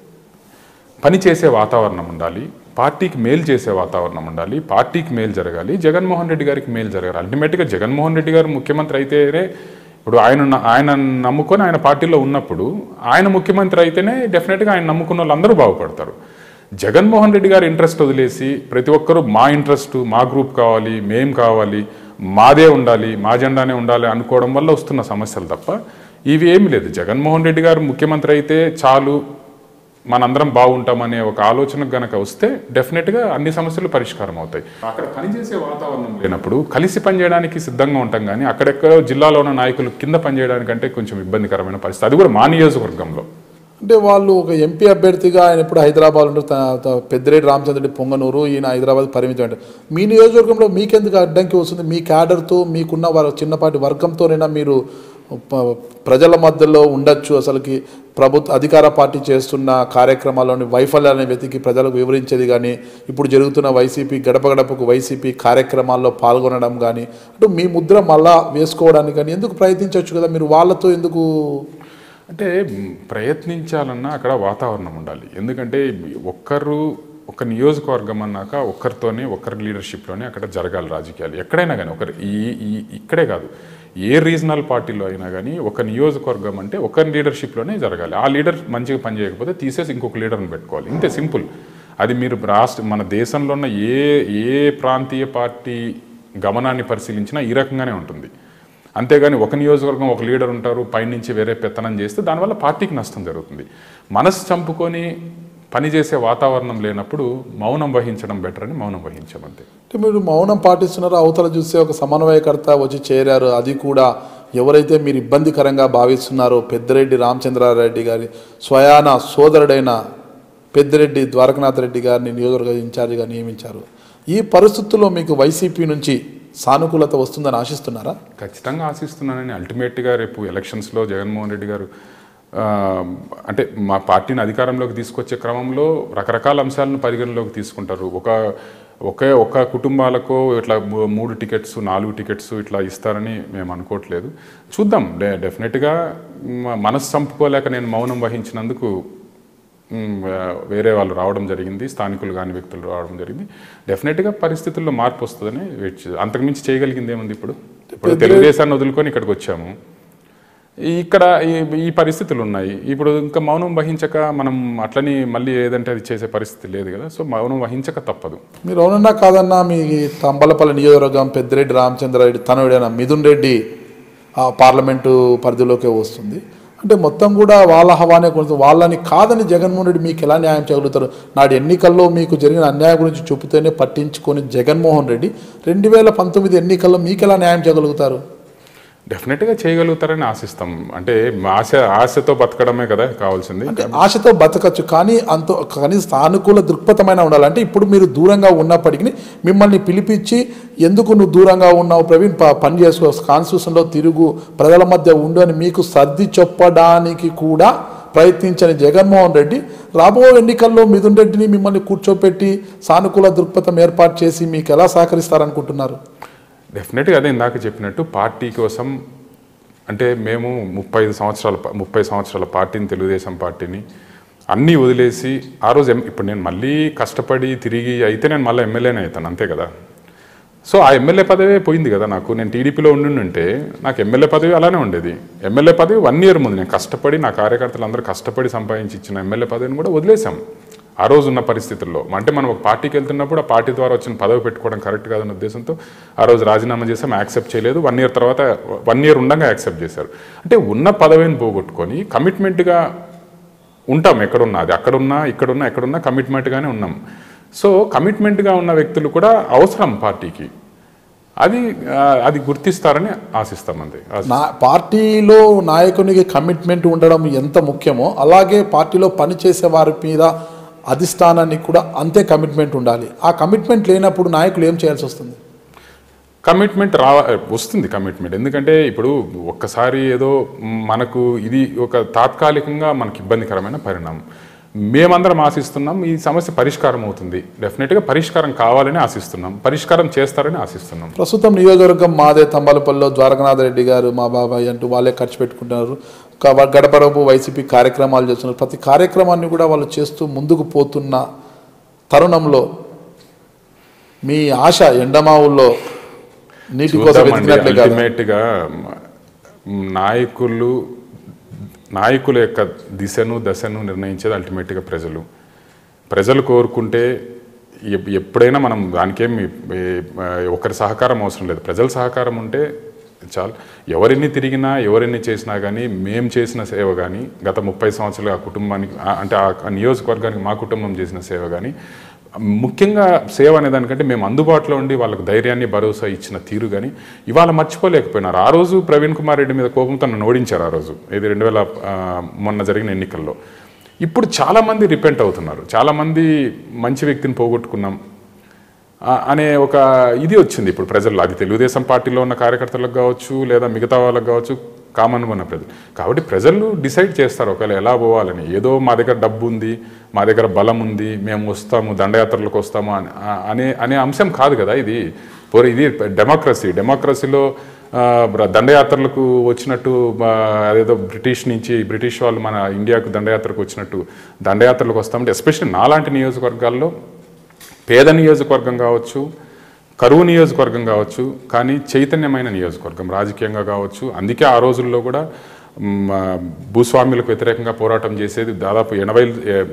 పని చేసే వాతావరణం ఉండాలి పార్టీకి మేలు చేసే వాతావరణం ఉండాలి పార్టీకి మేలు జరగాలి జగన్మోహన్ రెడ్డి గారికి మేలు జరగాలి అల్టిమేట్గా జగన్మోహన్ రెడ్డి గారు ముఖ్యమంత్రి అయితేనే ఇప్పుడు ఆయన న- ఆయన నమ్ముకొని ఆయన పార్టీలో ఉన్నప్పుడు ఆయన ముఖ్యమంత్రి అయితేనే డెఫినెట్గా ఆయన నమ్ముకున్న వాళ్ళందరూ బాగుపడతారు జగన్మోహన్ రెడ్డి గారి ఇంట్రెస్ట్ వదిలేసి ప్రతి ఒక్కరూ మా ఇంట్రెస్ట్ మా గ్రూప్ కావాలి మేం కావాలి మాదే ఉండాలి మా జెండానే ఉండాలి అనుకోవడం వల్ల వస్తున్న సమస్యలు తప్ప ఇవి ఏమి లేదు జగన్మోహన్ రెడ్డి గారు ముఖ్యమంత్రి అయితే చాలు మనందరం బాగుంటామనే ఒక ఆలోచన గనక వస్తే డెఫినెట్గా అన్ని సమస్యలు పరిష్కారం అవుతాయి అక్కడ పనిచేసే వాతావరణం లేనప్పుడు కలిసి పనిచేయడానికి సిద్ధంగా ఉంటాం కానీ అక్కడెక్కడో జిల్లాలో ఉన్న నాయకులు కింద పనిచేయడానికంటే కొంచెం ఇబ్బందికరమైన పరిస్థితి అది కూడా మా నియోజకవర్గంలో అంటే వాళ్ళు ఒక ఎంపీ అభ్యర్థిగా ఆయన ఎప్పుడు హైదరాబాద్ ఉంటారు త- త- పెద్దిరెడ్డి రామచంద్రెడ్డి పొంగనూరు ఈయన హైదరాబాద్ పరిమితం అంటే మీ నియోజకవర్గంలో మీకెందుకు అడ్డంకి వస్తుంది మీ క్యాడర్తో మీకున్న వారి చిన్నపాటి వర్గంతోనైనా మీరు ప- ప్రజల మధ్యలో ఉండొచ్చు అసలుకి ప్రభుత్వ అధికార పార్టీ చేస్తున్న కార్యక్రమాల్లోని వైఫల్యాన్ని వెతికి ప్రజలకు వివరించేది కానీ ఇప్పుడు జరుగుతున్న వైసీపీ గడప గడపకు వైసీపీ కార్యక్రమాల్లో పాల్గొనడం కానీ అటు మీ ముద్ర మళ్ళా వేసుకోవడానికి కానీ ఎందుకు ప్రయత్నించవచ్చు కదా మీరు వాళ్ళతో ఎందుకు అంటే మ్, ప్రయత్నించాలన్నా అక్కడ వాతావరణం ఉండాలి ఎందుకంటే ఒక్కరు ఒక నియోజకవర్గం అన్నాక ఒక్కరితోనే ఒక్కరి లీడర్షిప్లోనే అక్కడ జరగాలి రాజకీయాలు ఎక్కడైనా కానీ ఒకరి ఈ ఈ ఇక్కడే కాదు ఏ రీజనల్ పార్టీలో అయినా కానీ ఒక నియోజకవర్గం అంటే ఒకరి లీడర్షిప్లోనే జరగాలి ఆ లీడర్ మంచిగా పనిచేయకపోతే తీసేసి ఇంకొక లీడర్ని పెట్టుకోవాలి ఇంతే సింపుల్ అది మీరు రాష్ట్ర మన దేశంలో ఉన్న ఏ ఏ ప్రాంతీయ పార్టీ గమనాన్ని పరిశీలించినా ఈ రకంగానే ఉంటుంది అంతేగాని ఒక నియోజకవర్గం ఒక లీడర్ ఉంటారు పైనుంచి వేరే పెత్తనం చేస్తే దానివల్ల పార్టీకి నష్టం జరుగుతుంది మనసు చంపుకొని పనిచేసే వాతావరణం లేనప్పుడు మౌనం వహించడం బెటర్ అని మౌనం వహించామంతే అంటే మీరు మౌనం పాటిస్తున్నారు అవతల చూస్తే ఒక సమన్వయకర్త వచ్చి చేరారు అది కూడా ఎవరైతే మీరు ఇబ్బందికరంగా భావిస్తున్నారో పెద్దిరెడ్డి రామచంద్రారెడ్డి గారి స్వయాన సోదరుడైన పెద్దిరెడ్డి ద్వారకనాథ్ రెడ్డి గారిని నియోజకవర్గ ఇన్ఛార్జిగా నియమించారు ఈ పరిస్థితుల్లో మీకు వైసీపీ నుంచి సానుకూలత వస్తుందని ఆశిస్తున్నారా ఖచ్చితంగా ఆశిస్తున్నానని అల్టిమేట్గా రేపు ఎలక్షన్స్లో జగన్మోహన్ రెడ్డి గారు ఆ, అంటే మా పార్టీని అధికారంలోకి తీసుకొచ్చే క్రమంలో రకరకాల అంశాలను పరిగణలోకి తీసుకుంటారు ఒక ఒకే ఒక కుటుంబాలకు ఇట్లా మూ- మూడు టికెట్స్ నాలుగు టికెట్స్ ఇట్లా ఇస్తారని మేము అనుకోవట్లేదు చూద్దాం డె డెఫినెట్గా మ- మనసు చంపుకోలేక నేను మౌనం వహించినందుకు మ్, వేరే వాళ్ళు రావడం జరిగింది స్థానికులు కాని వ్యక్తులు రావడం జరిగింది డెఫినెట్గా పరిస్థితుల్లో మార్పు వస్తుందని వెయిట్ చే- అంతకుమించి చేయగలిగింది ఏముంది ఇప్పుడు ఇప్పుడు తెలుగుదేశాన్ని వదులుకొని ఇక్కడికి వచ్చాము ఈ- ఇక్కడ ఈ- ఈ పరిస్థితులు ఉన్నాయి ఇప్పుడు ఇంకా మౌనం వహించక మనం అట్లని మళ్ళీ ఏదంటే అది చేసే పరిస్థితి లేదు కదా సో మౌనం వహించక తప్పదు మీరు అవునన్నా కాదన్నా మీ తంబలపల్లి నియోజకవర్గం పెద్దిరెడ్డి రామచంద్రారెడ్డి తనయుడైన మిథున్ రెడ్డి ఆ పార్లమెంటు పరిధిలోకే వస్తుంది అంటే మొత్తం కూడా వాళ్ళ హవానే కొంచెం వాళ్ళని కాదని జగన్మోహన్ రెడ్డి మీకు ఎలా న్యాయం చేయగలుగుతారు నాడు ఎన్నికల్లో మీకు జరిగిన అన్యాయం గురించి చెబితేనే పట్టించుకొని జగన్మోహన్ రెడ్డి రెండు వేల పంతొమ్మిది ఎన్నికల్లో మీకు ఎలా న్యాయం చేయగలుగుతారు డెఫినెట్గా చేయగలుగుతారని ఆశిస్తాం అంటే ఆశ ఆశతో బతకడమే కదా కావాల్సింది అంటే ఆశతో బతకచ్చు కానీ అంత కనీస సానుకూల దృక్పథమైన ఉండాలి అంటే ఇప్పుడు మీరు దూరంగా ఉన్నప్పటికీ మిమ్మల్ని పిలిపించి ఎందుకు నువ్వు దూరంగా ఉన్నావు ప్రవీణ్ ప- పని చేసుకో కాన్స్టిట్యూషన్లో తిరుగు ప్రజల మధ్య ఉండు అని మీకు సర్ది చెప్పడానికి కూడా ప్రయత్నించని జగన్మోహన్ రెడ్డి రాబో ఎన్నికల్లో మిథున్ రెడ్డిని మిమ్మల్ని కూర్చోపెట్టి సానుకూల దృక్పథం ఏర్పాటు చేసి మీకు ఎలా సహకరిస్తారనుకుంటున్నారు డెఫినెట్గా అదే ఇందాక చెప్పినట్టు పార్టీ కోసం అంటే మేము ముప్పై ఐదు సంవత్సరాల ప- ముప్పై సంవత్సరాల పార్టీని తెలుగుదేశం పార్టీని అన్నీ వదిలేసి ఆ రోజు ఎం- ఇప్పుడు నేను మళ్ళీ కష్టపడి తిరిగి అయితే నేను మళ్ళీ ఎమ్మెల్యేనే అవుతాను అంతే కదా సో ఆ ఎమ్మెల్యే పదవే పోయింది కదా నాకు నేను టీడీపీలో ఉండుంటే నాకు ఎమ్మెల్యే పదవి అలానే ఉండేది ఎమ్మెల్యే పదవి వన్ ఇయర్ ముందు నేను కష్టపడి నా కార్యకర్తలు అందరూ కష్టపడి సంపాదించి ఇచ్చిన ఎమ్మెల్యే పదవిని కూడా వదిలేశాం ఆ రోజు ఉన్న పరిస్థితుల్లో అంటే మనం ఒక పార్టీకి వెళ్తున్నప్పుడు ఆ పార్టీ ద్వారా వచ్చిన పదవి పెట్టుకోవడం కరెక్ట్ కాదన్న ఉద్దేశంతో ఆ రోజు రాజీనామా చేసాం యాక్సెప్ట్ చేయలేదు వన్ ఇయర్ తర్వాత వన్ ఇయర్ ఉండగా యాక్సెప్ట్ చేశారు అంటే ఉన్న పదవిని పోగొట్టుకొని కమిట్మెంట్గా ఉంటాం ఎక్కడున్నా అది అక్కడున్నా ఇక్కడున్నా ఎక్కడున్నా కమిట్మెంట్గానే ఉన్నాం సో కమిట్మెంట్గా ఉన్న వ్యక్తులు కూడా అవసరం పార్టీకి అది ఆ, అది గుర్తిస్తారని ఆశిస్తాం అంతే ఆశ- నా పార్టీలో నాయకునికి కమిట్మెంట్ ఉండడం ఎంత ముఖ్యమో అలాగే పార్టీలో పనిచేసే వారి మీద అధిష్టానానికి కూడా అంతే కమిట్మెంట్ ఉండాలి ఆ కమిట్మెంట్ లేనప్పుడు నాయకులు ఏం చేయాల్సి వస్తుంది కమిట్మెంట్ రా వస్తుంది కమిట్మెంట్ ఎందుకంటే ఇప్పుడు ఒక్కసారి ఏదో మనకు ఇది ఒక తాత్కాలికంగా మనకి ఇబ్బందికరమైన పరిణామం మేమందరం ఆశిస్తున్నాం ఈ సమస్య పరిష్కారం అవుతుంది డెఫినెట్గా పరిష్కారం కావాలని ఆశిస్తున్నాం పరిష్కారం చేస్తారని ఆశిస్తున్నాం ప్రస్తుతం నియోజకవర్గం మాదే తంబాలపల్లిలో ద్వారకనాథ్ రెడ్డి గారు మా బాబాయ్ అంటూ వాళ్ళే ఖర్చు పెట్టుకుంటున్నారు క- గడపడపు వైసీపీ కార్యక్రమాలు చేస్తున్నారు ప్రతి కార్యక్రమాన్ని కూడా వాళ్ళు చేస్తూ ముందుకు పోతున్న తరుణంలో మీ ఆశ ఎండమావుల్లో నీటి కోసం వెతికినట్లే కాదు అల్టిమేట్గా నాయకులు నాయకుల యొక్క దిశను దశను నిర్ణయించేది అల్టిమేట్గా ప్రజలు ప్రజలు కోరుకుంటే ఎప్- ఎప్పుడైనా మనం దానికేమి ఏ- ఒకరి సహకారం అవసరం లేదు ప్రజల సహకారం ఉంటే చాలు ఎవరిని తిరిగినా ఎవరిని చేసినా కానీ మేము చేసిన సేవ కానీ గత ముప్పై సంవత్సరాలు ఆ కుటుంబానికి ఆ- అంటే ఆ నియోజకవర్గానికి మా కుటుంబం చేసిన సేవ కానీ ముఖ్యంగా సేవ అనే దానికంటే మేము అందుబాటులో ఉండి వాళ్ళకి ధైర్యాన్ని భరోసా ఇచ్చిన తీరు కానీ ఇవాళ మర్చిపోలేకపోయినారు ఆ రోజు ప్రవీణ్ కుమార్ రెడ్డి మీద కోపంతో నన్ను ఓడించారు ఆ రోజు ఇది రెండు వేల ఆ, మొన్న జరిగిన ఎన్నికల్లో ఇప్పుడు చాలామంది రిపెంట్ అవుతున్నారు చాలామంది మంచి వ్యక్తిని పోగొట్టుకున్నాం ఆ, అనే ఒక ఇది వచ్చింది ఇప్పుడు ప్రజల్లో అది తెలుగుదేశం పార్టీలో ఉన్న కార్యకర్తలకు కావచ్చు లేదా మిగతా వాళ్ళకి కావచ్చు కామన్ ఉన్న ప్రజలు కాబట్టి ప్రజలు డిసైడ్ చేస్తారు ఒకవేళ ఎలా పోవాలని ఏదో మా దగ్గర డబ్బు ఉంది మా దగ్గర బలం ఉంది మేము వస్తాము దండయాత్రలకు వస్తాము అని ఆ- అనే అనే అంశం కాదు కదా ఇది పోనీ ఇది డెమోక్రసీ డెమోక్రసీలో ఆ, బ్ర- దండయాత్రలకు వచ్చినట్టు ఆ, అదేదో బ్రిటిష్ నుంచి బ్రిటిష్ వాళ్ళు మన ఇండియాకు దండయాత్రకు వచ్చినట్టు దండయాత్రలకు వస్తామంటే ఎస్పెషల్లీ నాలాంటి నియోజకవర్గాల్లో పేద నియోజకవర్గం కావచ్చు కరువు నియోజకవర్గం కావచ్చు కానీ చైతన్యమైన నియోజకవర్గం రాజకీయంగా కావచ్చు అందుకే ఆ రోజుల్లో కూడా మ్, ఆ, భూస్వామ్యులకు వ్యతిరేకంగా పోరాటం చేసేది దాదాపు ఎనభై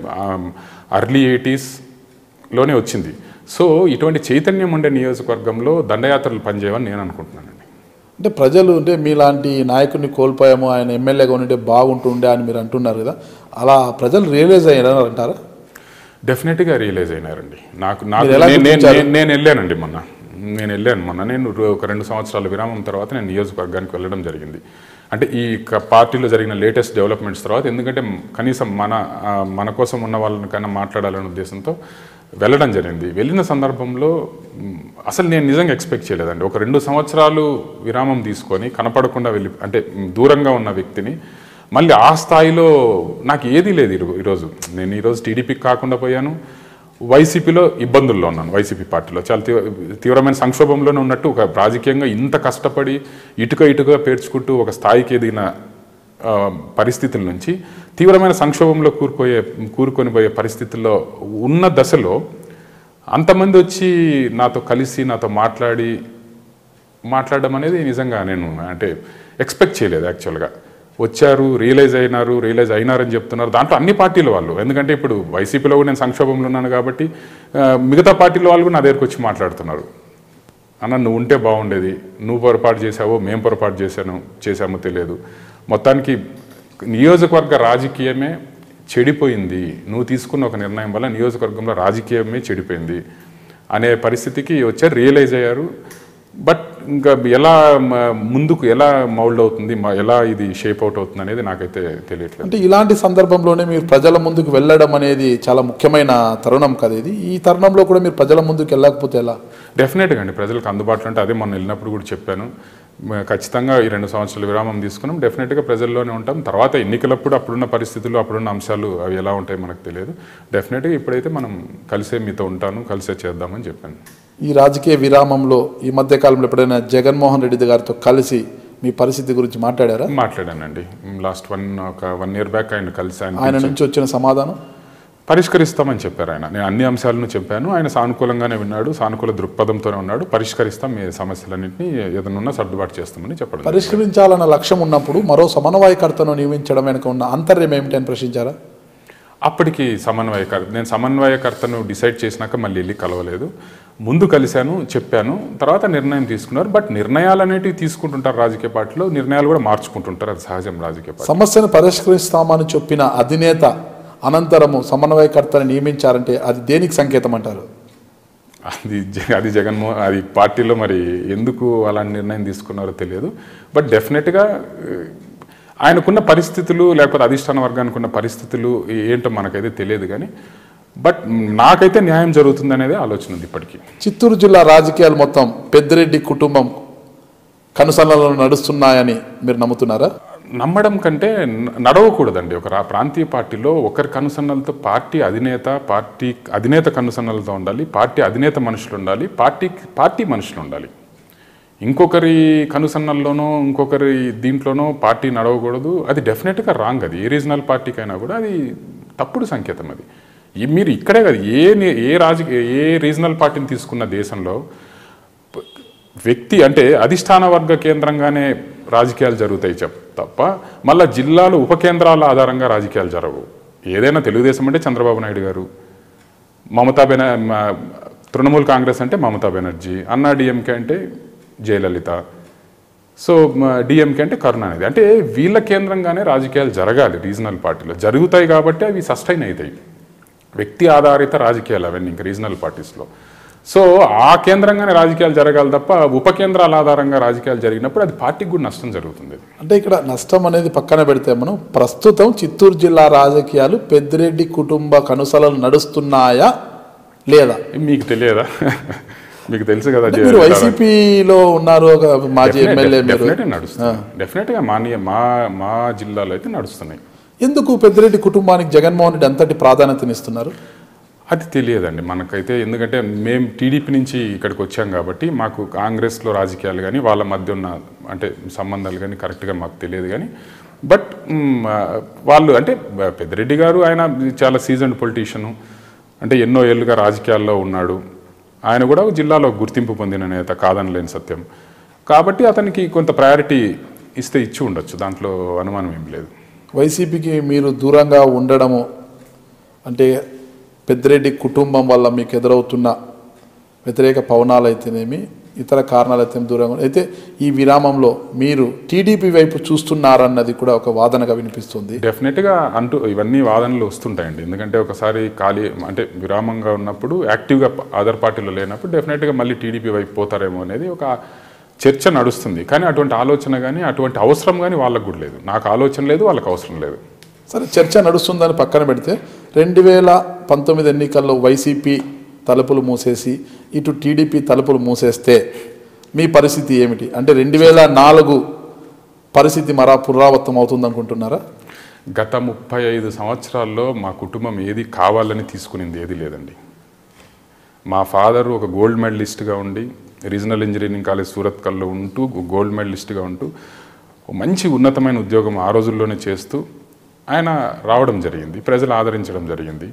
అర్లీ ఎయిటీస్లోనే వచ్చింది సో ఇటువంటి చైతన్యం ఉండే నియోజకవర్గంలో దండయాత్రలు పనిచేయవని నేను అనుకుంటున్నానండి అంటే ప్రజలు అంటే మీలాంటి నాయకుడిని కోల్పోయాము ఆయన ఎమ్మెల్యేగా ఉంటే బాగుంటుండే అని మీరు అంటున్నారు కదా అలా ప్రజలు రియలైజ్ అయ్యారని అంటారా డెఫినెట్గా రియలైజ్ అయినారండి నాకు నాకు మీరు ఎలా నేను- నేను గుర్తించారు? నేను- నేను వెళ్ళానండి మొన్న నేను వెళ్ళాను మొన్న నేను రో- ఒక రెండు సంవత్సరాల విరామం తర్వాత నేను నియోజకవర్గానికి వెళ్ళడం జరిగింది అంటే ఈ క- పార్టీలో జరిగిన లేటెస్ట్ డెవలప్మెంట్స్ తర్వాత ఎందుకంటే కనీసం మన ఆ, మన కోసం ఉన్న వాళ్ళకన్నా మాట్లాడాలనే ఉద్దేశంతో వెళ్ళడం జరిగింది వెళ్ళిన సందర్భంలో మ్, అసలు నేను నిజంగా ఎక్స్పెక్ట్ చేయలేదండి ఒక రెండు సంవత్సరాలు విరామం తీసుకొని కనపడకుండా వెళ్ళి అంటే మ్, దూరంగా ఉన్న వ్యక్తిని మళ్ళీ ఆ స్థాయిలో నాకు ఏదీ లేదు ఈరో- ఈరోజు నేను ఈరోజు టీడీపీకి కాకుండా పోయాను వైసీపీలో ఇబ్బందుల్లో ఉన్నాను వైసీపీ పార్టీలో చాలా తీవ్ర తీవ్రమైన సంక్షోభంలోనే ఉన్నట్టు ఒక రాజకీయంగా ఇంత కష్టపడి ఇటుక ఇటుక పేర్చుకుంటూ ఒక స్థాయికి ఎదిగిన ఆ, పరిస్థితుల నుంచి తీవ్రమైన సంక్షోభంలో కూరుకుపోయే కూరుకొని పోయే పరిస్థితుల్లో ఉన్న దశలో అంతమంది వచ్చి నాతో కలిసి నాతో మాట్లాడి మాట్లాడడం అనేది నిజంగా నేను అంటే ఎక్స్పెక్ట్ చేయలేదు యాక్చువల్గా వచ్చారు రియలైజ్ అయినారు రియలైజ్ అయినారని చెప్తున్నారు దాంట్లో అన్ని పార్టీల వాళ్ళు ఎందుకంటే ఇప్పుడు వైసీపీలో కూడా నేను సంక్షోభంలో ఉన్నాను కాబట్టి ఆ, మిగతా పార్టీల వాళ్ళు కూడా నా దగ్గరకు వచ్చి మాట్లాడుతున్నారు అన్న నువ్వు ఉంటే బాగుండేది నువ్వు పొరపాటు చేసావో మేము పొరపాటు చేశాను చేశామో తెలియదు మొత్తానికి నియోజకవర్గ రాజకీయమే చెడిపోయింది నువ్వు తీసుకున్న ఒక నిర్ణయం వల్ల నియోజకవర్గంలో రాజకీయమే చెడిపోయింది అనే పరిస్థితికి వచ్చారు రియలైజ్ అయ్యారు బట్ ఇంకా ఎలా మ- ముందుకు ఎలా మౌల్డ్ అవుతుంది మ- ఎలా ఇది షేప్ అవుట్ అవుతుంది అనేది నాకైతే తెలియట్లేదు అంటే ఇలాంటి సందర్భంలోనే మీరు ప్రజల ముందుకు వెళ్ళడం అనేది చాలా ముఖ్యమైన తరుణం కదా ఇది ఈ తరుణంలో కూడా మీరు ప్రజల ముందుకు వెళ్ళకపోతే ఎలా డెఫినెట్గా అండి ప్రజలకు అందుబాటులో అంటే అదే మొన్న వెళ్ళినప్పుడు కూడా చెప్పాను మ- ఖచ్చితంగా ఈ రెండు సంవత్సరాల విరామం తీసుకున్నాం డెఫినెట్గా ప్రజల్లోనే ఉంటాం తర్వాత ఎన్నికలప్పుడు అప్పుడున్న పరిస్థితులు అప్పుడున్న అంశాలు అవి ఎలా ఉంటాయి మనకు తెలియదు డెఫినెట్గా ఇప్పుడైతే మనం కలిసే మీతో ఉంటాను కలిసే చేద్దామని చెప్పాను ఈ రాజకీయ విరామంలో ఈ మధ్య కాలంలో ఎప్పుడైనా జగన్మోహన్ రెడ్డి గారితో కలిసి మీ పరిస్థితి గురించి మాట్లాడారా మాట్లాడానండి లాస్ట్ వన్ ఒక వన్ ఇయర్ బ్యాక్ ఆయన కలిసి ఆయన ఆయన నుంచి వచ్చిన సమాధానం పరిష్కరిస్తామని చెప్పారు ఆయన నేను అన్ని అంశాలను చెప్పాను ఆయన సానుకూలంగానే విన్నాడు సానుకూల దృక్పథంతోనే ఉన్నాడు పరిష్కరిస్తాం మీ సమస్యలన్నింటినీ ఏదైనా సర్దుబాటు చేస్తామని చెప్పడం పరిష్కరించాలన్న లక్ష్యం ఉన్నప్పుడు మరో సమన్వయకర్తను నియమించడం వెనుక ఉన్న అంతర్యం ఏమిటి అని ప్రశ్నించారా అప్పటికి సమన్వయకర్త నేను సమన్వయకర్తను డిసైడ్ చేసినాక మళ్ళీ వెళ్ళి కలవలేదు ముందు కలిశాను చెప్పాను తర్వాత నిర్ణయం తీసుకున్నారు బట్ నిర్ణయాలు అనేటివి తీసుకుంటుంటారు రాజకీయ పార్టీలో నిర్ణయాలు కూడా మార్చుకుంటుంటారు అది సహజం రాజకీయ పార్టీ సమస్యను పరిష్కరిస్తామని చెప్పిన అధినేత అనంతరము సమన్వయకర్తను నియమించారంటే అది దేనికి సంకేతం అంటారు అది జ- అది జగన్మోహన్ అది పార్టీలో మరి ఎందుకు అలాంటి నిర్ణయం తీసుకున్నారో తెలియదు బట్ డెఫినెట్గా ఆ, ఆయనకున్న పరిస్థితులు లేకపోతే అధిష్టాన వర్గానికి ఉన్న పరిస్థితులు ఏంటో మనకైతే తెలియదు కానీ బట్ నాకైతే న్యాయం జరుగుతుంది అనేది ఆలోచన ఉంది ఇప్పటికీ చిత్తూరు జిల్లా రాజకీయాలు మొత్తం పెద్దిరెడ్డి కుటుంబం కనుసన్నలలో నడుస్తున్నాయని మీరు నమ్ముతున్నారా నమ్మడం కంటే న- నడవకూడదండి ఒక రా- ప్రాంతీయ పార్టీలో ఒకరి కనుసన్నలతో పార్టీ అధినేత పార్టీ అధినేత కనుసన్నలతో ఉండాలి పార్టీ అధినేత మనుషులు ఉండాలి పార్టీ పార్టీ మనుషులు ఉండాలి ఇంకొకరి కనుసన్నల్లోనో ఇంకొకరి దీంట్లోనో పార్టీ నడవకూడదు అది డెఫినెట్గా రాంగ్ అది ఏ రీజనల్ పార్టీకైనా కూడా అది తప్పుడు సంకేతం అది ఈ- మీరు ఇక్కడే కాదు ఏ ని- ఏ రాజకీయ ఏ రీజనల్ పార్టీని తీసుకున్న దేశంలో వ్యక్తి అంటే అధిష్టాన వర్గ కేంద్రంగానే రాజకీయాలు జరుగుతాయి చెప్ తప్ప మళ్ళా జిల్లాలు ఉప కేంద్రాల ఆధారంగా రాజకీయాలు జరగవు ఏదైనా తెలుగుదేశం అంటే చంద్రబాబు నాయుడు గారు మమతా బెన మ- తృణమూల్ కాంగ్రెస్ అంటే మమతా బెనర్జీ అన్నా డిఎంకే అంటే జయలలిత సో డిఎంకే అంటే కరుణానిధి అంటే వీళ్ళ కేంద్రంగానే రాజకీయాలు జరగాలి రీజనల్ పార్టీలో జరుగుతాయి కాబట్టి అవి సస్టైన్ అవుతాయి వ్యక్తి ఆధారిత రాజకీయాలు అవన్నీ ఇంకా రీజనల్ పార్టీస్లో సో ఆ కేంద్రంగానే రాజకీయాలు జరగాలి తప్ప ఉప కేంద్రాల ఆధారంగా రాజకీయాలు జరిగినప్పుడు అది పార్టీకి కూడా నష్టం జరుగుతుంది అంటే ఇక్కడ నష్టం అనేది పక్కన పెడితే మనం ప్రస్తుతం చిత్తూరు జిల్లా రాజకీయాలు పెద్దిరెడ్డి కుటుంబ కనుసలలు నడుస్తున్నాయా లేదా మీకు తెలియదా మీకు తెలుసు కదా అంటే మీరు వైసీపీలో ఉన్నారు ఒక మాజీ ఎమ్మెల్యే మీరు డెఫినెట్గా నడుస్తుంది డెఫినెట్గా మా నియ- మా మా జిల్లాలో అయితే నడుస్తున్నాయి ఎందుకు పెద్దిరెడ్డి కుటుంబానికి జగన్మోహన్ రెడ్డి అంతటి ప్రాధాన్యతనిస్తున్నారు అది తెలియదండి మనకైతే ఎందుకంటే మేము టీడీపీ నుంచి ఇక్కడికి వచ్చాం కాబట్టి మాకు కాంగ్రెస్లో రాజకీయాలు కానీ వాళ్ళ మధ్య ఉన్న అంటే సంబంధాలు కానీ కరెక్ట్గా మాకు తెలియదు కానీ బట్ మ్, ఆ, వాళ్ళు అంటే పెద్దిరెడ్డి గారు ఆయన చాలా సీజన్డ్ పొలిటీషియను అంటే ఎన్నో ఏళ్ళుగా రాజకీయాల్లో ఉన్నాడు ఆయన కూడా జిల్లాలో గుర్తింపు పొందిన నేత కాదనలేని సత్యం కాబట్టి అతనికి కొంత ప్రయారిటీ ఇస్తే ఇచ్చి ఉండొచ్చు దాంట్లో అనుమానం ఏం లేదు వైసీపీకి మీరు దూరంగా ఉండడము అంటే పెద్దిరెడ్డి కుటుంబం వల్ల మీకు ఎదురవుతున్న వ్యతిరేక పవనాలు అయితేనేమి ఇతర కారణాలు అయితే దూరంగా అయితే ఈ విరామంలో మీరు టీడీపీ వైపు చూస్తున్నారన్నది కూడా ఒక వాదనగా వినిపిస్తుంది డెఫినెట్గా అంటూ ఇవన్నీ వాదనలు వస్తుంటాయండి ఎందుకంటే ఒకసారి ఖాళీ అంటే విరామంగా ఉన్నప్పుడు యాక్టివ్గా అదర్ పార్టీలో లేనప్పుడు డెఫినెట్గా మళ్ళీ టీడీపీ వైపు పోతారేమో అనేది ఒక చర్చ నడుస్తుంది కానీ అటువంటి ఆలోచన కానీ అటువంటి అవసరం కానీ వాళ్ళకు కూడా లేదు నాకు ఆలోచన లేదు వాళ్ళకి అవసరం లేదు సరే చర్చ నడుస్తుందని పక్కన పెడితే రెండు వేల పంతొమ్మిది ఎన్నికల్లో వైసీపీ తలుపులు మూసేసి ఇటు టీడీపీ తలుపులు మూసేస్తే మీ పరిస్థితి ఏమిటి అంటే రెండు వేల నాలుగు పరిస్థితి మరా పునరావృతం అవుతుంది అనుకుంటున్నారా గత ముప్పై ఐదు సంవత్సరాల్లో మా కుటుంబం ఏది కావాలని తీసుకునింది ఏది లేదండి మా ఫాదర్ ఒక గోల్డ్ మెడలిస్ట్గా ఉండి రీజనల్ ఇంజనీరింగ్ కాలేజ్ సూరత్కల్లో ఉంటూ గోల్డ్ మెడలిస్ట్గా ఉంటూ ఒక మంచి ఉన్నతమైన ఉద్యోగం ఆ రోజుల్లోనే చేస్తూ ఆయన రావడం జరిగింది ప్రజలు ఆదరించడం జరిగింది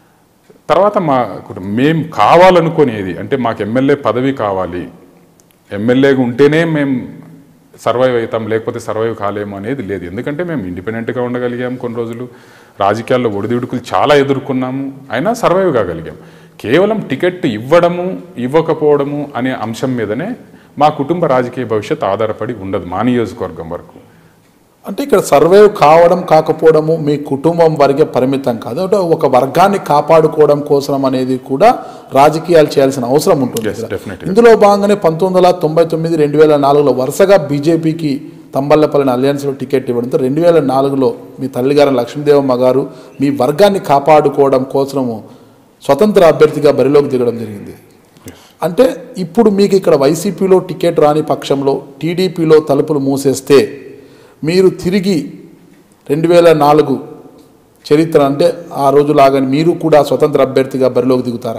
తర్వాత మా కుటుంబం మేము కావాలనుకునేది అంటే మాకు ఎమ్మెల్యే పదవి కావాలి ఎమ్మెల్యేగా ఉంటేనే మేము సర్వైవ్ అవుతాం లేకపోతే సర్వైవ్ కాలేము అనేది లేదు ఎందుకంటే మేము ఇండిపెండెంట్గా ఉండగలిగాం కొన్ని రోజులు రాజకీయాల్లో ఒడిదుడుకులు చాలా ఎదుర్కొన్నాము అయినా సర్వైవ్ కాగలిగాం కేవలం టికెట్ ఇవ్వడము ఇవ్వకపోవడము అనే అంశం మీదనే మా కుటుంబ రాజకీయ భవిష్యత్ ఆధారపడి ఉండదు మా నియోజకవర్గం వరకు అంటే ఇక్కడ సర్వైవ్ కావడం కాకపోవడము మీ కుటుంబం వరకే పరిమితం కాదు అంటే ఒక వర్గాన్ని కాపాడుకోవడం కోసం అనేది కూడా రాజకీయాలు చేయాల్సిన అవసరం ఉంటుంది Yes, కదా. definitely. ఇందులో భాగంగానే పంతొమ్మిది వందల తొంభై తొమ్మిది రెండు వేల నాలుగులో వరుసగా బీజేపీకి తంబల్లపల్లిని అలయన్స్లో టికెట్ ఇవ్వడంతో రెండు వేల నాలుగులో మీ తల్లిగారు లక్ష్మీదేవమ్మ గారు మీ వర్గాన్ని కాపాడుకోవడం కోసము స్వతంత్ర అభ్యర్థిగా బరిలోకి దిగడం జరిగింది అంటే ఇప్పుడు మీకు ఇక్కడ వైసీపీలో టికెట్ రాని పక్షంలో టీడీపీలో తలుపులు మూసేస్తే మీరు తిరిగి రెండు వేల నాలుగు చరిత్ర అంటే ఆ రోజులాగానే మీరు కూడా స్వతంత్ర అభ్యర్థిగా బరిలోకి దిగుతారా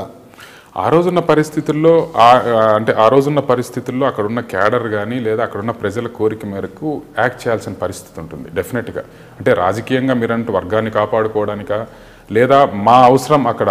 ఆ రోజున్న పరిస్థితుల్లో ఆ- ఆ అంటే ఆ రోజున్న పరిస్థితుల్లో అక్కడ ఉన్న క్యాడర్ కానీ లేదా అక్కడ ఉన్న ప్రజల కోరిక మేరకు యాక్ట్ చేయాల్సిన పరిస్థితి ఉంటుంది డెఫినెట్గా అంటే రాజకీయంగా మీరంటూ వర్గాన్ని కాపాడుకోవడానిక లేదా మా అవసరం అక్కడ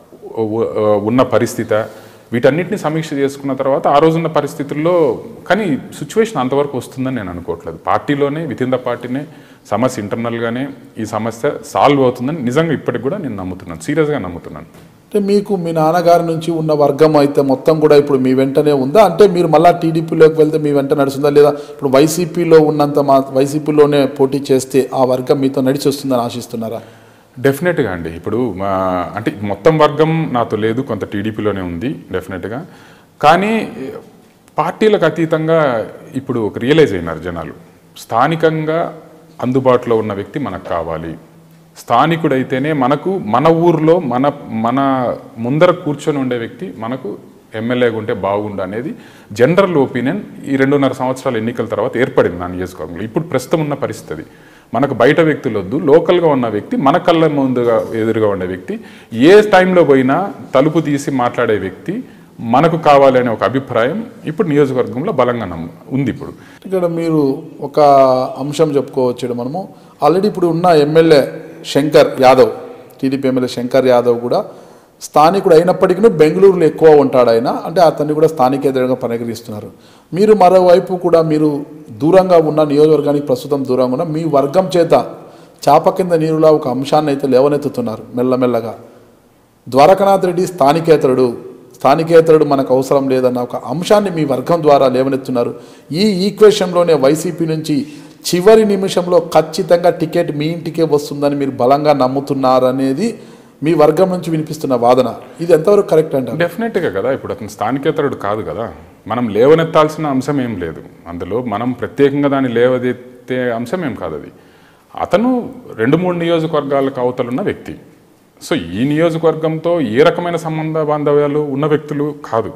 ఉ- ఉన్న పరిస్థితి వీటన్నిటిని సమీక్ష చేసుకున్న తర్వాత ఆ రోజున్న పరిస్థితుల్లో కానీ సిచ్యువేషన్ అంతవరకు వస్తుందని నేను అనుకోవట్లేదు పార్టీలోనే విత్ ఇన్ ద పార్టీనే సమస్య ఇంటర్నల్గానే ఈ సమస్య సాల్వ్ అవుతుందని నిజంగా ఇప్పటికి కూడా నేను నమ్ముతున్నాను సీరియస్గా నమ్ముతున్నాను అంటే మీకు మీ నాన్నగారి నుంచి ఉన్న వర్గం అయితే మొత్తం కూడా ఇప్పుడు మీ వెంటనే ఉందా అంటే మీరు మళ్ళీ టీడీపీలోకి వెళ్తే మీ వెంట నడుస్తుందా లేదా ఇప్పుడు వైసీపీలో ఉన్నంత మా వైసీపీలోనే పోటీ చేస్తే ఆ వర్గం మీతో నడిచి వస్తుందని ఆశిస్తున్నారా డెఫినెట్గా అండి ఇప్పుడు మా అంటే మొత్తం వర్గం నాతో లేదు కొంత టీడీపీలోనే ఉంది డెఫినెట్గా కానీ పార్టీలకు అతీతంగా ఇప్పుడు ఒక రియలైజ్ అయినారు జనాలు స్థానికంగా అందుబాటులో ఉన్న వ్యక్తి మనకు కావాలి స్థానికుడైతేనే మనకు మన ఊర్లో మన మన ముందర కూర్చొని ఉండే వ్యక్తి మనకు ఎమ్మెల్యేగా ఉంటే బాగుండు అనేది జనరల్ ఒపీనియన్ ఈ రెండున్నర సంవత్సరాల ఎన్నికల తర్వాత ఏర్పడింది నా నియోజకవర్గంలో ఇప్పుడు ప్రస్తుతం ఉన్న పరిస్థితి అది. మనకు బయట వ్యక్తులు వద్దు లోకల్గా ఉన్న వ్యక్తి మన కళ్ళ ముందుగా ఎదురుగా ఉండే వ్యక్తి ఏ టైంలో పోయినా తలుపు తీసి మాట్లాడే వ్యక్తి మనకు కావాలి అనే ఒక అభిప్రాయం ఇప్పుడు నియోజకవర్గంలో బలంగా నమ్ము ఉంది ఇప్పుడు ఇక్కడ మీరు ఒక అంశం చెప్పుకోవచ్చు ఇక్కడ మనము ఆల్రెడీ ఇప్పుడు ఉన్న MLA Shankar Yadav TDP MLA Shankar Yadav కూడా స్థానికుడు అయినప్పటికీ బెంగళూరులో ఎక్కువ ఉంటాడు ఆయన అంటే అతన్ని కూడా స్థానికేతరంగా పరిగణిస్తున్నారు మీరు మరోవైపు కూడా మీరు దూరంగా ఉన్న నియోజకవర్గానికి ప్రస్తుతం దూరంగా ఉన్న మీ వర్గం చేత చాప కింద నీరులా ఒక అంశాన్ని అయితే లేవనెత్తుతున్నారు మెల్లమెల్లగా ద్వారకనాథ్ రెడ్డి స్థానికేతరుడు స్థానికేతరుడు మనకు అవసరం లేదన్న ఒక అంశాన్ని మీ వర్గం ద్వారా లేవనెత్తున్నారు ఈ ఈక్వేషన్లోనే వైసీపీ నుంచి చివరి నిమిషంలో ఖచ్చితంగా టికెట్ మీ ఇంటికే వస్తుందని మీరు బలంగా నమ్ముతున్నారనేది మీ వర్గం నుంచి వినిపిస్తున్న వాదన ఇది ఎంతవరకు కరెక్ట్ అంటారు డెఫినెట్గా కదా ఇప్పుడు అతను స్థానికేతరుడు కాదు కదా మనం లేవనెత్తాల్సిన అంశం ఏం లేదు అందులో మనం ప్రత్యేకంగా దాన్ని లేవదెత్తే అంశం ఏం కాదు అది అతను రెండు మూడు నియోజకవర్గాలకు అవతలున్న వ్యక్తి సో ఈ నియోజకవర్గంతో ఏ రకమైన సంబంధ బాంధవ్యాలు ఉన్న వ్యక్తులు కాదు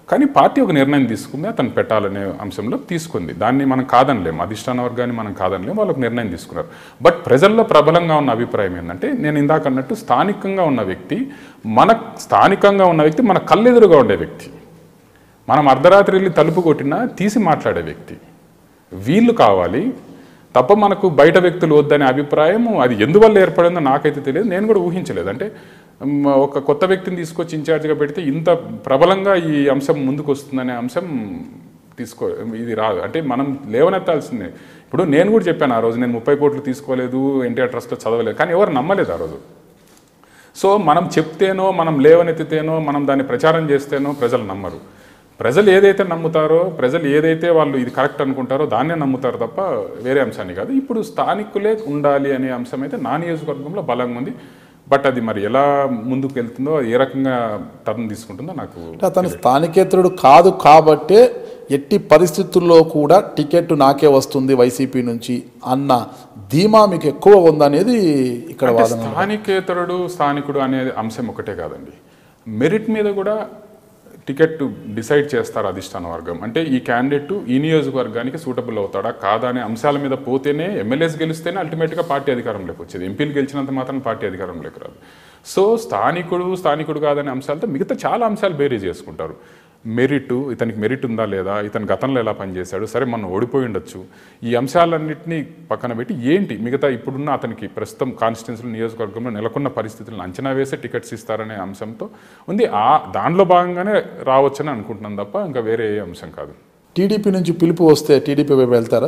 కానీ పార్టీ ఒక నిర్ణయం తీసుకుంది అతను పెట్టాలనే అంశంలో తీసుకుంది దాన్ని మనం కాదనలేం అధిష్టాన వర్గాన్ని మనం కాదనలేం వాళ్ళకు నిర్ణయం తీసుకున్నారు బట్ ప్రజల్లో ప్రబలంగా ఉన్న అభిప్రాయం ఏంటంటే నేను ఇందాక అన్నట్టు స్థానికంగా ఉన్న వ్యక్తి మన స్థానికంగా ఉన్న వ్యక్తి మన కళ్ళెదురుగా ఉండే వ్యక్తి మనం అర్ధరాత్రి వెళ్ళి తలుపు కొట్టినా తీసి మాట్లాడే వ్యక్తి వీళ్ళు కావాలి తప్ప మనకు బయట వ్యక్తులు వద్దనే అభిప్రాయం అది ఎందువల్ల ఏర్పడిందో నాకైతే తెలియదు నేను కూడా ఊహించలేదు అంటే మ్, ఒక కొత్త వ్యక్తిని తీసుకొచ్చి ఇన్ఛార్జ్గా పెడితే ఇంత ప్రబలంగా ఈ అంశం ముందుకు వస్తుందనే అంశం తీసుకో ఇది రాదు అంటే మనం లేవనెత్తాల్సిందే ఇప్పుడు నేను కూడా చెప్పాను ఆ రోజు నేను ముప్పై కోట్లు తీసుకోలేదు ఎన్టీఆర్ ట్రస్ట్లో చదవలేదు కానీ ఎవరు నమ్మలేదు ఆ రోజు సో మనం చెప్తేనో మనం లేవనెత్తితేనో మనం దాన్ని ప్రచారం చేస్తేనో ప్రజలు నమ్మరు ప్రజలు ఏదైతే నమ్ముతారో ప్రజలు ఏదైతే వాళ్ళు ఇది కరెక్ట్ అనుకుంటారో దాన్నే నమ్ముతారు తప్ప వేరే అంశాన్ని కాదు ఇప్పుడు స్థానికులే ఉండాలి అనే అంశం అయితే నా నియోజకవర్గంలో బలంగా ఉంది బట్ అది మరి ఎలా ముందుకు వెళ్తుందో అది ఏ రకంగా టర్న్ తీసుకుంటుందో నాకు అంటే అతను స్థానికేతరుడు కాదు కాబట్టే ఎట్టి పరిస్థితుల్లో కూడా టికెట్ నాకే వస్తుంది వైసీపీ నుంచి అన్న ధీమా మీకు ఎక్కువ ఉందనేది ఇక్కడ అంటే వాదన స్థానికేతరుడు స్థానికుడు అనే అంశం ఒకటే కాదండి మెరిట్ మీద కూడా టికెట్ డిసైడ్ చేస్తారు అధిష్టాన వర్గం అంటే ఈ క్యాండిడేట్ ఈ నియోజకవర్గానికి సూటబుల్ అవుతాడా కాదా అనే అంశాల మీద పోతేనే ఎమ్మెల్యేస్ గెలిస్తేనే అల్టిమేట్గా పార్టీ అధికారంలోకి వచ్చేది ఎంపీలు గెలిచినంత మాత్రం పార్టీ అధికారంలోకి రాదు సో స్థానికుడు స్థానికుడు కాదనే అంశాలతో మిగతా చాలా అంశాలు బేరీ చేసుకుంటారు మెరిట్ ఇతనికి మెరిట్ ఉందా లేదా ఇతను గతంలో ఎలా పనిచేశాడు సరే మనం ఓడిపోయి ఉండొచ్చు ఈ అంశాలన్నింటినీ పక్కన పెట్టి ఏంటి మిగతా ఇప్పుడున్న అతనికి ప్రస్తుతం కాన్స్టిట్యున్సీ నియోజకవర్గంలో నెలకొన్న పరిస్థితులను అంచనా వేసే టికెట్స్ ఇస్తారనే అంశంతో ఉంది ఆ దానిలో భాగంగానే రావచ్చని అనుకుంటున్నాను తప్ప ఇంకా వేరే ఏ అంశం కాదు టీడీపీ నుంచి పిలుపు వస్తే టీడీపీ వైపు వెళ్తారా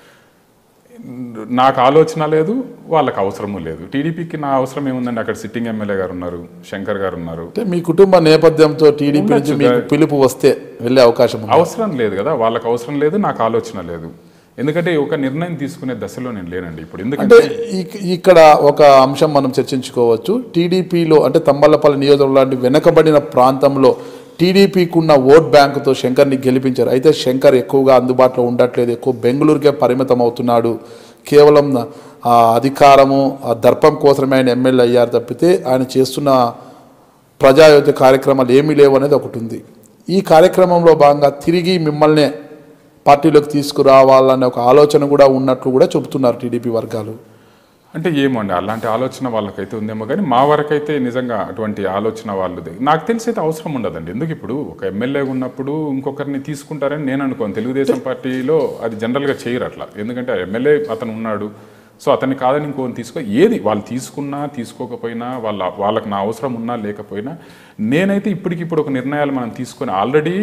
నాకు ఆలోచన లేదు వాళ్ళకి అవసరము లేదు టీడీపీకి నా అవసరం ఏముందండి అక్కడ సిట్టింగ్ ఎమ్మెల్యే గారు ఉన్నారు శంకర్ గారు ఉన్నారు అంటే మీ కుటుంబ నేపథ్యంతో టీడీపీ నుంచి ఉండొచ్చు. మీకు పిలుపు వస్తే వెళ్ళే అవకాశం ఉంది అవసరం లేదు కదా వాళ్ళకి అవసరం లేదు నాకు ఆలోచన లేదు ఎందుకంటే ఒక నిర్ణయం తీసుకునే దశలో నేను లేనండి ఇప్పుడు అంటే ఎందుకంటే ఇక్- ఇక్కడ ఒక అంశం మనం చర్చించుకోవచ్చు టీడీపీలో అంటే తంబల్లపల్లి నియోజకవర్గం లాంటి వెనకబడిన ప్రాంతంలో టీడీపీకి ఉన్న ఓట్ బ్యాంకుతో శంకర్ని గెలిపించారు అయితే శంకర్ ఎక్కువగా అందుబాటులో ఉండట్లేదు ఎక్కువ బెంగళూరుకే పరిమితం అవుతున్నాడు కేవలం ఆ అధికారము ఆ దర్పం కోసమే ఆయన ఎమ్మెల్యే అయ్యారు తప్పితే ఆయన చేస్తున్న ప్రజాయోధ్య కార్యక్రమాలు ఏమీ లేవు అనేది ఒకటి ఉంది ఈ కార్యక్రమంలో భాగంగా తిరిగి మిమ్మల్నే పార్టీలోకి తీసుకురావాలనే ఒక ఆలోచన కూడా ఉన్నట్లు కూడా చెబుతున్నారు టీడీపీ వర్గాలు అంటే ఏమో అండి అలాంటి ఆలోచన వాళ్ళకైతే ఉందేమో కానీ మా వరకైతే నిజంగా అటువంటి ఆలోచన వాళ్ళది నాకు తెలిసి అయితే అవసరం ఉండదండి ఎందుకు ఇప్పుడు ఒక ఎమ్మెల్యే ఉన్నప్పుడు ఇంకొకరిని తీసుకుంటారని నేను అనుకోను తెలుగుదేశం పార్టీలో అది జనరల్గా చేయరు అట్లా ఎందుకంటే ఎమ్మెల్యే అతను ఉన్నాడు సో అతన్ని కాదని ఇంకోని తీసుకో ఏది వాళ్ళు తీసుకున్నా తీసుకోకపోయినా వాళ్ళ వాళ్ళకి నా అవసరం ఉన్నా లేకపోయినా నేనైతే ఇప్పటికిప్పుడు ఒక నిర్ణయాలు మనం తీసుకొని ఆల్రెడీ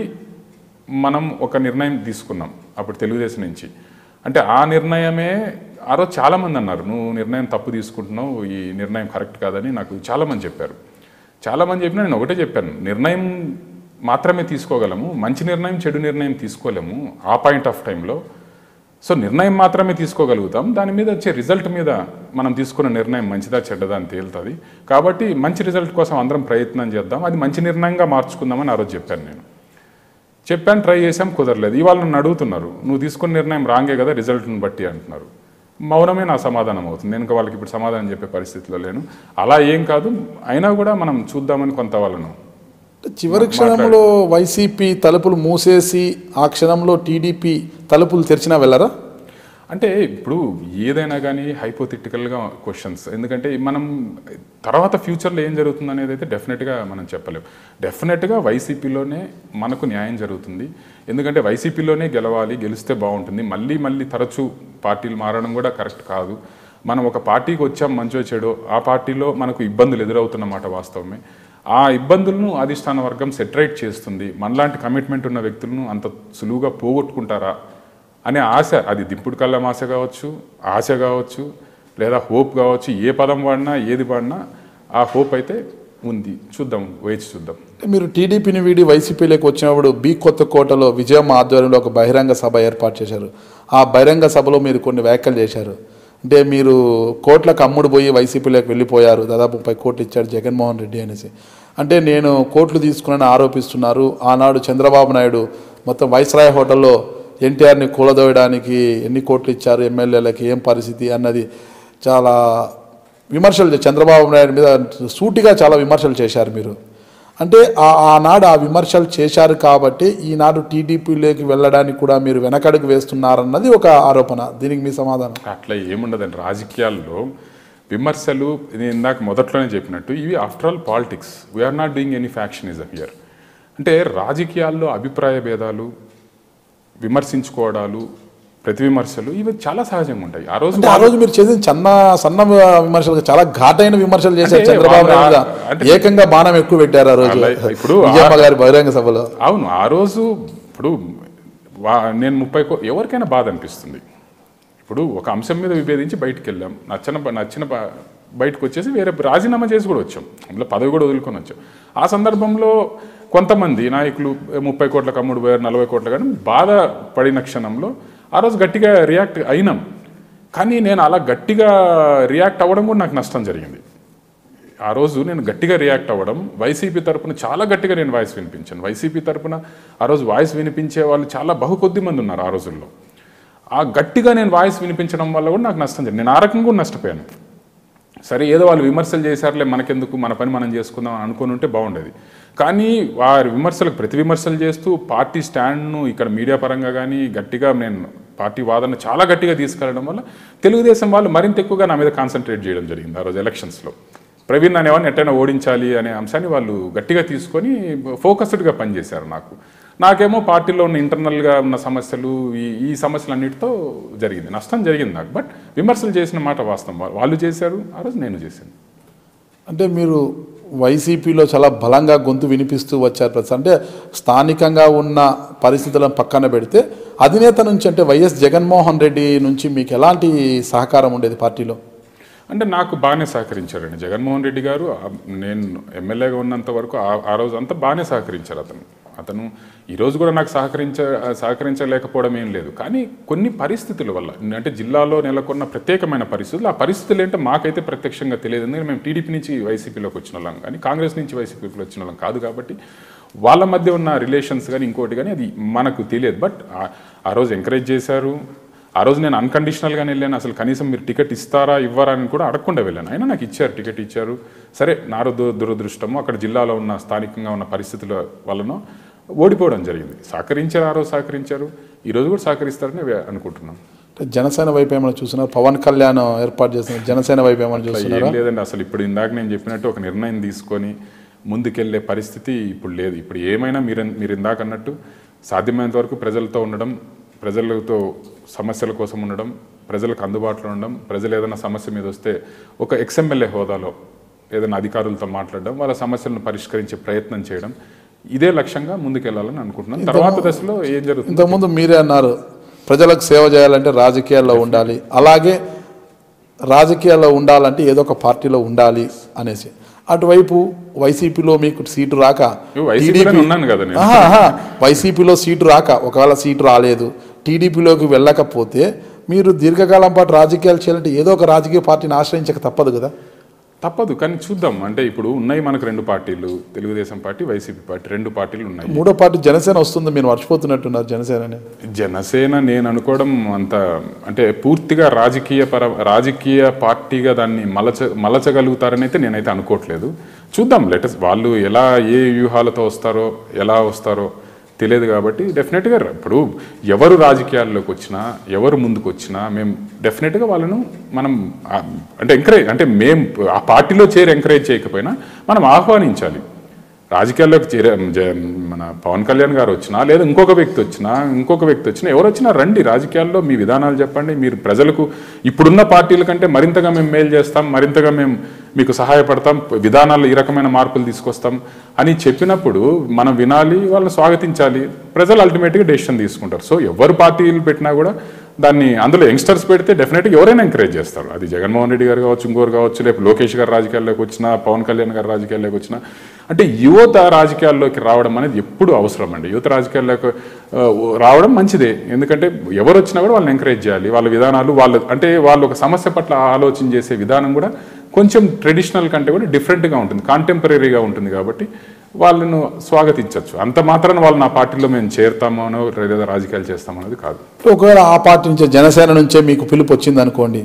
మనం ఒక నిర్ణయం తీసుకున్నాం అప్పుడు తెలుగుదేశం నుంచి అంటే ఆ నిర్ణయమే ఆ రోజు చాలామంది అన్నారు నువ్వు నిర్ణయం తప్పు తీసుకుంటున్నావు ఈ నిర్ణయం కరెక్ట్ కాదని నాకు చాలామంది చెప్పారు చాలామంది చెప్పినా నేను ఒకటే చెప్పాను నిర్ణయం మాత్రమే తీసుకోగలము మంచి నిర్ణయం చెడు నిర్ణయం తీసుకోలేము ఆ పాయింట్ ఆఫ్ టైంలో సో నిర్ణయం మాత్రమే తీసుకోగలుగుతాం దాని మీద వచ్చే రిజల్ట్ మీద మనం తీసుకున్న నిర్ణయం మంచిదా చెడ్డదా అని తేలుతుంది కాబట్టి మంచి రిజల్ట్ కోసం అందరం ప్రయత్నం చేద్దాం అది మంచి నిర్ణయంగా మార్చుకుందామని ఆ రోజు చెప్పాను నేను చెప్పాను ట్రై చేసాం కుదరలేదు ఇవాళ నన్ను అడుగుతున్నారు నువ్వు తీసుకున్న నిర్ణయం రాంగే కదా రిజల్ట్ని బట్టి అంటున్నారు మౌనమే నా సమాధానం అవుతుంది నేను ఇంకా వాళ్ళకి ఇప్పుడు సమాధానం చెప్పే పరిస్థితిలో లేను అలా ఏం కాదు అయినా కూడా మనం చూద్దామని కొంత వాళ్ళను చివరి క్షణంలో వైసీపీ తలుపులు మూసేసి ఆ క్షణంలో టీడీపీ తలుపులు తెరిచినా వెళ్ళరా అంటే ఇప్పుడు ఏదైనా కానీ హైపోథెటికల్గా క్వశ్చన్స్ ఎందుకంటే మనం తర్వాత ఫ్యూచర్లో ఏం జరుగుతుంది అనేది అయితే డెఫినెట్గా మనం చెప్పలేం డెఫినెట్గా వైసీపీలోనే మనకు న్యాయం జరుగుతుంది ఎందుకంటే వైసీపీలోనే గెలవాలి గెలిస్తే బాగుంటుంది మళ్ళీ మళ్ళీ తరచూ పార్టీలు మారడం కూడా కరెక్ట్ కాదు మనం ఒక పార్టీకి వచ్చాం మంచో చెడో ఆ పార్టీలో మనకు ఇబ్బందులు ఎదురవుతున్నమాట వాస్తవమే ఆ ఇబ్బందులను అధిష్టాన వర్గం సెటరేట్ చేస్తుంది మనలాంటి కమిట్మెంట్ ఉన్న వ్యక్తులను అంత సులువుగా పోగొట్టుకుంటారా అనే ఆశ అది దింపుడు కళ్ళం ఆశ కావచ్చు ఆశ కావచ్చు లేదా హోప్ కావచ్చు ఏ పదం వాడినా ఏది వాడినా ఆ హోప్ అయితే ఉంది చూద్దాం వేచి చూద్దాం మీరు టీడీపీని వీడి వైసీపీలోకి వచ్చినప్పుడు బి కొత్త కోటలో విజయం ఆధ్వర్యంలో ఒక బహిరంగ సభ ఏర్పాటు చేశారు ఆ బహిరంగ సభలో మీరు కొన్ని వ్యాఖ్యలు చేశారు అంటే మీరు కోట్లకు అమ్ముడు పోయి వైసీపీలోకి వెళ్ళిపోయారు దాదాపు ముప్పై కోట్లు ఇచ్చాడు జగన్మోహన్ రెడ్డి అనేసి అంటే నేను కోట్లు తీసుకున్నాను ఆరోపిస్తున్నారు ఆనాడు చంద్రబాబు నాయుడు మొత్తం వైస్రాయ్ హోటల్లో ఎన్టీఆర్ని కూలదోయడానికి ఎన్ని కోట్లు ఇచ్చారు ఎమ్మెల్యేలకి ఏం పరిస్థితి అన్నది చాలా విమర్శలు చే- చంద్రబాబు నాయుడు మీద సూటిగా చాలా విమర్శలు చేశారు మీరు అంటే ఆ- ఆనాడు ఆ విమర్శలు చేశారు కాబట్టి ఈనాడు టీడీపీలోకి వెళ్ళడానికి కూడా మీరు వెనకడుగు వేస్తున్నారన్నది ఒక ఆరోపణ దీనికి మీ సమాధానం అట్లా ఏముండదండి రాజకీయాల్లో విమర్శలు నేను ఇందాక మొదట్లోనే చెప్పినట్టు ఇవి after all politics we are not doing any factionism here అంటే రాజకీయాల్లో అభిప్రాయ భేదాలు విమర్శించుకోవడాలు ప్రతి విమర్శలు ఇవి చాలా సహజంగా ఉంటాయి ఆ రోజు అంటే ఆ రోజు మీరు చేసిన చిన్న సన్న విమర్శలు చాలా ఘాటైన విమర్శలు చేశారు అంటే చంద్రబాబు వాళ్ళ- నాయుడు అంటే- ఏకంగా బాణం ఎక్కువ పెట్టారు ఆ రోజు అలా- ఇప్పుడు ఆ- విజయమ్మ గారి బహిరంగ సభలో అవును ఆ రోజు ఇప్పుడు వా నేను ముప్పై కో ఎవరికైనా బాధ అనిపిస్తుంది ఇప్పుడు ఒక అంశం మీద విభేదించి బయటికి వెళ్ళాం నచ్చిన ప- నచ్చిన ప- బయటకు వచ్చేసి వేరే రాజీనామా చేసి కూడా వచ్చాం అందులో పదవి కూడా వదులుకొని వచ్చాం ఆ సందర్భంలో కొంతమంది నాయకులు ముప్పై కోట్లకు అమ్ముడు పోయారు నలభై కోట్ల కానీ బాధ పడిన క్షణంలో ఆ రోజు గట్టిగా రియాక్ట్ అయినాం కానీ నేను అలా గట్టిగా రియాక్ట్ అవ్వడం కూడా నాకు నష్టం జరిగింది ఆ రోజు నేను గట్టిగా రియాక్ట్ అవ్వడం వైసీపీ తరపున చాలా గట్టిగా నేను వాయిస్ వినిపించాను వైసీపీ తరపున ఆ రోజు వాయిస్ వినిపించే వాళ్ళు చాలా బహు కొద్ది మంది ఉన్నారు ఆ రోజుల్లో ఆ గట్టిగా నేను వాయిస్ వినిపించడం వల్ల కూడా నాకు నష్టం జరిగింది నేను ఆ రకంగా కూడా నష్టపోయాను సరే ఏదో వాళ్ళు విమర్శలు చేశారులే మనకెందుకు మన పని మనం చేసుకుందాం అని అనుకుని ఉంటే బాగుండేది కానీ వారి విమర్శలకు ప్రతి విమర్శలు చేస్తూ పార్టీ స్టాండ్ను ఇక్కడ మీడియా పరంగా కానీ గట్టిగా నేను పార్టీ వాదన చాలా గట్టిగా తీసుకెళ్లడం వల్ల తెలుగుదేశం వాళ్ళు మరింత ఎక్కువగా నా మీద కాన్సన్ట్రేట్ చేయడం జరిగింది ఆ రోజు ఎలక్షన్స్లో ప్రవీణ్ అనేవాడిని ఎట్టైనా ఓడించాలి అనే అంశాన్ని వాళ్ళు గట్టిగా తీసుకొని ఫోకస్డ్గా పనిచేశారు నాకు నాకేమో పార్టీలో ఉన్న ఇంటర్నల్గా ఉన్న సమస్యలు ఈ ఈ సమస్యలన్నిటితో జరిగింది నష్టం జరిగింది నాకు బట్ విమర్శలు చేసిన మాట వాస్తవం వా- వాళ్ళు చేశారు ఆ రోజు నేను చేశాను అంటే మీరు వైసీపీలో చాలా బలంగా గొంతు వినిపిస్తూ వచ్చారు ప్రతి అంటే స్థానికంగా ఉన్న పరిస్థితులను పక్కన పెడితే అధినేత నుంచి అంటే వైఎస్ జగన్మోహన్ రెడ్డి నుంచి మీకు ఎలాంటి సహకారం ఉండేది పార్టీలో అంటే నాకు బాగానే సహకరించారండి జగన్మోహన్ రెడ్డి గారు ఆ- నేను ఎమ్మెల్యేగా ఉన్నంత వరకు ఆ- ఆ రోజు అంతా బాగానే సహకరించారు అతను అతను ఈ రోజు కూడా నాకు సహకరించ సహకరించలేకపోవడం ఏం లేదు కానీ కొన్ని పరిస్థితుల వల్ల అంటే జిల్లాలో నెలకొన్న ప్రత్యేకమైన పరిస్థితులు ఆ పరిస్థితులు ఏంటో మాకైతే ప్రత్యక్షంగా తెలియదు ఎందుకంటే మేము టీడీపీ నుంచి వైసీపీలోకి వచ్చిన వాళ్ళం కానీ కాంగ్రెస్ నుంచి వైసీపీకి వచ్చిన వాళ్ళం కాదు కాబట్టి వాళ్ళ మధ్య ఉన్న రిలేషన్స్ కానీ ఇంకోటి కానీ అది మనకు తెలియదు బట్ ఆ- ఆ రోజు ఎంకరేజ్ చేశారు ఆ రోజు నేను అన్కండిషనల్గానే వెళ్ళాను అసలు కనీసం మీరు టికెట్ ఇస్తారా ఇవ్వరా అని కూడా అడగకుండా వెళ్ళాను అయినా నాకు ఇచ్చారు టికెట్ ఇచ్చారు సరే నా దు- దురదృష్టము అక్కడ జిల్లాలో ఉన్న స్థానికంగా ఉన్న పరిస్థితుల వలన ఓడిపోవడం జరిగింది సహకరించారు ఆ రోజు సహకరించారు ఈ రోజు కూడా సహకరిస్తారని వే- అనుకుంటున్నాం అంటే జనసేన వైపు ఏమైనా చూస్తున్నారు పవన్ కళ్యాణ్ ఏర్పాటు చేసిన జనసేన వైపు ఏమైనా అట్లా చూస్తున్నారా ఏం లేదండి అసలు ఇప్పుడు ఇందాక నేను చెప్పినట్టు ఒక నిర్ణయం తీసుకొని ముందుకెళ్లే పరిస్థితి ఇప్పుడు లేదు ఇప్పుడు ఏమైనా మీరు మీరు ఇందాక అన్నట్టు సాధ్యమైనంత వరకు ప్రజలతో ఉండడం ప్రజలతో సమస్యల కోసం ఉండడం ప్రజలకు అందుబాటులో ఉండడం ప్రజలు ఏదైనా సమస్య మీద వస్తే ఒక ఎక్స్ఎమ్మెల్యే హోదాలో ఏదైనా అధికారులతో మాట్లాడడం వాళ్ళ సమస్యలను పరిష్కరించే ప్రయత్నం చేయడం ఇదే లక్ష్యంగా ముందుకెళ్లాలని అనుకుంటున్నాను తర్వాత దశలో ఏం జరుగుతుంది ఇంతకుముందు మీరే అన్నారు ప్రజలకు సేవ చేయాలంటే రాజకీయాల్లో ఉండాలి అలాగే రాజకీయాల్లో ఉండాలంటే ఏదో ఒక పార్టీలో ఉండాలి అనేసి అటువైపు వైసీపీలో మీకు సీటు రాక ఇవి వైసీపీలోనే ఉన్నాను కదా నేను. ఆహా, ఆహా. వైసీపీలో సీటు రాక ఒకవేళ సీటు రాలేదు టీడీపీలోకి వెళ్ళకపోతే మీరు దీర్ఘకాలం పాటు రాజకీయాలు చేయాలంటే ఏదో ఒక రాజకీయ పార్టీని ఆశ్రయించక తప్పదు కదా తప్పదు కానీ చూద్దాం అంటే ఇప్పుడు ఉన్నాయి మనకు రెండు పార్టీలు తెలుగుదేశం పార్టీ వైసీపీ పార్టీ రెండు పార్టీలు ఉన్నాయి మూడో పార్టీ జనసేన వస్తుంది మీరు మర్చిపోతున్నట్టున్నారు జనసేనని జనసేన నేను అనుకోవడం అంత అంటే పూర్తిగా రాజకీయ పర రాజకీయ పార్టీగా దాన్ని మలచ మలచగలుగుతారని అయితే నేనైతే అనుకోవట్లేదు చూద్దాం లెటస్ వాళ్ళు ఎలా ఏ వ్యూహాలతో వస్తారో ఎలా వస్తారో తెలియదు కాబట్టి డెఫినెట్గా ఇప్పుడు ఎవరు రాజకీయాల్లోకి వచ్చినా ఎవరు ముందుకు వచ్చినా మేము డెఫినెట్గా వాళ్ళను మనం ఆ, అంటే ఎంకరేజ్ అంటే మేము ఆ పార్టీలో చేరి ఎంకరేజ్ చేయకపోయినా మనం ఆహ్వానించాలి రాజకీయాల్లోకి చేరే జ- మన పవన్ కళ్యాణ్ గారు వచ్చినా లేదా ఇంకొక వ్యక్తి వచ్చినా ఇంకొక వ్యక్తి వచ్చినా ఎవరు వచ్చినా రండి రాజకీయాల్లో మీ విధానాలు చెప్పండి మీరు ప్రజలకు ఇప్పుడున్న పార్టీల కంటే మరింతగా మేము మేలు చేస్తాం మరింతగా మేము మీకు సహాయపడతాం విధానాల్లో ఈ రకమైన మార్పులు తీసుకొస్తాం అని చెప్పినప్పుడు మనం వినాలి వాళ్ళని స్వాగతించాలి ప్రజలు అల్టిమేట్గా డెసిషన్ తీసుకుంటారు సో ఎవరు పార్టీలు పెట్టినా కూడా దాన్ని అందులో యంగ్స్టర్స్ పెడితే డెఫినెట్గా ఎవరైనా ఎంకరేజ్ చేస్తారు అది జగన్మోహన్ రెడ్డి గారు కావచ్చు ఇంకోరు కావచ్చు లేకపోతే లోకేష్ గారు రాజకీయాల్లోకి వచ్చినా పవన్ కళ్యాణ్ గారు రాజకీయాల్లోకి వచ్చినా అంటే యువత రాజకీయాల్లోకి రావడం అనేది ఎప్పుడు అవసరం అండి యువత రాజకీయాల్లోకి ఆ, రావడం మంచిదే ఎందుకంటే ఎవరు వచ్చినా కూడా వాళ్ళని ఎంకరేజ్ చేయాలి వాళ్ళ విధానాలు వాళ్ళు అంటే వాళ్ళు ఒక సమస్య పట్ల ఆలోచన చేసే విధానం కూడా కొంచెం ట్రెడిషనల్ కంటే కూడా డిఫరెంట్గా ఉంటుంది కాంటెంపరీగా ఉంటుంది కాబట్టి వాళ్ళను స్వాగతించవచ్చు అంత మాత్రాన వాళ్ళు నా పార్టీలో మేము చేరుతామనో లేదా రాజకీయాలు చేస్తామనేది కాదు ఒకవేళ ఆ పార్టీ నుంచే జనసేన నుంచే మీకు పిలుపు వచ్చింది అనుకోండి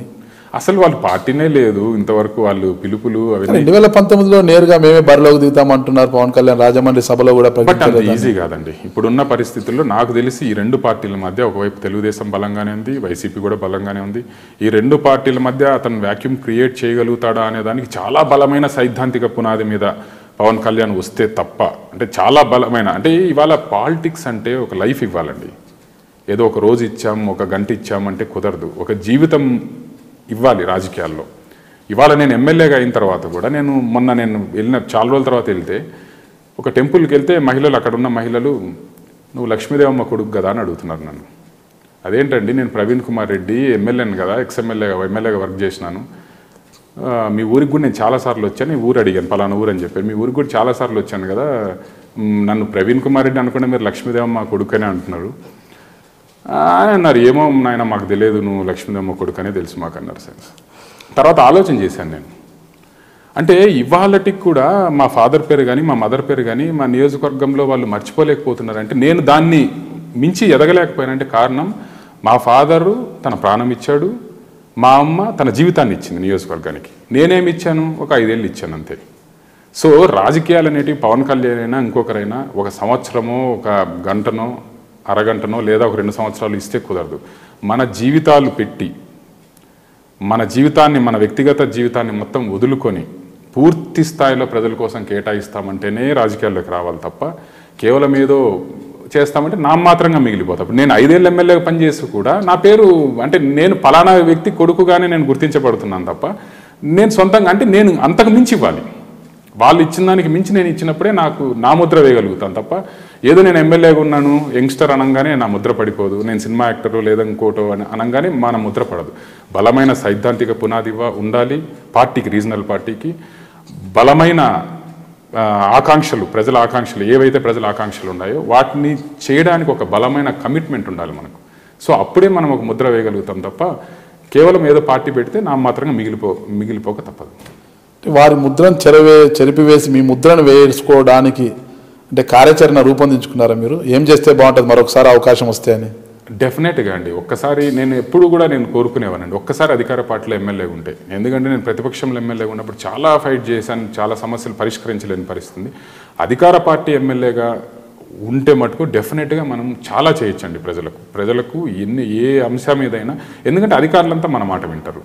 అసలు వాళ్ళు పార్టీనే లేదు ఇంతవరకు వాళ్ళు పిలుపులు అవన్నీ రెండు వేల పంతొమ్మిదిలో నేరుగా మేమే బరిలోకి దిగుతాం అంటున్నారు పవన్ కళ్యాణ్ రాజమండ్రి సభలో కూడా బట్ అంత ప్రకటించలేదు ఈజీ కాదండి ఇప్పుడున్న పరిస్థితుల్లో నాకు తెలిసి ఈ రెండు పార్టీల మధ్య ఒకవైపు తెలుగుదేశం బలంగానే ఉంది వైసీపీ కూడా బలంగానే ఉంది ఈ రెండు పార్టీల మధ్య అతను వాక్యూమ్ క్రియేట్ చేయగలుగుతాడా అనే దానికి చాలా బలమైన సైద్ధాంతిక పునాది మీద పవన్ కళ్యాణ్ వస్తే తప్ప అంటే చాలా బలమైన అంటే ఇవాళ పాలిటిక్స్ అంటే ఒక లైఫ్ ఇవ్వాలండి ఏదో ఒక రోజు ఇచ్చాం ఒక గంట ఇచ్చాం అంటే కుదరదు ఒక జీవితం ఇవ్వాలి రాజకీయాల్లో ఇవాళ నేను ఎమ్మెల్యేగా అయిన తర్వాత కూడా నేను మొన్న నేను వెళ్ళిన చాలా రోజుల తర్వాత వెళ్తే ఒక టెంపుల్కి వెళ్తే మహిళలు అక్కడ ఉన్న మహిళలు నువ్వు లక్ష్మీదేవమ్మ కొడుకు కదా అని అడుగుతున్నారు నన్ను అదేంటండి నేను ప్రవీణ్ కుమార్ రెడ్డి ఎమ్మెల్యేని కదా ఎక్స్ ఎమ్మెల్యేగా ఎమ్మెల్యేగా వర్క్ చేసినాను ఆ, మీ ఊరికి కూడా నేను చాలాసార్లు వచ్చాను ఈ ఊరు అడిగాను పలానా ఊరు అని చెప్పారు మీ ఊరికి కూడా చాలాసార్లు వచ్చాను కదా మ్, నన్ను ప్రవీణ్ కుమార్ రెడ్డి అనుకుంటే మీరు లక్ష్మీదేవమ్మ కొడుకనే అంటున్నారు ఆ, అని అన్నారు ఏమో నాయన మాకు తెలియదు నువ్వు లక్ష్మీదేవమ్మ కొడుకనే తెలుసు మాకు అన్నారు సార్ తర్వాత ఆలోచన చేశాను నేను అంటే ఇవాళటికి కూడా మా ఫాదర్ పేరు కానీ మా మదర్ పేరు కానీ మా నియోజకవర్గంలో వాళ్ళు మర్చిపోలేకపోతున్నారు అంటే నేను దాన్ని మించి ఎదగలేకపోయానంటే కారణం మా ఫాదరు తన ప్రాణం ఇచ్చాడు మా అమ్మ తన జీవితాన్ని ఇచ్చింది నియోజకవర్గానికి నేనేమి ఇచ్చాను ఒక ఐదేళ్ళు ఇచ్చాను అంతే సో రాజకీయాలు అనేటివి పవన్ కళ్యాణ్ అయినా ఇంకొకరైనా ఒక సంవత్సరమో ఒక గంటనో అరగంటనో లేదా ఒక రెండు సంవత్సరాలు ఇస్తే కుదరదు మన జీవితాలు పెట్టి మన జీవితాన్ని మన వ్యక్తిగత జీవితాన్ని మొత్తం వదులుకొని పూర్తి స్థాయిలో ప్రజల కోసం కేటాయిస్తామంటేనే రాజకీయాల్లోకి రావాలి తప్ప కేవలం ఏదో చేస్తామంటే నా మాత్రంగా మిగిలిపోతా ఇప్పుడు నేను ఐదేళ్ళు ఎమ్మెల్యేగా పనిచేసి కూడా నా పేరు అంటే నేను పలానా వ్యక్తి కొడుకుగానే నేను గుర్తించబడుతున్నాను తప్ప నేను సొంతంగా అంటే నేను అంతకు మించి ఇవ్వాలి వాళ్ళు ఇచ్చిన దానికి మించి నేను ఇచ్చినప్పుడే నాకు నా ముద్ర వేయగలుగుతాను తప్ప ఏదో నేను ఎమ్మెల్యేగా ఉన్నాను యంగ్స్టర్ అనగానే నా ముద్ర పడిపోదు నేను సినిమా యాక్టరు లేదా ఇంకోటో అని అనగానే మన ముద్ర పడదు బలమైన సైద్ధాంతిక పునాది ఇవ్వ- ఉండాలి పార్టీకి రీజనల్ పార్టీకి బలమైన ఆ, ఆకాంక్షలు ప్రజల ఆకాంక్షలు ఏవైతే ప్రజల ఆకాంక్షలు ఉన్నాయో వాటిని చేయడానికి ఒక బలమైన కమిట్మెంట్ ఉండాలి మనకు సో అప్పుడే మనం ఒక ముద్ర వేయగలుగుతాం తప్ప కేవలం ఏదో పార్టీ పెడితే నా మాత్రంగా మిగిలిపో మిగిలిపోక తప్పదు వారి ముద్రను చెరవే చెరిపివేసి మీ ముద్రను వేసుకోవడానికి అంటే కార్యాచరణ రూపొందించుకున్నారా మీరు ఏం చేస్తే బాగుంటుంది మరొకసారి అవకాశం వస్తే అని డెఫినెట్గా అండి ఒక్కసారి నేను ఎప్పుడు కూడా నేను కోరుకునేవానండి ఒక్కసారి అధికార పార్టీలో ఎమ్మెల్యే ఉంటే ఎందుకంటే నేను ప్రతిపక్షంలో ఎమ్మెల్యే ఉన్నప్పుడు చాలా ఫైట్ చేశాను చాలా సమస్యలు పరిష్కరించలేని పరిస్థితి ఉంది. అధికార పార్టీ ఎమ్మెల్యేగా ఉంటే మటుకు డెఫినెట్గా మనం చాలా చేయొచ్చండి ప్రజలకు ప్రజలకు ఎన్ని ఏ అంశం మీదైనా ఎందుకంటే అధికారులంతా మన మాట వింటారు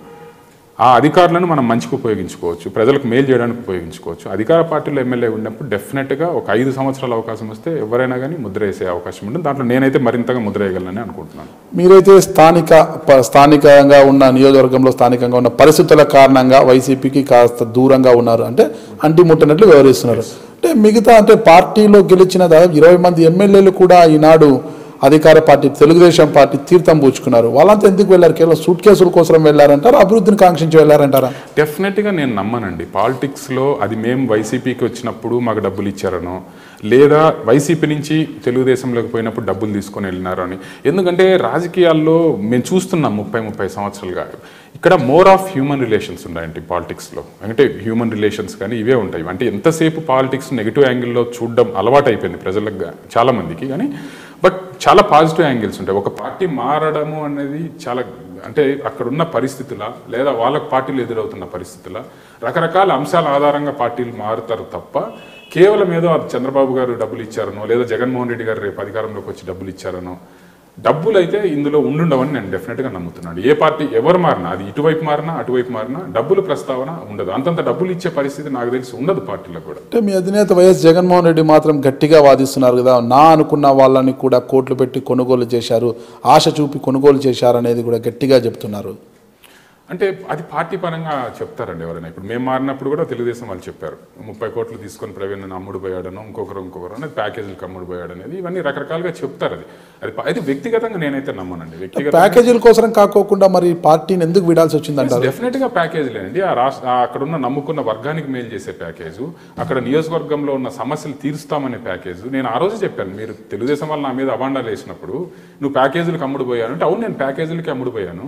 ఆ అధికారులను మనం మంచికి ఉపయోగించుకోవచ్చు ప్రజలకు మేలు చేయడానికి ఉపయోగించుకోవచ్చు అధికార పార్టీలో ఎమ్మెల్యే ఉన్నప్పుడు డెఫినెట్గా ఒక ఐదు సంవత్సరాల అవకాశం వస్తే ఎవరైనా కానీ ముద్ర వేసే అవకాశం ఉంటుంది దాంట్లో నేనైతే మరింతగా ముద్ర వేయగలనని అనుకుంటున్నాను మీరైతే స్థానిక ప- స్థానికంగా ఉన్న నియోజకవర్గంలో స్థానికంగా ఉన్న పరిస్థితుల కారణంగా వైసీపీకి కాస్త దూరంగా ఉన్నారు అంటే అంటి ముట్టనట్లు వ్యవహరిస్తున్నారు అంటే మిగతా అంటే పార్టీలో గెలిచిన దాదాపు ఇరవై మంది ఎమ్మెల్యేలు కూడా ఈనాడు అధికార పార్టీ తెలుగుదేశం పార్టీ తీర్థం పూచుకున్నారు వాళ్ళంతా ఎందుకు వెళ్ళారు కేవలం సూట్ కేసుల కోసం వెళ్ళారంటారా అభివృద్ధిని కాంక్షించి వెళ్ళారంటారా డెఫినెట్గా నేను నమ్మనండి పాలిటిక్స్లో అది మేము వైసీపీకి వచ్చినప్పుడు మాకు డబ్బులు ఇచ్చారనో లేదా వైసీపీ నుంచి తెలుగుదేశంలోకి పోయినప్పుడు డబ్బులు తీసుకొని వెళ్ళినారు అని ఎందుకంటే రాజకీయాల్లో మేము చూస్తున్నాం ముప్పై ముప్పై సంవత్సరాలుగా ఇక్కడ మోర్ ఆఫ్ హ్యూమన్ రిలేషన్స్ ఉన్నాయండి పాలిటిక్స్లో అంటే హ్యూమన్ రిలేషన్స్ కానీ ఇవే ఉంటాయి అంటే ఎంతసేపు పాలిటిక్స్ నెగిటివ్ యాంగిల్లో చూడడం అలవాటు అయిపోయింది ప్రజలకు గా- చాలా మందికి కానీ బట్ చాలా పాజిటివ్ యాంగిల్స్ ఉంటాయి ఒక పార్టీ మారడము అనేది చాలా అంటే అక్కడ ఉన్న పరిస్థితుల లేదా వాళ్ళకి పార్టీలు ఎదురవుతున్న పరిస్థితుల రకరకాల అంశాల ఆధారంగా పార్టీలు మారుతారు తప్ప కేవలం ఏదో అది చంద్రబాబు గారు డబ్బులు ఇచ్చారనో లేదా జగన్మోహన్ రెడ్డి గారు రేపు అధికారంలోకి వచ్చి డబ్బులు ఇచ్చారనో డబ్బులు అయితే ఇందులో ఉండుండవని నేను డెఫినెట్గా నమ్ముతున్నాను ఏ పార్టీ ఎవరు మారినా అది ఇటువైపు మారినా అటువైపు మారినా డబ్బులు ప్రస్తావన ఉండదు అంతంత డబ్బులు ఇచ్చే పరిస్థితి నాకు తెలిసి ఉండదు పార్టీలో కూడా అంటే మీ అధినేత వైఎస్ జగన్మోహన్ రెడ్డి మాత్రం గట్టిగా వాదిస్తున్నారు కదా నా అనుకున్న వాళ్ళని కూడా కోట్లు పెట్టి కొనుగోలు చేశారు ఆశ చూపి కొనుగోలు చేశారు అనేది కూడా గట్టిగా చెప్తున్నారు అంటే అది పార్టీ పరంగా చెప్తారండి ఎవరైనా ఇప్పుడు మేము మారినప్పుడు కూడా తెలుగుదేశం వాళ్ళు చెప్పారు ముప్పై కోట్లు తీసుకొని ప్రవీణ్ నన్ను అమ్ముడు పోయాడను ఇంకొకరు ఇంకొకరు అనేది ప్యాకేజీలకు అమ్ముడు పోయాడు అనేది ఇవన్నీ రకరకాలుగా చెప్తారు అది అది ప- అది వ్యక్తిగతంగా నేనైతే నమ్మనండి వ్యక్తిగత ప్యాకేజీల కోసం కాకోకుండా మరి పార్టీని ఎందుకు విడాల్సి వచ్చిందంటారు డెఫినెట్ గా ప్యాకేజీలేనండి ఆ రాష్ట్ర ఆ అక్కడ ఉన్న నమ్ముకున్న వర్గానికి మేలు చేసే ప్యాకేజు అక్కడ నియోజకవర్గంలో ఉన్న సమస్యలు తీరుస్తామనే ప్యాకేజు నేను ఆ రోజు చెప్పాను మీరు తెలుగుదేశం వాళ్ళు నా మీద అవాండాలు వేసినప్పుడు నువ్వు ప్యాకేజీలకు అమ్ముడు పోయాను అంటే అవును నేను ప్యాకేజీలకి అమ్ముడు పోయాను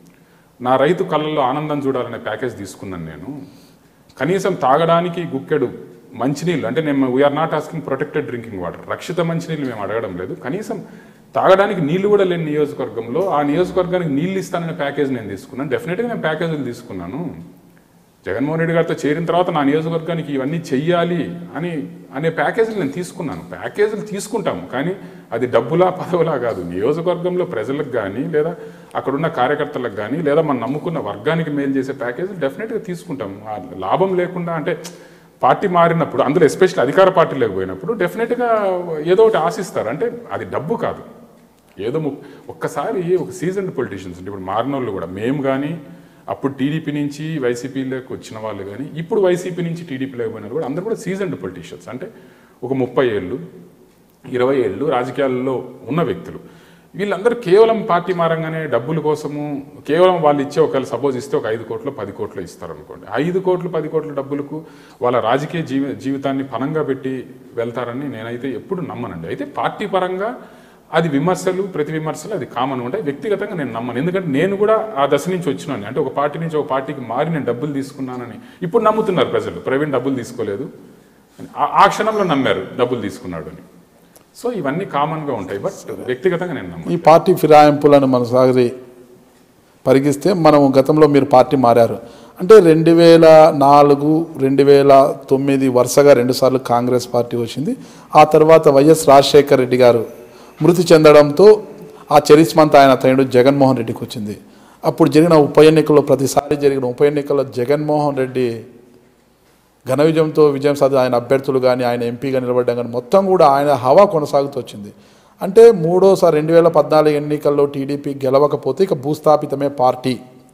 నా రైతు కళ్ళల్లో ఆనందం చూడాలనే ప్యాకేజ్ తీసుకున్నాను నేను కనీసం తాగడానికి గుక్కెడు మంచినీళ్ళు అంటే నేను we are not asking protected drinking water రక్షిత మంచినీళ్ళు మేము అడగడం లేదు కనీసం తాగడానికి నీళ్లు కూడా లేని నియోజకవర్గంలో ఆ నియోజకవర్గానికి నీళ్ళు ఇస్తాననే ప్యాకేజ్ నేను తీసుకున్నాను డెఫినెట్గా నేను ప్యాకేజీలు తీసుకున్నాను జగన్మోహన్ రెడ్డి గారితో చేరిన తర్వాత నా నియోజకవర్గానికి ఇవన్నీ చెయ్యాలి అని అనే ప్యాకేజీలు నేను తీసుకున్నాను ప్యాకేజీలు తీసుకుంటాము కానీ అది డబ్బులా పదవులా కాదు నియోజకవర్గంలో ప్రజలకు కానీ లేదా అక్కడున్న కార్యకర్తలకు కానీ లేదా మనం నమ్ముకున్న వర్గానికి మేలు చేసే ప్యాకేజీలు డెఫినెట్గా తీసుకుంటాము ఆ లాభం లేకుండా అంటే పార్టీ మారినప్పుడు అందులో ఎస్పెషల్లీ అధికార పార్టీ లేకపోయినప్పుడు డెఫినెట్గా ఏదో ఒకటి ఆశిస్తారు అంటే అది డబ్బు కాదు ఏదో ము- ఒక్కసారి ఒక సీజన్డ్ పొలిటీషియన్స్ అంటే ఇప్పుడు మారినోళ్ళు కూడా మేము కానీ అప్పుడు టీడీపీ నుంచి వైసీపీలోకి వచ్చిన వాళ్ళు కానీ ఇప్పుడు వైసీపీ నుంచి టీడీపీలోకి పోయిన వాళ్ళు కూడా అందరూ కూడా సీజన్డ్ పొలిటీషియన్స్ అంటే ఒక ముప్పై ఏళ్ళు ఇరవై ఏళ్ళు రాజకీయాల్లో ఉన్న వ్యక్తులు వీళ్ళందరూ కేవలం పార్టీ మారంగానే డబ్బుల కోసము కేవలం వాళ్ళు ఇచ్చే ఒకవేళ సపోజ్ ఇస్తే ఒక ఐదు కోట్లు పది కోట్లు ఇస్తారు అనుకోండి ఐదు కోట్లు పది కోట్ల డబ్బులకు వాళ్ళ రాజకీయ జీవి జీవితాన్ని పనంగా పెట్టి వెళ్తారని నేనైతే ఎప్పుడు నమ్మనండి అయితే పార్టీ పరంగా అది విమర్శలు ప్రతి విమర్శలు అది కామన్ ఉంటాయి వ్యక్తిగతంగా నేను నమ్మను ఎందుకంటే నేను కూడా ఆ దశ నుంచి వచ్చినాను అంటే ఒక పార్టీ నుంచి ఒక పార్టీకి మారి నేను డబ్బులు తీసుకున్నానని ఇప్పుడు నమ్ముతున్నారు ప్రజలు ప్రవీణ్ డబ్బులు తీసుకోలేదు అని. ఆ- ఆ క్షణంలో నమ్మారు డబ్బులు తీసుకున్నాడు అని సో ఇవన్నీ కామన్గా ఉంటాయి బట్ వ్యక్తిగతంగా నేను నమ్మను ఈ పార్టీ ఫిరాయింపులను మన సాగరి పరిగిస్తే మనం గతంలో మీరు పార్టీ మారారు అంటే రెండు వేల నాలుగు రెండు వేల తొమ్మిది వరుసగా రెండుసార్లు కాంగ్రెస్ పార్టీ వచ్చింది ఆ తర్వాత వైఎస్ రాజశేఖర్ రెడ్డి గారు మృతి చెందడంతో ఆ చరిస్మంతా ఆయన తనయుడు జగన్మోహన్ రెడ్డికి వచ్చింది అప్పుడు జరిగిన ఉప ఎన్నికల్లో ప్రతిసారి జరిగిన ఉప ఎన్నికల్లో జగన్మోహన్ రెడ్డి ఘన విజయంతో విజయం సాధి ఆయన అభ్యర్థులు కానీ ఆయన ఎంపీగా నిలబడ్డం కానీ మొత్తం కూడా ఆయన హవా కొనసాగుతూ వచ్చింది అంటే మూడోసారి రెండు వేల పద్నాలుగు ఎన్నికల్లో టీడీపీ గెలవకపోతే ఇక భూస్థాపితమే పార్టీ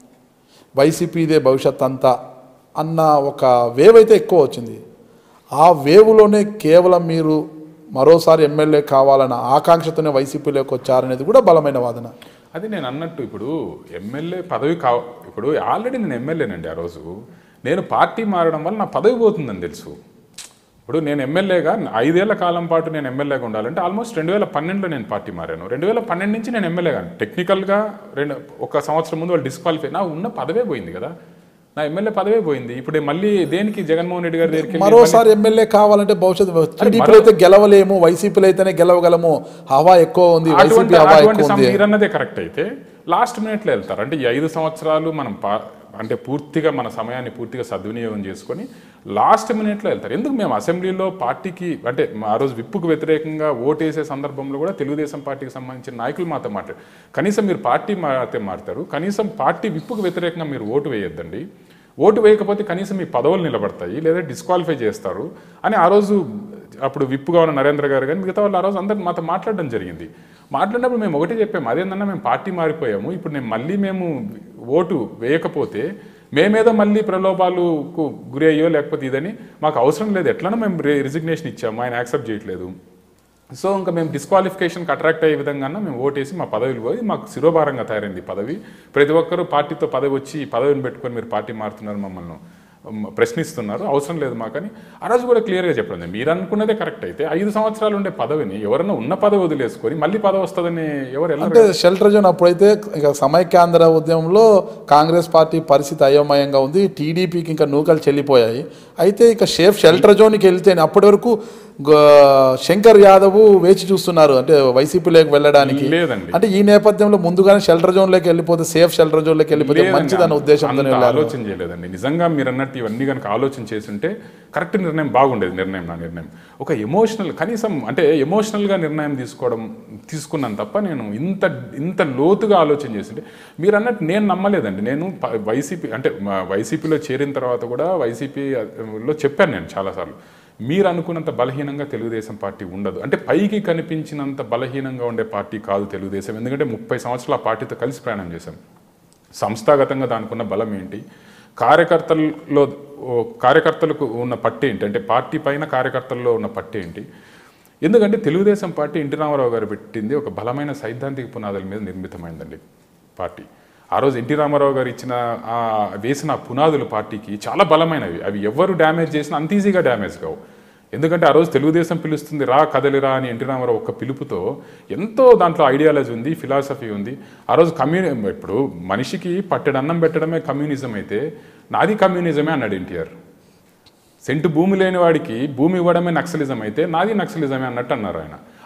వైసీపీదే భవిష్యత్ అంతా అన్న ఒక వేవ్ అయితే ఎక్కువ వచ్చింది ఆ వేవ్లోనే కేవలం మీరు మరోసారి ఎమ్మెల్యే కావాలన్న ఆకాంక్షతోనే వైసీపీలోకి వచ్చారనేది కూడా బలమైన వాదన అది నేను అన్నట్టు ఇప్పుడు ఎమ్మెల్యే పదవి కా ఇప్పుడు ఆల్రెడీ నేను ఎమ్మెల్యేనండి ఆ రోజు నేను పార్టీ మారడం వల్ల నా పదవి పోతుందని తెలుసు ఇప్పుడు నేను ఎమ్మెల్యేగా ఐదేళ్ల కాలం పాటు నేను ఎమ్మెల్యేగా ఉండాలంటే ఆల్మోస్ట్ రెండు వేల పన్నెండులో నేను పార్టీ మారాను రెండు వేల పన్నెండు నుంచి నేను ఎమ్మెల్యేగా టెక్నికల్గా రెండు ఒక సంవత్సరం ముందు వాళ్ళు డిస్క్వాలిఫై నా ఉన్న పదవే పోయింది కదా నా ఎమ్మెల్యే పదవే పోయింది ఇప్పుడు మళ్ళీ దేనికి జగన్మోహన్ రెడ్డి గారి దగ్గరికి వెళ్ళి మరోసారి ఎమ్మెల్యే కావాలంటే భవిష్యత్తు టీడీపీలో అయితే గెలవలేము వైసీపీలో అయితేనే గెలవగలము హవా ఎక్కువ ఉంది అటువంటి వైసీపీ హవా అటువంటి ఎక్కువ సమ- ఉంది మీరన్నదే కరెక్ట్ అయితే లాస్ట్ మినిట్లో వెళ్తారు అంటే ఈ ఐదు సంవత్సరాలు మనం పా- అంటే పూర్తిగా మన సమయాన్ని పూర్తిగా సద్వినియోగం చేసుకొని లాస్ట్ మినిట్లో వెళ్తారు ఎందుకు మేము అసెంబ్లీలో పార్టీకి అంటే మా ఆ రోజు విప్పుకు వ్యతిరేకంగా ఓటేసే సందర్భంలో కూడా తెలుగుదేశం పార్టీకి సంబంధించిన నాయకులు మాతో మాట్లాడు కనీసం మీరు పార్టీ మారితే మారుతారు కనీసం పార్టీ విప్పుకు వ్యతిరేకంగా మీరు ఓటు వేయొద్దండి ఓటు వేయకపోతే కనీసం మీ పదవులు నిలబడతాయి లేదా డిస్క్వాలిఫై చేస్తారు అని ఆ రోజు అప్పుడు విప్పుగా ఉన్న నరేంద్ర గారు కానీ మిగతా వాళ్ళు ఆ రోజు అందరు మాతో మాట్లాడడం జరిగింది మాట్లాడినప్పుడు మేము ఒకటే చెప్పాము అదేందన్నా మేము పార్టీ మారిపోయాము ఇప్పుడు నేను మళ్ళీ మేము ఓటు వేయకపోతే మేమేదో మళ్ళీ ప్రలోభాలకు గురి అయ్యో లేకపోతే ఇదని మాకు అవసరం లేదు ఎట్లనో మేము రిజిగ్నేషన్ ఇచ్చాము ఆయన యాక్సెప్ట్ చేయట్లేదు సో ఇంకా మేము డిస్క్వాలిఫికేషన్కి అట్రాక్ట్ అయ్యే విధంగా మేము ఓటేసి మా పదవిలు పోయి మాకు శిరోభారంగా తయారైంది ఈ పదవి ప్రతి ఒక్కరూ పార్టీతో పదవి వచ్చి ఈ పదవిని పెట్టుకొని మీరు పార్టీ మారుతున్నారు మమ్మల్ని మ్, ప్రశ్నిస్తున్నారు అవసరం లేదు మాకని ఆ రోజు కూడా క్లియర్గా చెప్పండి మీరు అనుకున్నదే కరెక్ట్ అయితే ఐదు సంవత్సరాలు ఉండే పదవిని ఎవరన్నా ఉన్న పదవి వదిలేసుకొని మళ్ళీ పదవి వస్తుందని ఎవరు వెళ్ళరు అంటే షెల్టర్ జోన్ అప్పుడైతే ఇక సమైక్యాంధ్ర ఉద్యమంలో కాంగ్రెస్ పార్టీ పరిస్థితి అయోమయంగా ఉంది టీడీపీకి ఇంకా నూకలు చెల్లిపోయాయి అయితే ఇక షేఫ్ షెల్టర్ జోన్కి వెళ్తే అప్పటి వరకు గ- శంకర్ యాదవ్ వేచి చూస్తున్నారు అంటే వైసీపీలోకి వెళ్ళడానికి లేదండి అంటే ఈ నేపథ్యంలో ముందుగానే షెల్టర్ జోన్లోకి వెళ్ళిపోతే సేఫ్ షెల్టర్ జోన్లోకి వెళ్ళిపోతే లేదండి. మంచిదన్న ఉద్దేశంతో అంత వెళ్ళారు ఆలోచన చేయలేదండి నిజంగా మీరు అన్నట్టు ఇవన్నీ కనుక ఆలోచన చేస్తుంటే కరెక్ట్ నిర్ణయం బాగుండేది నిర్ణయం నా నిర్ణయం ఒక ఎమోషనల్ కనీసం అంటే ఎమోషనల్గా నిర్ణయం తీసుకోవడం తీసుకున్నాను తప్ప నేను ఇంత ఇంత లోతుగా ఆలోచన చేస్తుంటే మీరు అన్నట్టు నేను నమ్మలేదండి నేను ప- వైసీపీ అంటే మా వైసీపీలో చేరిన తర్వాత కూడా వైసీపీలో చెప్పాను నేను చాలాసార్లు మీరు అనుకున్నంత బలహీనంగా తెలుగుదేశం పార్టీ ఉండదు అంటే పైకి కనిపించినంత బలహీనంగా ఉండే పార్టీ కాదు తెలుగుదేశం ఎందుకంటే ముప్పై సంవత్సరాలు ఆ పార్టీతో కలిసి ప్రయాణం చేశాం సంస్థాగతంగా దానికి ఉన్న బలం ఏంటి కార్యకర్తల్లో ఓ కార్యకర్తలకు ఉన్న పట్టు ఏంటి అంటే పార్టీ పైన కార్యకర్తల్లో ఉన్న పట్టు ఏంటి ఎందుకంటే తెలుగుదేశం పార్టీ ఎన్టీ రామారావు గారు పెట్టింది ఒక బలమైన సైద్ధాంతిక పునాదుల మీద నిర్మితమైందండి పార్టీ ఆ రోజు ఎన్టీ రామారావు గారు ఇచ్చిన ఆ వేసిన ఆ పునాదులు పార్టీకి చాలా బలమైనవి అవి ఎవరు డ్యామేజ్ చేసినా అంత ఈజీగా డ్యామేజ్ కావు ఎందుకంటే ఆ రోజు తెలుగుదేశం పిలుస్తుంది రా కదలిరా అని ఎన్టీ రామారావు ఒక్క పిలుపుతో ఎంతో దాంట్లో ఐడియాలజీ ఉంది ఫిలాసఫీ ఉంది ఆ రోజు కమ్యూని ఇప్పుడు మనిషికి పట్టెడు అన్నం పెట్టడమే కమ్యూనిజం అయితే నాది కమ్యూనిజమే అన్నాడు ఎన్టీఆర్ సెంటు భూమి లేని వాడికి భూమి ఇవ్వడమే నక్సలిజం అయితే నాది నక్సలిజమే అన్నట్టు అన్నారు ఆయన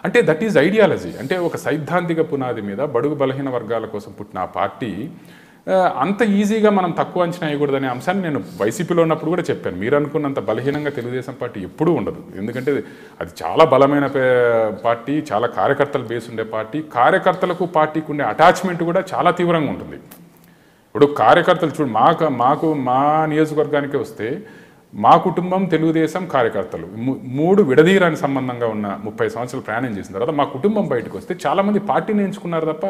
అంటే దట్ ఈజ్ ఐడియాలజీ అంటే ఒక సైద్ధాంతిక పునాది మీద బడుగు బలహీన వర్గాల కోసం పుట్టిన ఆ పార్టీ ఆ, అంత ఈజీగా మనం తక్కువ అంచనా వేయకూడదనే అంశాన్ని నేను వైసీపీలో ఉన్నప్పుడు కూడా చెప్పాను మీరు అనుకున్నంత బలహీనంగా తెలుగుదేశం పార్టీ ఎప్పుడూ ఉండదు ఎందుకంటే అది చాలా బలమైన పే- పార్టీ చాలా కార్యకర్తల బేస్ ఉండే పార్టీ కార్యకర్తలకు పార్టీకి ఉండే అటాచ్మెంట్ కూడా చాలా తీవ్రంగా ఉంటుంది ఇప్పుడు కార్యకర్తలు చూడు మాకు మాకు మా నియోజకవర్గానికి వస్తే మా కుటుంబం తెలుగుదేశం కార్యకర్తలు ము- మూడు విడదీయరాని సంబంధంగా ఉన్న ముప్పై సంవత్సరాలు ప్రయాణం చేసిన తర్వాత మా కుటుంబం బయటకు వస్తే చాలామంది పార్టీని ఎంచుకున్నారు తప్ప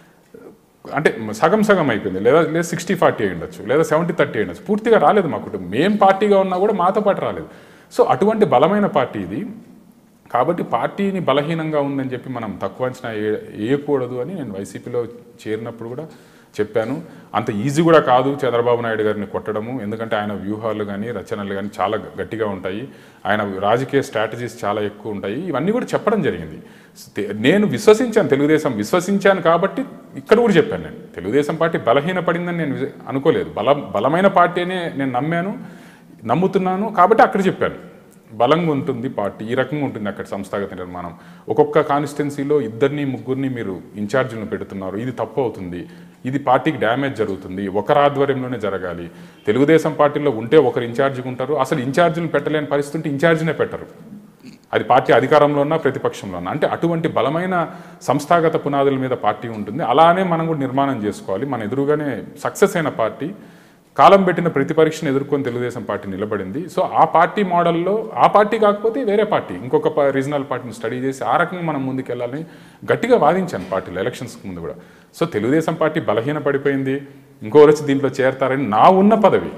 అంటే సగం సగం అయిపోయింది లేదా లేదా సిక్స్టీ ఫార్టీ అయి ఉండొచ్చు లేదా సెవెంటీ థర్టీ అయి ఉండొచ్చు పూర్తిగా రాలేదు మా కుటుంబం మేం పార్టీగా ఉన్నా కూడా మాతో పాటు రాలేదు సో అటువంటి బలమైన పార్టీ ఇది కాబట్టి పార్టీని బలహీనంగా ఉందని చెప్పి మనం తక్కువ అంచనా వేయ- వేయకూడదు అని నేను వైసీపీలో చేరినప్పుడు కూడా చెప్పాను అంత ఈజీ కూడా కాదు చంద్రబాబు నాయుడు గారిని కొట్టడము ఎందుకంటే ఆయన వ్యూహాలు కానీ రచనలు కానీ చాలా గట్టిగా ఉంటాయి ఆయన రాజకీయ స్ట్రాటజీస్ చాలా ఎక్కువ ఉంటాయి ఇవన్నీ కూడా చెప్పడం జరిగింది తే- నేను విశ్వసించాను తెలుగుదేశం విశ్వసించాను కాబట్టి ఇక్కడ కూడా చెప్పాను నేను తెలుగుదేశం పార్టీ బలహీనపడిందని నేను విజ- అనుకోలేదు బల బలమైన పార్టీ అనే నేను నమ్మాను నమ్ముతున్నాను కాబట్టి అక్కడ చెప్పాను బలంగా ఉంటుంది పార్టీ ఈ రకంగా ఉంటుంది అక్కడ సంస్థాగత నిర్మాణం ఒక్కొక్క కాన్స్టిట్యున్సీలో ఇద్దరిని ముగ్గురిని మీరు ఇన్ఛార్జీలను పెడుతున్నారు ఇది తప్పు అవుతుంది ఇది పార్టీకి డ్యామేజ్ జరుగుతుంది ఒకరి ఆధ్వర్యంలోనే జరగాలి తెలుగుదేశం పార్టీలో ఉంటే ఒకరు ఇన్ఛార్జిగా ఉంటారు అసలు ఇన్ఛార్జీలు పెట్టలేని పరిస్థితి ఉంటే ఇన్ఛార్జినే పెట్టరు అది పార్టీ అధికారంలో ఉన్నా ప్రతిపక్షంలో ఉన్నా అంటే అటువంటి బలమైన సంస్థాగత పునాదుల మీద పార్టీ ఉంటుంది అలానే మనం కూడా నిర్మాణం చేసుకోవాలి మన ఎదురుగానే సక్సెస్ అయిన పార్టీ కాలం పెట్టిన ప్రతి పరీక్షను ఎదుర్కొని తెలుగుదేశం పార్టీ నిలబడింది సో ఆ పార్టీ మోడల్లో ఆ పార్టీ కాకపోతే వేరే పార్టీ ఇంకొక ప- రీజనల్ పార్టీని స్టడీ చేసి ఆ రకంగా మనం ముందుకెళ్ళాలని గట్టిగా వాదించాను పార్టీలో ఎలక్షన్స్కి ముందు కూడా సో తెలుగుదేశం పార్టీ బలహీన పడిపోయింది ఇంకోరు వచ్చి దీంట్లో చేరతారని నా ఉన్న పదవి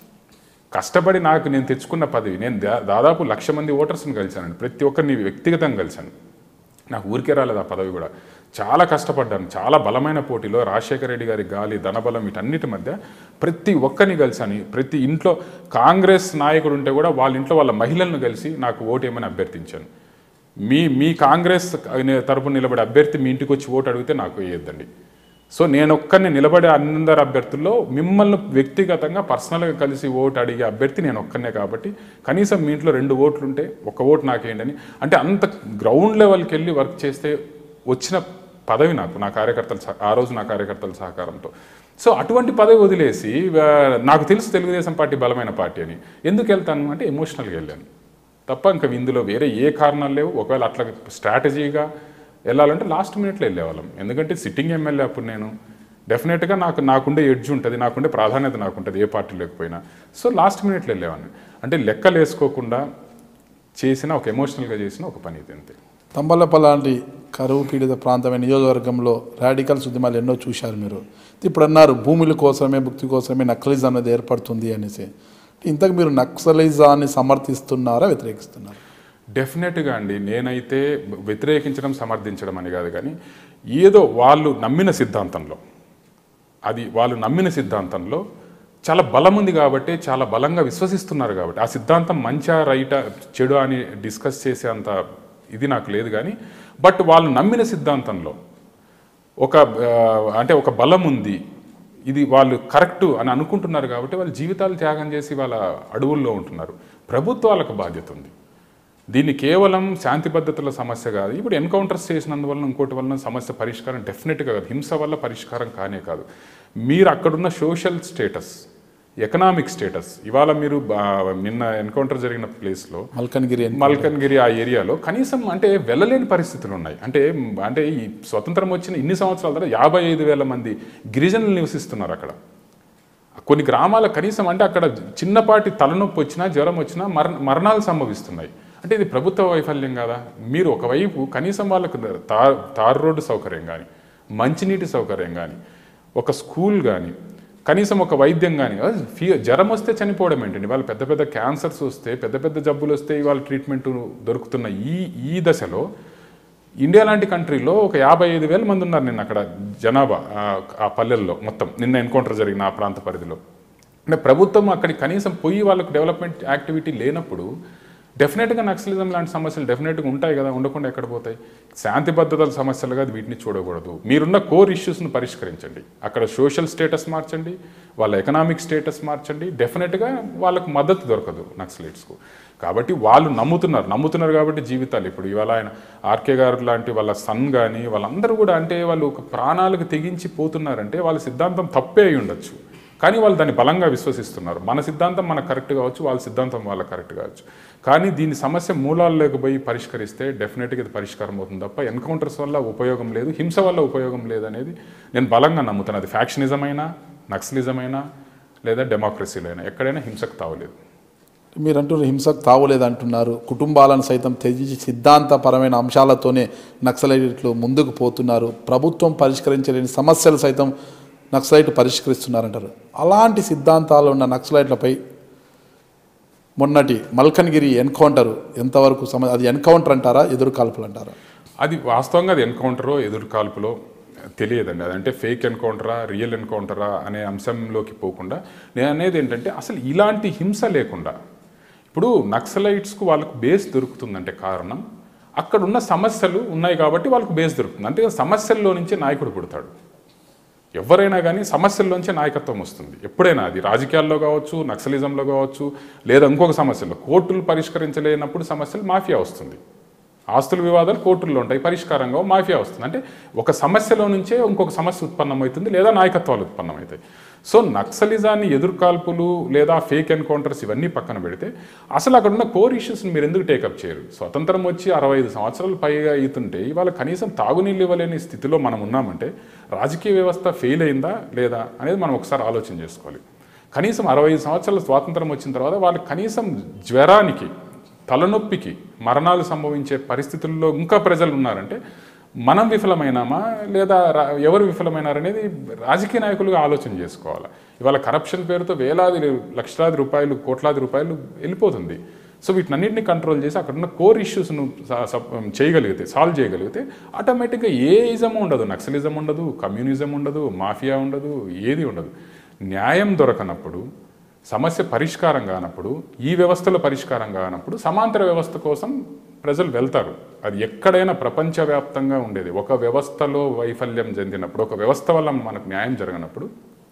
కష్టపడి నాకు నేను తెచ్చుకున్న పదవి నేను దా- దాదాపు లక్ష మంది ఓటర్స్ని కలిశానండి ప్రతి ఒక్కరిని వ్యక్తిగతంగా కలిశాను నాకు ఊరికే రాలేదు ఆ పదవి కూడా చాలా కష్టపడ్డాను చాలా బలమైన పోటీలో రాజశేఖర రెడ్డి గారి గాలి ధనబలం వీటన్నిటి మధ్య ప్రతి ఒక్కరిని కలిశాను ప్రతి ఇంట్లో కాంగ్రెస్ నాయకుడు ఉంటే కూడా వాళ్ళ ఇంట్లో వాళ్ళ మహిళలను కలిసి నాకు ఓటేమని అభ్యర్థించాను మీ మీ కాంగ్రెస్ తరపున నిలబడే అభ్యర్థి మీ ఇంటికి వచ్చి ఓటు అడిగితే నాకు వేయద్దండి సో నేను ఒక్కరిని నిలబడే అందరు అభ్యర్థుల్లో మిమ్మల్ని వ్యక్తిగతంగా పర్సనల్గా కలిసి ఓటు అడిగే అభ్యర్థి నేను ఒక్కనే కాబట్టి కనీసం మీ ఇంట్లో రెండు ఓట్లు ఉంటే ఒక ఓటు నాకేయండి అని అంటే అంత గ్రౌండ్ లెవెల్కి వెళ్ళి వర్క్ చేస్తే వచ్చిన పదవి నాకు నా కార్యకర్తల సహ- ఆ రోజు నా కార్యకర్తల సహకారంతో సో అటువంటి పదవి వదిలేసి ఆ, నాకు తెలుసు తెలుగుదేశం పార్టీ బలమైన పార్టీ అని ఎందుకు వెళ్తాను అంటే ఎమోషనల్గా వెళ్ళాను తప్ప ఇంకా ఇందులో వేరే ఏ కారణాలు లేవు ఒకవేళ అట్లా స్ట్రాటజీగా వెళ్ళాలంటే లాస్ట్ మినిట్లో వెళ్ళేవాళ్ళం ఎందుకంటే సిట్టింగ్ ఎమ్మెల్యే అప్పుడు నేను డెఫినెట్గా నాకు నాకుండే ఎడ్జ్ ఉంటుంది నాకుండే ప్రాధాన్యత నాకుంటుంది ఏ పార్టీ లేకపోయినా సో లాస్ట్ మినిట్లో వెళ్ళేవాడిని అంటే లెక్కలు వేసుకోకుండా చేసిన ఒక ఎమోషనల్గా చేసిన ఒక పని ఇది అంతే తంబలపల్లి లాంటి కరువు పీడిత ప్రాంతమైన నియోజకవర్గంలో రాడికల్స్ ఉద్యమాలు ఎన్నో చూశారు మీరు ఇప్పుడు అన్నారు భూముల కోసమే భుక్తి కోసమే నక్సలిజం అనేది ఏర్పడుతుంది అనేసి ఇంతకు మీరు నక్సలిజాన్ని సమర్థిస్తున్నారా వ్యతిరేకిస్తున్నారా డెఫినెట్గా అండి నేనైతే వ్యతిరేకించడం సమర్థించడం అని కాదు కానీ ఏదో వాళ్ళు నమ్మిన సిద్ధాంతంలో అది వాళ్ళు నమ్మిన సిద్ధాంతంలో చాలా బలం ఉంది కాబట్టి చాలా బలంగా విశ్వసిస్తున్నారు కాబట్టి ఆ సిద్ధాంతం మంచా రైటా చెడు అని డిస్కస్ చేసే అంత ఇది నాకు లేదు కానీ బట్ వాళ్ళు నమ్మిన సిద్ధాంతంలో ఒక ఆ, అంటే ఒక బలం ఉంది ఇది వాళ్ళు కరెక్ట్ అని అనుకుంటున్నారు కాబట్టి వాళ్ళ జీవితాలు త్యాగం చేసి వాళ్ళ అడవుల్లో ఉంటున్నారు ప్రభుత్వాలకు బాధ్యత ఉంది దీన్ని కేవలం శాంతి భద్రతల సమస్య కాదు ఇప్పుడు ఎన్కౌంటర్స్ చేసినందువలన ఇంకోటి వలన సమస్య పరిష్కారం డెఫినెట్గా కాదు హింస వల్ల పరిష్కారం కానే కాదు మీరు అక్కడున్న సోషల్ స్టేటస్ ఎకనామిక్ స్టేటస్ ఇవాళ మీరు ఆ, నిన్న ఎన్కౌంటర్ జరిగిన ప్లేస్లో మల్కన్గిరి అని మల్కన్గిరి ఆ ఏరియాలో కనీసం అంటే వెళ్ళలేని పరిస్థితులు ఉన్నాయి అంటే అంటే ఈ స్వతంత్రం వచ్చిన ఇన్ని సంవత్సరాల తర్వాత యాభై ఐదు వేల మంది గిరిజనులు నివసిస్తున్నారు అక్కడ కొన్ని గ్రామాల కనీసం అంటే అక్కడ చిన్నపాటి తలనొప్పి వచ్చినా జ్వరం వచ్చినా మరణ మరణాలు సంభవిస్తున్నాయి అంటే ఇది ప్రభుత్వ వైఫల్యం కదా మీరు ఒకవైపు కనీసం వాళ్ళకు తార్ తారు రోడ్డు సౌకర్యం కానీ మంచినీటి సౌకర్యం కానీ ఒక స్కూల్ కానీ కనీసం ఒక వైద్యం కానీ ఫీ జ్వరం వస్తే చనిపోవడం ఏంటండి వాళ్ళు పెద్ద పెద్ద క్యాన్సర్స్ వస్తే పెద్ద పెద్ద జబ్బులు వస్తే ఇవాళ ట్రీట్మెంట్ దొరుకుతున్న ఈ ఈ దశలో ఇండియా లాంటి కంట్రీలో ఒక యాభై ఐదు వేల మంది ఉన్నారు నిన్న అక్కడ జనాభా ఆ- ఆ పల్లెల్లో మొత్తం నిన్న ఎన్కౌంటర్ జరిగిన ఆ ప్రాంత పరిధిలో అంటే ప్రభుత్వం అక్కడికి కనీసం పోయి వాళ్ళకు డెవలప్మెంట్ యాక్టివిటీ లేనప్పుడు డెఫినెట్గా నక్సలిజం లాంటి సమస్యలు డెఫినెట్గా ఉంటాయి కదా ఉండకుండా ఎక్కడ పోతాయి శాంతి భద్రతల సమస్యలుగా వీటిని చూడకూడదు మీరున్న కోర్ ఇష్యూస్ను పరిష్కరించండి అక్కడ సోషల్ స్టేటస్ మార్చండి వాళ్ళ ఎకనామిక్ స్టేటస్ మార్చండి డెఫినెట్గా వాళ్ళకు మద్దతు దొరకదు నక్సలైట్స్కు కాబట్టి వాళ్ళు నమ్ముతున్నారు నమ్ముతున్నారు కాబట్టి జీవితాలు ఇప్పుడు ఇవాళ ఆయన ఆర్కే గారు లాంటి వాళ్ళ సన్ కానీ వాళ్ళందరూ కూడా అంటే వాళ్ళు ఒక ప్రాణాలకు తెగించి పోతున్నారంటే వాళ్ళ సిద్ధాంతం తప్పే అయి ఉండొచ్చు కానీ వాళ్ళు దాన్ని బలంగా విశ్వసిస్తున్నారు మన సిద్ధాంతం మనకు కరెక్ట్ కావచ్చు వాళ్ళ సిద్ధాంతం వాళ్ళకి కరెక్ట్ కావచ్చు కానీ దీని సమస్య మూలాల్లోకి పోయి పరిష్కరిస్తే డెఫినెట్గా ఇది పరిష్కారం అవుతుంది తప్ప ఎన్కౌంటర్స్ వల్ల ఉపయోగం లేదు హింస వల్ల ఉపయోగం లేదు అనేది నేను బలంగా నమ్ముతాను అది ఫ్యాక్షనిజం అయినా నక్సలిజం అయినా లేదా డెమోక్రసీలో అయినా ఎక్కడైనా హింసకు తావలేదు మీరు అంటున్నారు హింసకు తావులేదు అంటున్నారు కుటుంబాలను సైతం త్యజించి సిద్ధాంతపరమైన అంశాలతోనే నక్సలైట్లు ముందుకు పోతున్నారు ప్రభుత్వం పరిష్కరించలేని సమస్యలు సైతం నక్సలైట్ పరిష్కరిస్తున్నారంటారు అలాంటి సిద్ధాంతాలు ఉన్న నక్సలైట్లపై మొన్నటి మల్కన్గిరి ఎన్కౌంటర్ ఎంతవరకు సమ అది ఎన్కౌంటర్ అంటారా ఎదురు కాల్పులు అంటారా అది వాస్తవంగా అది ఎన్కౌంటరో ఎదురు కాల్పులో తెలియదండి అదంటే ఫేక్ ఎన్కౌంటరా రియల్ ఎన్కౌంటరా అనే అంశంలోకి పోకుండా నేను అనేది ఏంటంటే అసలు ఇలాంటి హింస లేకుండా ఇప్పుడు నక్సలైట్స్కు వాళ్ళకు బేస్ దొరుకుతుందంటే కారణం అక్కడ ఉన్న సమస్యలు ఉన్నాయి కాబట్టి వాళ్ళకు బేస్ దొరుకుతుంది అంటే సమస్యల్లో నుంచి నాయకుడు పుడతాడు ఎవరైనా కానీ సమస్యల్లోంచే నాయకత్వం వస్తుంది ఎప్పుడైనా అది రాజకీయాల్లో కావచ్చు నక్సలిజంలో కావచ్చు లేదా ఇంకొక సమస్యలో కోర్టులు పరిష్కరించలేనప్పుడు సమస్యలు మాఫియా వస్తుంది ఆస్తుల వివాదాలు కోర్టుల్లో ఉంటాయి పరిష్కారంగా మాఫియా వస్తుంది అంటే ఒక సమస్యలో నుంచే ఇంకొక సమస్య ఉత్పన్నమవుతుంది లేదా నాయకత్వాలు ఉత్పన్నమవుతాయి సో నక్సలిజాన్ని ఎదుర్కాల్పులు లేదా ఫేక్ ఎన్కౌంటర్స్ ఇవన్నీ పక్కన పెడితే అసలు అక్కడ ఉన్న కోర్ ఇష్యూస్ని మీరు ఎందుకు టేకప్ చేయరు స్వతంత్రం వచ్చి అరవై ఐదు సంవత్సరాలు పైగా అవుతుంటే ఇవాళ కనీసం తాగునీళ్ళు ఇవ్వలేని స్థితిలో మనం ఉన్నామంటే రాజకీయ వ్యవస్థ ఫెయిల్ అయిందా లేదా అనేది మనం ఒకసారి ఆలోచన చేసుకోవాలి కనీసం అరవై ఐదు సంవత్సరాల స్వాతంత్రం వచ్చిన తర్వాత వాళ్ళకి కనీసం జ్వరానికి తలనొప్పికి మరణాలు సంభవించే పరిస్థితుల్లో ఇంకా ప్రజలు ఉన్నారంటే మనం విఫలమైనామా లేదా రా- ఎవరు విఫలమైనారనేది రాజకీయ నాయకులుగా ఆలోచన చేసుకోవాలి ఇవాళ కరప్షన్ పేరుతో వేలాది లక్షలాది రూపాయలు కోట్లాది రూపాయలు వెళ్ళిపోతుంది సో వీటినన్నింటినీ కంట్రోల్ చేసి అక్కడ ఉన్న కోర్ ఇష్యూస్ను చేయగలిగితే సాల్వ్ చేయగలిగితే ఆటోమేటిక్గా ఏ ఇజం ఉండదు నక్సలిజం ఉండదు కమ్యూనిజం ఉండదు మాఫియా ఉండదు ఏది ఉండదు న్యాయం దొరకనప్పుడు సమస్య పరిష్కారం కానప్పుడు ఈ వ్యవస్థలో పరిష్కారం కానప్పుడు సమాంతర వ్యవస్థ కోసం ప్రజలు వెళ్తారు అది ఎక్కడైనా ప్రపంచవ్యాప్తంగా ఉండేది ఒక వ్యవస్థలో వైఫల్యం చెందినప్పుడు ఒక వ్యవస్థ వల్ల మనకు న్యాయం జరగనప్పుడు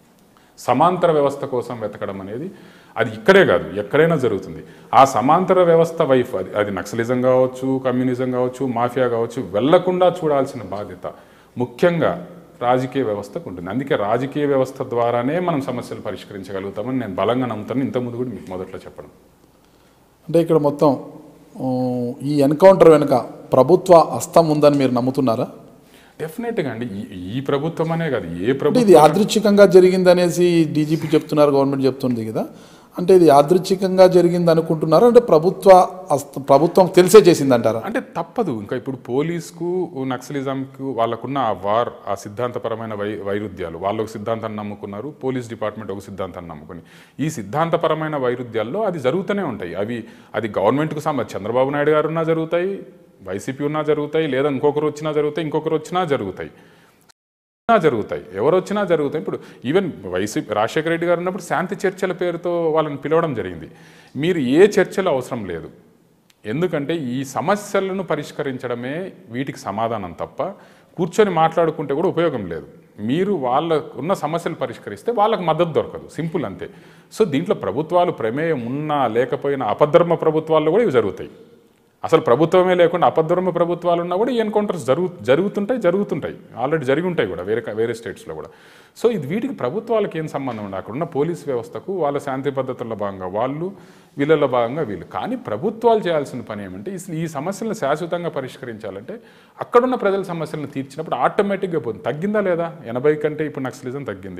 సమాంతర వ్యవస్థ కోసం వెతకడం అనేది అది ఇక్కడే కాదు ఎక్కడైనా జరుగుతుంది ఆ సమాంతర వ్యవస్థ వైఫ్ అది అది నక్సలిజం కావచ్చు కమ్యూనిజం కావచ్చు మాఫియా కావచ్చు వెళ్లకుండా చూడాల్సిన బాధ్యత ముఖ్యంగా రాజకీయ వ్యవస్థకు ఉంటుంది అందుకే రాజకీయ వ్యవస్థ ద్వారానే మనం సమస్యలు పరిష్కరించగలుగుతామని నేను బలంగా నమ్ముతాను ఇంతకుముందు కూడా మీకు మొదట్లో చెప్పడం అంటే ఇక్కడ మొత్తం ఆ, ఈ ఎన్కౌంటర్ వెనుక ప్రభుత్వ హస్తం ఉందని మీరు నమ్ముతున్నారా డెఫినెట్గా అండి ఈ ఈ ప్రభుత్వం అనే కాదు ఏ అంటే ప్రభుత్వం ఇది యాదృచ్ఛికంగా జరిగింది అనేసి డీజీపీ చెప్తున్నారు గవర్నమెంట్ చెప్తుంది కదా అంటే ఇది యాదృచ్ఛికంగా జరిగింది అనుకుంటున్నారా అంటే ప్రభుత్వ హస్త- ప్రభుత్వం తెలిసే చేసింది అంటారా అంటే తప్పదు ఇంకా ఇప్పుడు పోలీస్కు నక్సలిజంకు వాళ్ళకున్న ఆ వార్ ఆ సిద్ధాంతపరమైన వై వైరుధ్యాలు వాళ్ళు ఒక సిద్ధాంతాన్ని నమ్ముకున్నారు పోలీస్ డిపార్ట్మెంట్ ఒక సిద్ధాంతాన్ని నమ్ముకుని ఈ సిద్ధాంతపరమైన వైరుధ్యాల్లో అది జరుగుతూనే ఉంటాయి అవి అది గవర్నమెంట్కు సంబంధించి చంద్రబాబు నాయుడు గారు ఉన్నా జరుగుతాయి వైసీపీ ఉన్నా జరుగుతాయి లేదా ఇంకొకరు వచ్చినా జరుగుతాయి ఇంకొకరు వచ్చినా జరుగుతాయి వచ్చినా జరుగుతాయి ఎవరు వచ్చినా జరుగుతాయి ఇప్పుడు ఈవెన్ వైసీపీ రాజశేఖర రెడ్డి గారు ఉన్నప్పుడు శాంతి చర్చల పేరుతో వాళ్ళని పిలవడం జరిగింది మీరు ఏ చర్చలు అవసరం లేదు ఎందుకంటే ఈ సమస్యలను పరిష్కరించడమే వీటికి సమాధానం తప్ప కూర్చొని మాట్లాడుకుంటే కూడా ఉపయోగం లేదు మీరు వాళ్ళ ఉన్న సమస్యలు పరిష్కరిస్తే వాళ్ళకి మద్దతు దొరకదు సింపుల్ అంతే సో దీంట్లో ప్రభుత్వాలు ప్రమేయం ఉన్నా లేకపోయినా అపధర్మ ప్రభుత్వాల్లో కూడా ఇవి జరుగుతాయి అసలు ప్రభుత్వమే లేకుండా అపధర్మ ప్రభుత్వాలు ఉన్నా కూడా ఈ ఎన్కౌంటర్స్ జరుగు జరుగుతుంటాయి జరుగుతుంటాయి ఆల్రెడీ జరిగి ఉంటాయి కూడా వేరే వేరే స్టేట్స్లో కూడా సో ఇది వీటికి ప్రభుత్వాలకు ఏం సంబంధం ఉండదు అక్కడ ఉన్న పోలీస్ వ్యవస్థకు వాళ్ళ శాంతి పద్ధతుల్లో భాగంగా వాళ్ళు వీళ్ళలో భాగంగా వీళ్ళు కానీ ప్రభుత్వాలు చేయాల్సిన పని ఏమంటే ఈ- ఈ సమస్యలను శాశ్వతంగా పరిష్కరించాలంటే అక్కడున్న ప్రజల సమస్యలను తీర్చినప్పుడు ఆటోమేటిక్గా పోతుంది తగ్గిందా లేదా ఎనభై కంటే ఇప్పుడు నక్సలిజం తగ్గింది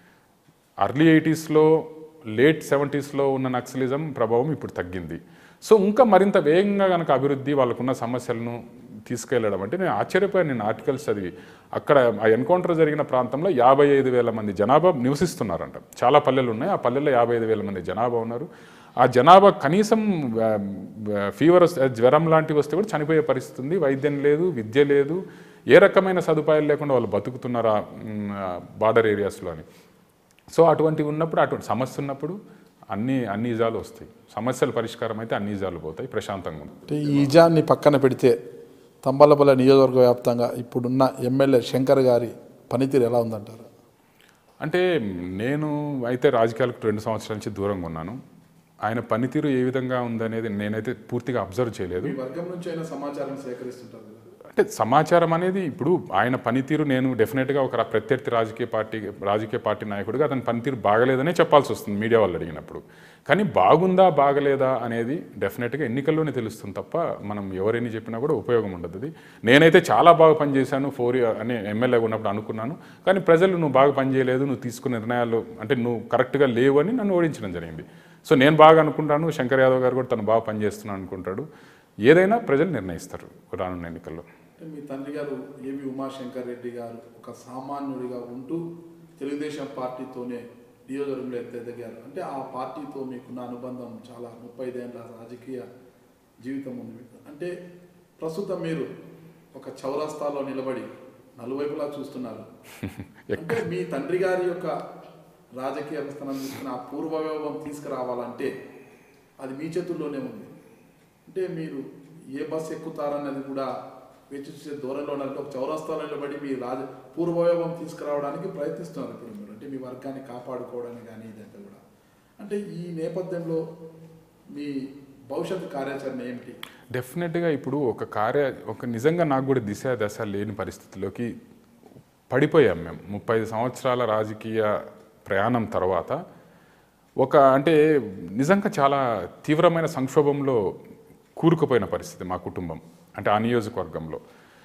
అర్లీ ఎయిటీస్లో లేట్ సెవెంటీస్లో ఉన్న నక్సలిజం ప్రభావం ఇప్పుడు తగ్గింది సో ఇంకా మరింత వేగంగా కనుక అభివృద్ధి వాళ్ళకున్న సమస్యలను తీసుకెళ్లడం అంటే నేను ఆశ్చర్యపోయాను నేను ఆర్టికల్స్ చదివి అక్కడ ఆ ఎన్కౌంటర్ జరిగిన ప్రాంతంలో యాభై ఐదు వేల మంది జనాభా నివసిస్తున్నారంట చాలా పల్లెలు ఉన్నాయి ఆ పల్లెల్లో యాభై ఐదు వేల మంది జనాభా ఉన్నారు ఆ జనాభా కనీసం ఆ, ఆ, ఫీవర్ వస్తే జ్వరం లాంటివి వస్తే కూడా చనిపోయే పరిస్థితి ఉంది వైద్యం లేదు విద్య లేదు ఏ రకమైన సదుపాయాలు లేకుండా వాళ్ళు బతుకుతున్నారా బార్డర్ ఏరియాస్లో అని సో అటువంటివి ఉన్నప్పుడు అటువంటి సమస్య ఉన్నప్పుడు అన్ని అన్ని ఇజాలు వస్తాయి సమస్యల పరిష్కారం అయితే అన్ని ఇజాలు పోతాయి ప్రశాంతంగా ఉంటుంది అంటే ఈ ఇజాన్ని పక్కన పెడితే తంబలపల్లి నియోజకవర్గ వ్యాప్తంగా ఇప్పుడున్న ఎమ్మెల్యే శంకర్ గారి పనితీరు ఎలా ఉందంటారు అంటే నేను అయితే రాజకీయాలకు రెండు సంవత్సరాల నుంచి దూరంగా ఉన్నాను ఆయన పనితీరు ఏ విధంగా ఉందనేది నేనైతే పూర్తిగా అబ్జర్వ్ చేయలేదు మీ వర్గం నుంచి అయినా సమాచారం సేకరిస్తుంటారు కదా అంటే సమాచారం అనేది ఇప్పుడు ఆయన పనితీరు నేను డెఫినెట్గా ఒక ప్రత్యర్థి రాజకీయ పార్టీ రాజకీయ పార్టీ నాయకుడిగా అతని పనితీరు బాగలేదనే చెప్పాల్సి వస్తుంది మీడియా వాళ్ళు అడిగినప్పుడు కానీ బాగుందా బాగలేదా అనేది డెఫినెట్గా ఎన్నికల్లోనే తెలుస్తుంది తప్ప మనం ఎవరైనా చెప్పినా కూడా ఉపయోగం ఉండదు అది నేనైతే చాలా బాగా పనిచేశాను ఫోర్ ఇయర్ అని ఎమ్మెల్యేగా ఉన్నప్పుడు అనుకున్నాను కానీ ప్రజలు నువ్వు బాగా పనిచేయలేదు నువ్వు తీసుకున్న నిర్ణయాలు అంటే నువ్వు కరెక్ట్గా లేవు అని నన్ను ఓడించడం జరిగింది సో నేను బాగా అనుకుంటాను శంకర్ యాదవ్ గారు కూడా తను బాగా పనిచేస్తున్నాను అనుకుంటాడు ఏదైనా ప్రజలు నిర్ణయిస్తారు రానున్న ఎన్నికల్లో అంటే మీ తండ్రి గారు ఏవి ఉమాశంకర్ రెడ్డి గారు ఒక సామాన్యుడిగా ఉంటూ తెలుగుదేశం పార్టీతోనే నియోజకవర్గంలో ఎంత ఎదిగారు అంటే ఆ పార్టీతో మీకున్న అనుబంధం చాలా ముప్పై ఐదేళ్ల రాజకీయ జీవితం ఉంది మీకు అంటే ప్రస్తుతం మీరు ఒక చౌరస్తాలో నిలబడి నలువైపులా చూస్తున్నారు అంటే మీ తండ్రి గారి యొక్క రాజకీయ స్థానం తీసుకుని ఆ పూర్వవైభవం తీసుకురావాలంటే అది మీ చేతుల్లోనే ఉంది అంటే మీరు ఏ బస్సు ఎక్కుతారన్నది కూడా వేచి చూసే దూరంలో ఉన్నట్టు ఒక చౌరస్తాలో నిలబడి మీ రాజ పూర్వవైభవం తీసుకురావడానికి ప్రయత్నిస్తున్నారు ఇప్పుడు మీరు అంటే మీ వర్గాన్ని కాపాడుకోవడానికి కానీ ఇదంతా కూడా అంటే ఈ నేపథ్యంలో మీ భవిష్యత్తు కార్యాచరణ ఏమిటి డెఫినెట్గా ఇప్పుడు ఒక కార్య ఒక నిజంగా నాకు కూడా దిశ దశ లేని పరిస్థితిలోకి పడిపోయాం మేము ముప్పై ఐదు సంవత్సరాల రాజకీయ ప్రయాణం తర్వాత ఒక అంటే నిజంగా చాలా తీవ్రమైన సంక్షోభంలో కూరుకుపోయిన పరిస్థితి మా కుటుంబం అంటే ఆ నియోజకవర్గంలో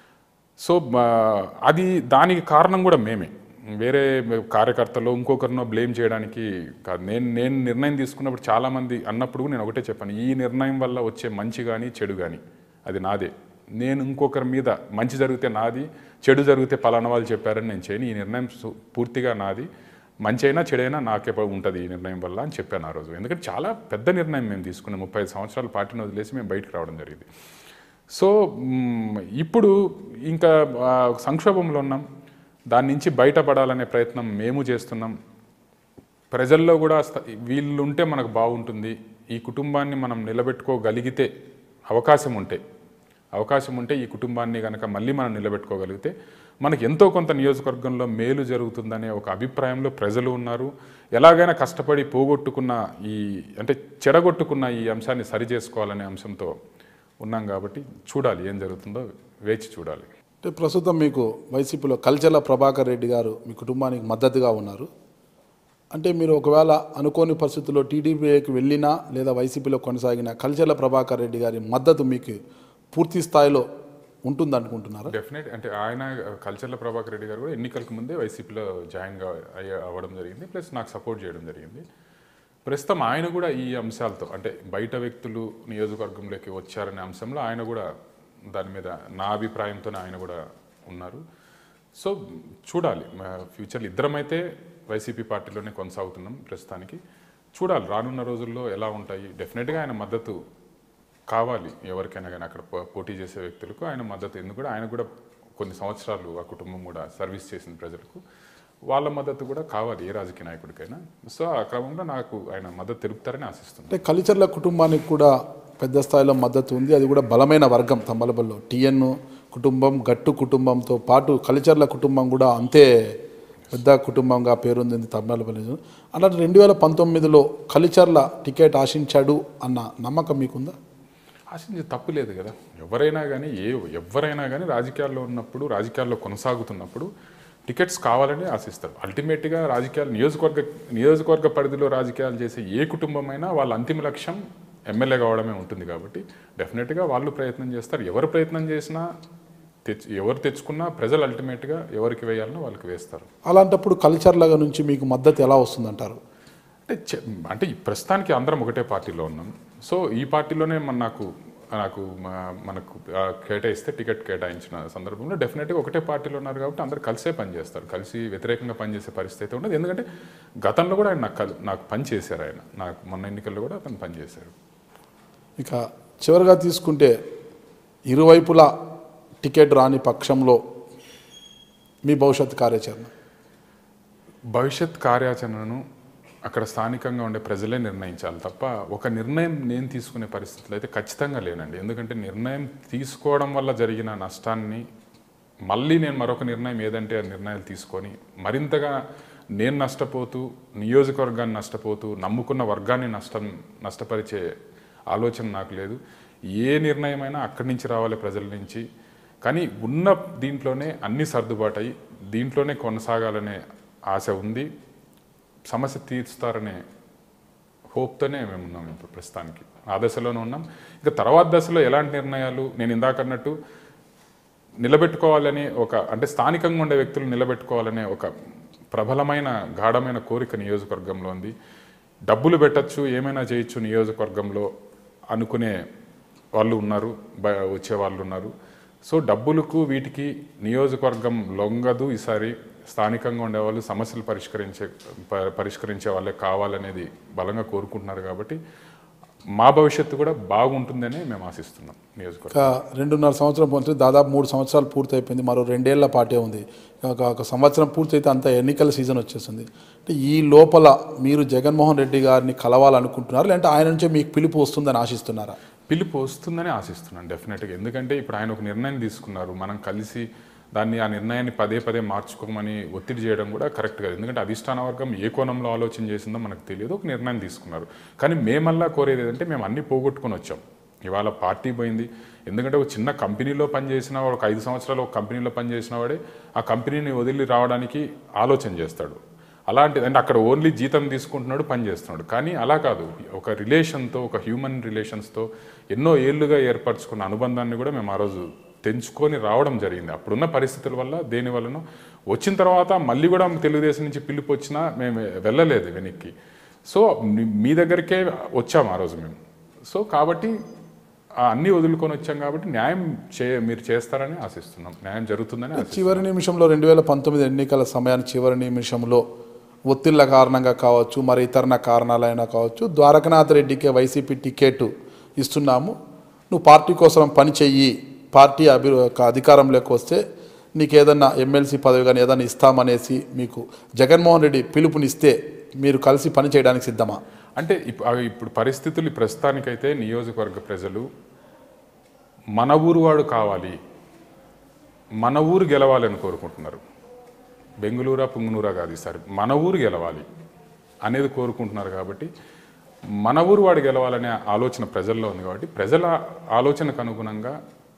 సో మా- అది దానికి కారణం కూడా మేమే వేరే కార్యకర్తలు ఇంకొకరినో బ్లేమ్ చేయడానికి కాదు నేను నేను నిర్ణయం తీసుకున్నప్పుడు చాలామంది అన్నప్పుడు నేను ఒకటే చెప్పాను ఈ నిర్ణయం వల్ల వచ్చే మంచి కానీ చెడు కానీ అది నాదే నేను ఇంకొకరి మీద మంచి జరిగితే నాది చెడు జరిగితే పలానా వాళ్ళు చెప్పారని నేను చేయను ఈ నిర్ణయం సు- పూర్తిగా నాది మంచి అయినా చెడైనా నాకే ఉంటుంది ఈ నిర్ణయం వల్ల అని చెప్పాను ఆ రోజు ఎందుకంటే చాలా పెద్ద నిర్ణయం మేము తీసుకున్నాం ముప్పై ఐదు సంవత్సరాల పార్టీని వదిలేసి మేము బయటకు రావడం జరిగింది సో మ్, ఇప్పుడు ఇంకా ఆ, సంక్షోభంలో ఉన్నాం దాని నుంచి బయటపడాలనే ప్రయత్నం మేము చేస్తున్నాం ప్రజల్లో కూడా స్థ- వీళ్ళు ఉంటే మనకు బాగుంటుంది ఈ కుటుంబాన్ని మనం నిలబెట్టుకోగలిగితే అవకాశం ఉంటే అవకాశం ఉంటే ఈ కుటుంబాన్ని కనుక మళ్ళీ మనం నిలబెట్టుకోగలిగితే మనకి ఎంతో కొంత నియోజకవర్గంలో మేలు జరుగుతుందనే ఒక అభిప్రాయంలో ప్రజలు ఉన్నారు ఎలాగైనా కష్టపడి పోగొట్టుకున్న ఈ అంటే చెడగొట్టుకున్న ఈ అంశాన్ని సరి చేసుకోవాలనే అంశంతో ఉన్నాం కాబట్టి చూడాలి ఏం జరుగుతుందో వేచి చూడాలి అంటే ప్రస్తుతం మీకు వైసీపీలో కల్చర్ల ప్రభాకర్ రెడ్డి గారు మీ కుటుంబానికి మద్దతుగా ఉన్నారు అంటే మీరు ఒకవేళ అనుకోని పరిస్థితుల్లో టీడీపీకి వెళ్ళినా లేదా వైసీపీలో కొనసాగిన కల్చర్ల ప్రభాకర్ రెడ్డి గారి మద్దతు మీకు పూర్తి స్థాయిలో ఉంటుంది అనుకుంటున్నారా డెఫినెట్ అంటే ఆయన కల్చర్ల ప్రభాకర్ రెడ్డి గారు కూడా ఎన్నికలకు ముందే వైసీపీలో జాయిన్ గా అయ్య అవ్వడం జరిగింది ప్లస్ నాకు సపోర్ట్ చేయడం జరిగింది ప్రస్తుతం ఆయన కూడా ఈ అంశాలతో అంటే బయట వ్యక్తులు నియోజకవర్గంలోకి వచ్చారనే అంశంలో ఆయన కూడా దాని మీద నా అభిప్రాయంతోనే ఆయన కూడా ఉన్నారు సో చూడాలి ఫ్యూచర్లో ఇద్దరమైతే వైసీపీ పార్టీలోనే కొనసాగుతున్నాం ప్రస్తుతానికి చూడాలి రానున్న రోజుల్లో ఎలా ఉంటాయి డెఫినెట్గా ఆయన మద్దతు కావాలి ఎవరికైనా కానీ అక్కడ పో- పోటీ చేసే వ్యక్తులకు ఆయన మద్దతు ఎందుకు కూడా ఆయన కూడా కొన్ని సంవత్సరాలు ఆ కుటుంబం కూడా సర్వీస్ చేసిన ప్రజలకు వాళ్ళ మద్దతు కూడా కావాలి ఏ రాజకీయ నాయకుడికైనా సో ఆ క్రమంలో నాకు ఆయన మద్దతు తెలుపుతారని ఆశిస్తున్నాను అంటే కల్చర్ల కుటుంబానికి కూడా పెద్ద స్థాయిలో మద్దతు ఉంది అది కూడా బలమైన వర్గం తమ్మలపల్లిలో టిఎన్ కుటుంబం గట్టు కుటుంబంతో పాటు కల్చర్ల కుటుంబం కూడా అంతే పెద్ద కుటుంబంగా పేరొందింది తమ్మలపల్లి అలాంటి రెండు వేల పంతొమ్మిదిలో కల్చర్ల టికెట్ ఆశించాడు అన్న నమ్మకం మీకుందా ఆశించే తప్పు లేదు కదా ఎవరైనా కానీ ఏ ఎవరైనా కానీ రాజకీయాల్లో ఉన్నప్పుడు రాజకీయాల్లో కొనసాగుతున్నప్పుడు టికెట్స్ కావాలని ఆశిస్తారు అల్టిమేట్గా రాజకీయాలు నియోజకవర్గ నియోజకవర్గ పరిధిలో రాజకీయాలు చేసే ఏ కుటుంబమైనా వాళ్ళ అంతిమ లక్ష్యం ఎమ్మెల్యే కావడమే ఉంటుంది కాబట్టి డెఫినెట్గా వాళ్ళు ప్రయత్నం చేస్తారు ఎవరు ప్రయత్నం చేసినా తెచ్చు ఎవరు తెచ్చుకున్నా ప్రజలు అల్టిమేట్గా ఎవరికి వేయాలనో వాళ్ళకి వేస్తారు అలాంటప్పుడు కల్చర్ల నుంచి మీకు మద్దతు ఎలా వస్తుందంటారు అంటే చె- అంటే ఈ ప్రస్తుతానికి అందరం ఒకటే పార్టీలో ఉన్నాం సో ఈ పార్టీలోనే మన నాకు నాకు మా- మనకు ఆ, కేటాయిస్తే టికెట్ కేటాయించిన సందర్భంలో డెఫినెట్గా ఒకటే పార్టీలో ఉన్నారు కాబట్టి అందరు కలిసే పనిచేస్తారు కలిసి వ్యతిరేకంగా పనిచేసే పరిస్థితి అయితే ఉండదు ఎందుకంటే గతంలో కూడా ఆయన నాకు కల్- నాకు పని చేశారు ఆయన నాకు మొన్న ఎన్నికల్లో కూడా అతను పనిచేశారు ఇక చివరిగా తీసుకుంటే ఇరువైపులా టికెట్ రాని పక్షంలో మీ భవిష్యత్ కార్యాచరణ భవిష్యత్ కార్యాచరణను అక్కడ స్థానికంగా ఉండే ప్రజలే నిర్ణయించాలి తప్ప ఒక నిర్ణయం నేను తీసుకునే పరిస్థితులు అయితే ఖచ్చితంగా లేనండి ఎందుకంటే నిర్ణయం తీసుకోవడం వల్ల జరిగిన నష్టాన్ని మళ్ళీ నేను మరొక నిర్ణయం ఏదంటే ఆ నిర్ణయాలు తీసుకొని మరింతగా నేను నష్టపోతూ నియోజకవర్గాన్ని నష్టపోతూ నమ్ముకున్న వర్గాన్ని నష్టం నష్టపరిచే ఆలోచన నాకు లేదు ఏ నిర్ణయమైనా అక్కడి నుంచి రావాలి ప్రజల నుంచి కానీ ఉన్న దీంట్లోనే అన్ని సర్దుబాటు అయ్యి దీంట్లోనే కొనసాగాలనే ఆశ ఉంది సమస్య తీరుస్తారనే హోప్తోనే మేము ఉన్నాం ఇప్పుడు ప్రస్తుతానికి ఆ దశలోనే ఉన్నాం ఇక తర్వాత దశలో ఎలాంటి నిర్ణయాలు నేను ఇందాక అన్నట్టు నిలబెట్టుకోవాలని ఒక అంటే స్థానికంగా ఉండే వ్యక్తులు నిలబెట్టుకోవాలనే ఒక ప్రబలమైన గాఢమైన కోరిక నియోజకవర్గంలో ఉంది డబ్బులు పెట్టచ్చు ఏమైనా చేయొచ్చు నియోజకవర్గంలో అనుకునే వాళ్ళు ఉన్నారు బ- వచ్చే వాళ్ళు ఉన్నారు సో డబ్బులకు వీటికి నియోజకవర్గం లొంగదు ఈసారి స్థానికంగా ఉండేవాళ్ళు సమస్యలు పరిష్కరించే ప- పరిష్కరించే వాళ్ళే కావాలనేది బలంగా కోరుకుంటున్నారు కాబట్టి మా భవిష్యత్తు కూడా బాగుంటుందనే మేము ఆశిస్తున్నాం నియోజకవర్గం ఒక రెండున్నర సంవత్సరం పోతే దాదాపు మూడు సంవత్సరాలు పూర్తి అయిపోయింది మరో రెండేళ్ల పాటే ఉంది ఒక ఒక సంవత్సరం పూర్తి అయితే అంత ఎన్నికల సీజన్ వచ్చేస్తుంది అంటే ఈ లోపల మీరు జగన్మోహన్ రెడ్డి గారిని కలవాలనుకుంటున్నారు లేదంటే ఆయన నుంచే మీకు పిలుపు వస్తుందని ఆశిస్తున్నారా పిలుపు వస్తుందని ఆశిస్తున్నాను డెఫినెట్గా ఎందుకంటే ఇప్పుడు ఆయన ఒక నిర్ణయం తీసుకున్నారు మనం కలిసి దాన్ని ఆ నిర్ణయాన్ని పదే పదే మార్చుకోమని ఒత్తిడి చేయడం కూడా కరెక్ట్ కాదు ఎందుకంటే అధిష్టాన వర్గం ఏ కోణంలో ఆలోచన చేసిందో మనకు తెలియదు ఒక నిర్ణయం తీసుకున్నారు కానీ మేమల్లా కోరేది ఏంటంటే మేము అన్ని పోగొట్టుకొని వచ్చాం ఇవాళ పార్టీ పోయింది ఎందుకంటే ఒక చిన్న కంపెనీలో పనిచేసిన వాడు ఒక ఐదు సంవత్సరాలు ఒక కంపెనీలో పనిచేసిన వాడే ఆ కంపెనీని వదిలి రావడానికి ఆలోచన చేస్తాడు అలాంటిది అంటే అక్కడ ఓన్లీ జీతం తీసుకుంటున్నాడు పని చేస్తున్నాడు కానీ అలా కాదు ఒక రిలేషన్తో ఒక హ్యూమన్ రిలేషన్స్తో ఎన్నో ఏళ్ళుగా ఏర్పరచుకున్న అనుబంధాన్ని కూడా మేము ఆ రోజు తెంచుకొని రావడం జరిగింది అప్పుడున్న పరిస్థితుల వల్ల దేని వలన వచ్చిన తర్వాత మళ్ళీ కూడా తెలుగుదేశం నుంచి పిలుపు వచ్చినా మేము వెళ్ళలేదు వెనక్కి సో మీ- మీ దగ్గరికే వచ్చాము ఆ రోజు మేము సో కాబట్టి ఆ అన్నీ వదులుకొని వచ్చాం కాబట్టి న్యాయం చే మీరు చేస్తారని ఆశిస్తున్నాం న్యాయం జరుగుతుందని ఆశిస్తున్నాం చివరి నిమిషంలో రెండు వేల పంతొమ్మిది ఎన్నికల సమయాన్ని చివరి నిమిషంలో ఒత్తిళ్ల కారణంగా కావచ్చు మరి ఇతర కారణాలైనా కావచ్చు ద్వారకనాథ్ రెడ్డికి వైసీపీ టికెట్ ఇస్తున్నాము నువ్వు పార్టీ కోసం పని చెయ్యి పార్టీ అభి ఒక అధికారంలోకి వస్తే నీకు ఏదన్నా ఎమ్మెల్సీ పదవి కానీ ఏదైనా ఇస్తామనేసి మీకు జగన్మోహన్ రెడ్డి పిలుపునిస్తే మీరు కలిసి పని చేయడానికి సిద్ధమా అంటే ఇప్- అవి ఇప్పుడు పరిస్థితులు ప్రస్తుతానికైతే నియోజకవర్గ ప్రజలు మన ఊరు వాడు కావాలి మన ఊరు గెలవాలి అని కోరుకుంటున్నారు బెంగుళూరా పుంగునూరా కాదు ఈసారి మన ఊరు గెలవాలి అనేది కోరుకుంటున్నారు కాబట్టి మన ఊరు వాడు గెలవాలనే ఆలోచన ప్రజల్లో ఉంది కాబట్టి ప్రజల ఆలోచనకు అనుగుణంగా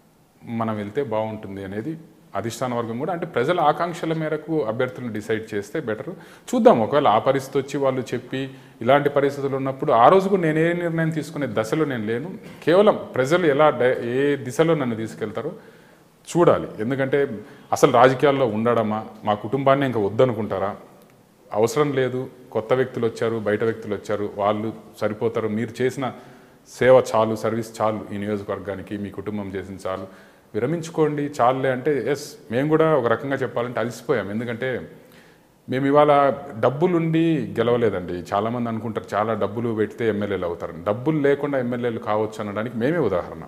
మనం వెళ్తే బాగుంటుంది అనేది అధిష్టాన వర్గం కూడా అంటే ప్రజల ఆకాంక్షల మేరకు అభ్యర్థులను డిసైడ్ చేస్తే బెటర్ చూద్దాం ఒకవేళ ఆ పరిస్థితి వచ్చి వాళ్ళు చెప్పి ఇలాంటి పరిస్థితులు ఉన్నప్పుడు ఆ రోజు కూడా నేను ఏ నిర్ణయం తీసుకునే దశలో నేను లేను కేవలం ప్రజలు ఎలా డై- ఏ దిశలో నన్ను తీసుకెళ్తారో చూడాలి ఎందుకంటే అసలు రాజకీయాల్లో ఉండడమా మా కుటుంబాన్ని ఇంకా వద్దనుకుంటారా అవసరం లేదు కొత్త వ్యక్తులు వచ్చారు బయట వ్యక్తులు వచ్చారు వాళ్ళు సరిపోతారు మీరు చేసిన సేవ చాలు సర్వీస్ చాలు ఈ నియోజకవర్గానికి మీ కుటుంబం చేసిన చాలు విరమించుకోండి చాలులే అంటే ఎస్ మేము కూడా ఒక రకంగా చెప్పాలంటే అలసిపోయాం ఎందుకంటే మేము ఇవాళ డబ్బులుండి గెలవలేదండి చాలామంది అనుకుంటారు చాలా డబ్బులు పెడితే ఎమ్మెల్యేలు అవుతారు డబ్బులు లేకుండా ఎమ్మెల్యేలు కావచ్చు అనడానికి మేమే ఉదాహరణ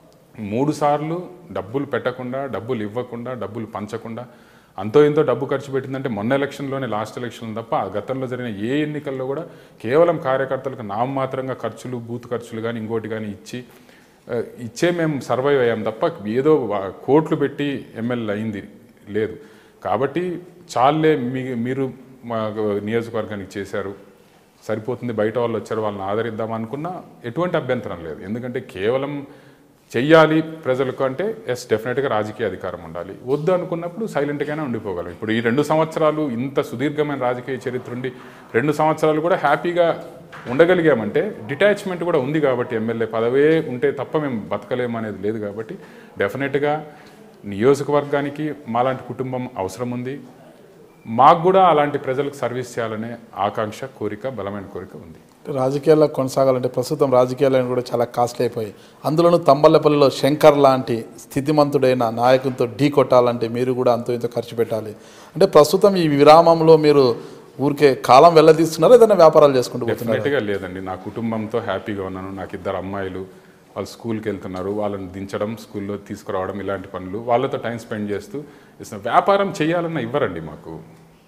మూడు సార్లు డబ్బులు పెట్టకుండా డబ్బులు ఇవ్వకుండా డబ్బులు పంచకుండా అంతో ఎంతో డబ్బు ఖర్చు పెట్టిందంటే మొన్న ఎలక్షన్లోనే లాస్ట్ ఎలక్షన్ తప్ప ఆ గతంలో జరిగిన ఏ ఎన్నికల్లో కూడా కేవలం కార్యకర్తలకు నామమాత్రంగా ఖర్చులు బూత్ ఖర్చులు కానీ ఇంకోటి కానీ ఇచ్చి ఆ, ఇచ్చే మేము సర్వైవ్ అయ్యాం తప్ప ఏదో వా- కోట్లు పెట్టి ఎమ్మెల్యే అయింది లేదు కాబట్టి చాలే మీ మీరు మా నియోజకవర్గానికి చేశారు సరిపోతుంది బయట వాళ్ళు వచ్చారు వాళ్ళని ఆదరిద్దాం అనుకున్నా ఎటువంటి అభ్యంతరం లేదు ఎందుకంటే కేవలం చెయ్యాలి ప్రజలకు అంటే ఎస్ డెఫినెట్గా రాజకీయ అధికారం ఉండాలి వద్దు అనుకున్నప్పుడు సైలెంట్గానే ఉండిపోగలం ఇప్పుడు ఈ రెండు సంవత్సరాలు ఇంత సుదీర్ఘమైన రాజకీయ చరిత్ర ఉండి రెండు సంవత్సరాలు కూడా హ్యాపీగా ఉండగలిగామంటే డిటాచ్మెంట్ కూడా ఉంది కాబట్టి ఎమ్మెల్యే పదవే ఉంటే తప్ప మేము బతకలేము అనేది లేదు కాబట్టి డెఫినెట్గా నియోజకవర్గానికి మాలాంటి కుటుంబం అవసరం ఉంది మాకు కూడా అలాంటి ప్రజలకు సర్వీస్ చేయాలనే ఆకాంక్ష కోరిక బలమైన కోరిక ఉంది రాజకీయాల్లో కొనసాగాలంటే ప్రస్తుతం రాజకీయాలను కూడా చాలా కాస్ట్లీ అయిపోయాయి అందులోనూ తంబల్లపల్లిలో శంకర్ లాంటి స్థితిమంతుడైన నాయకునితో ఢీ కొట్టాలంటే మీరు కూడా అంతో ఇంతో ఖర్చు పెట్టాలి అంటే ప్రస్తుతం ఈ విరామంలో మీరు ఊరికే కాలం వెళ్ళదీస్తున్నారా ఏదైనా వ్యాపారాలు చేసుకుంటూ పోతున్నారు డెఫినెట్గా లేదండి నా కుటుంబంతో హ్యాపీగా ఉన్నాను నాకు ఇద్దరు అమ్మాయిలు వాళ్ళు స్కూల్కి వెళ్తున్నారు వాళ్ళని దించడం స్కూల్లో తీసుకురావడం ఇలాంటి పనులు వాళ్ళతో టైం స్పెండ్ చేస్తూ ఇస్తున్నాం వ్యాపారం చేయాలన్న ఇవ్వరండి మాకు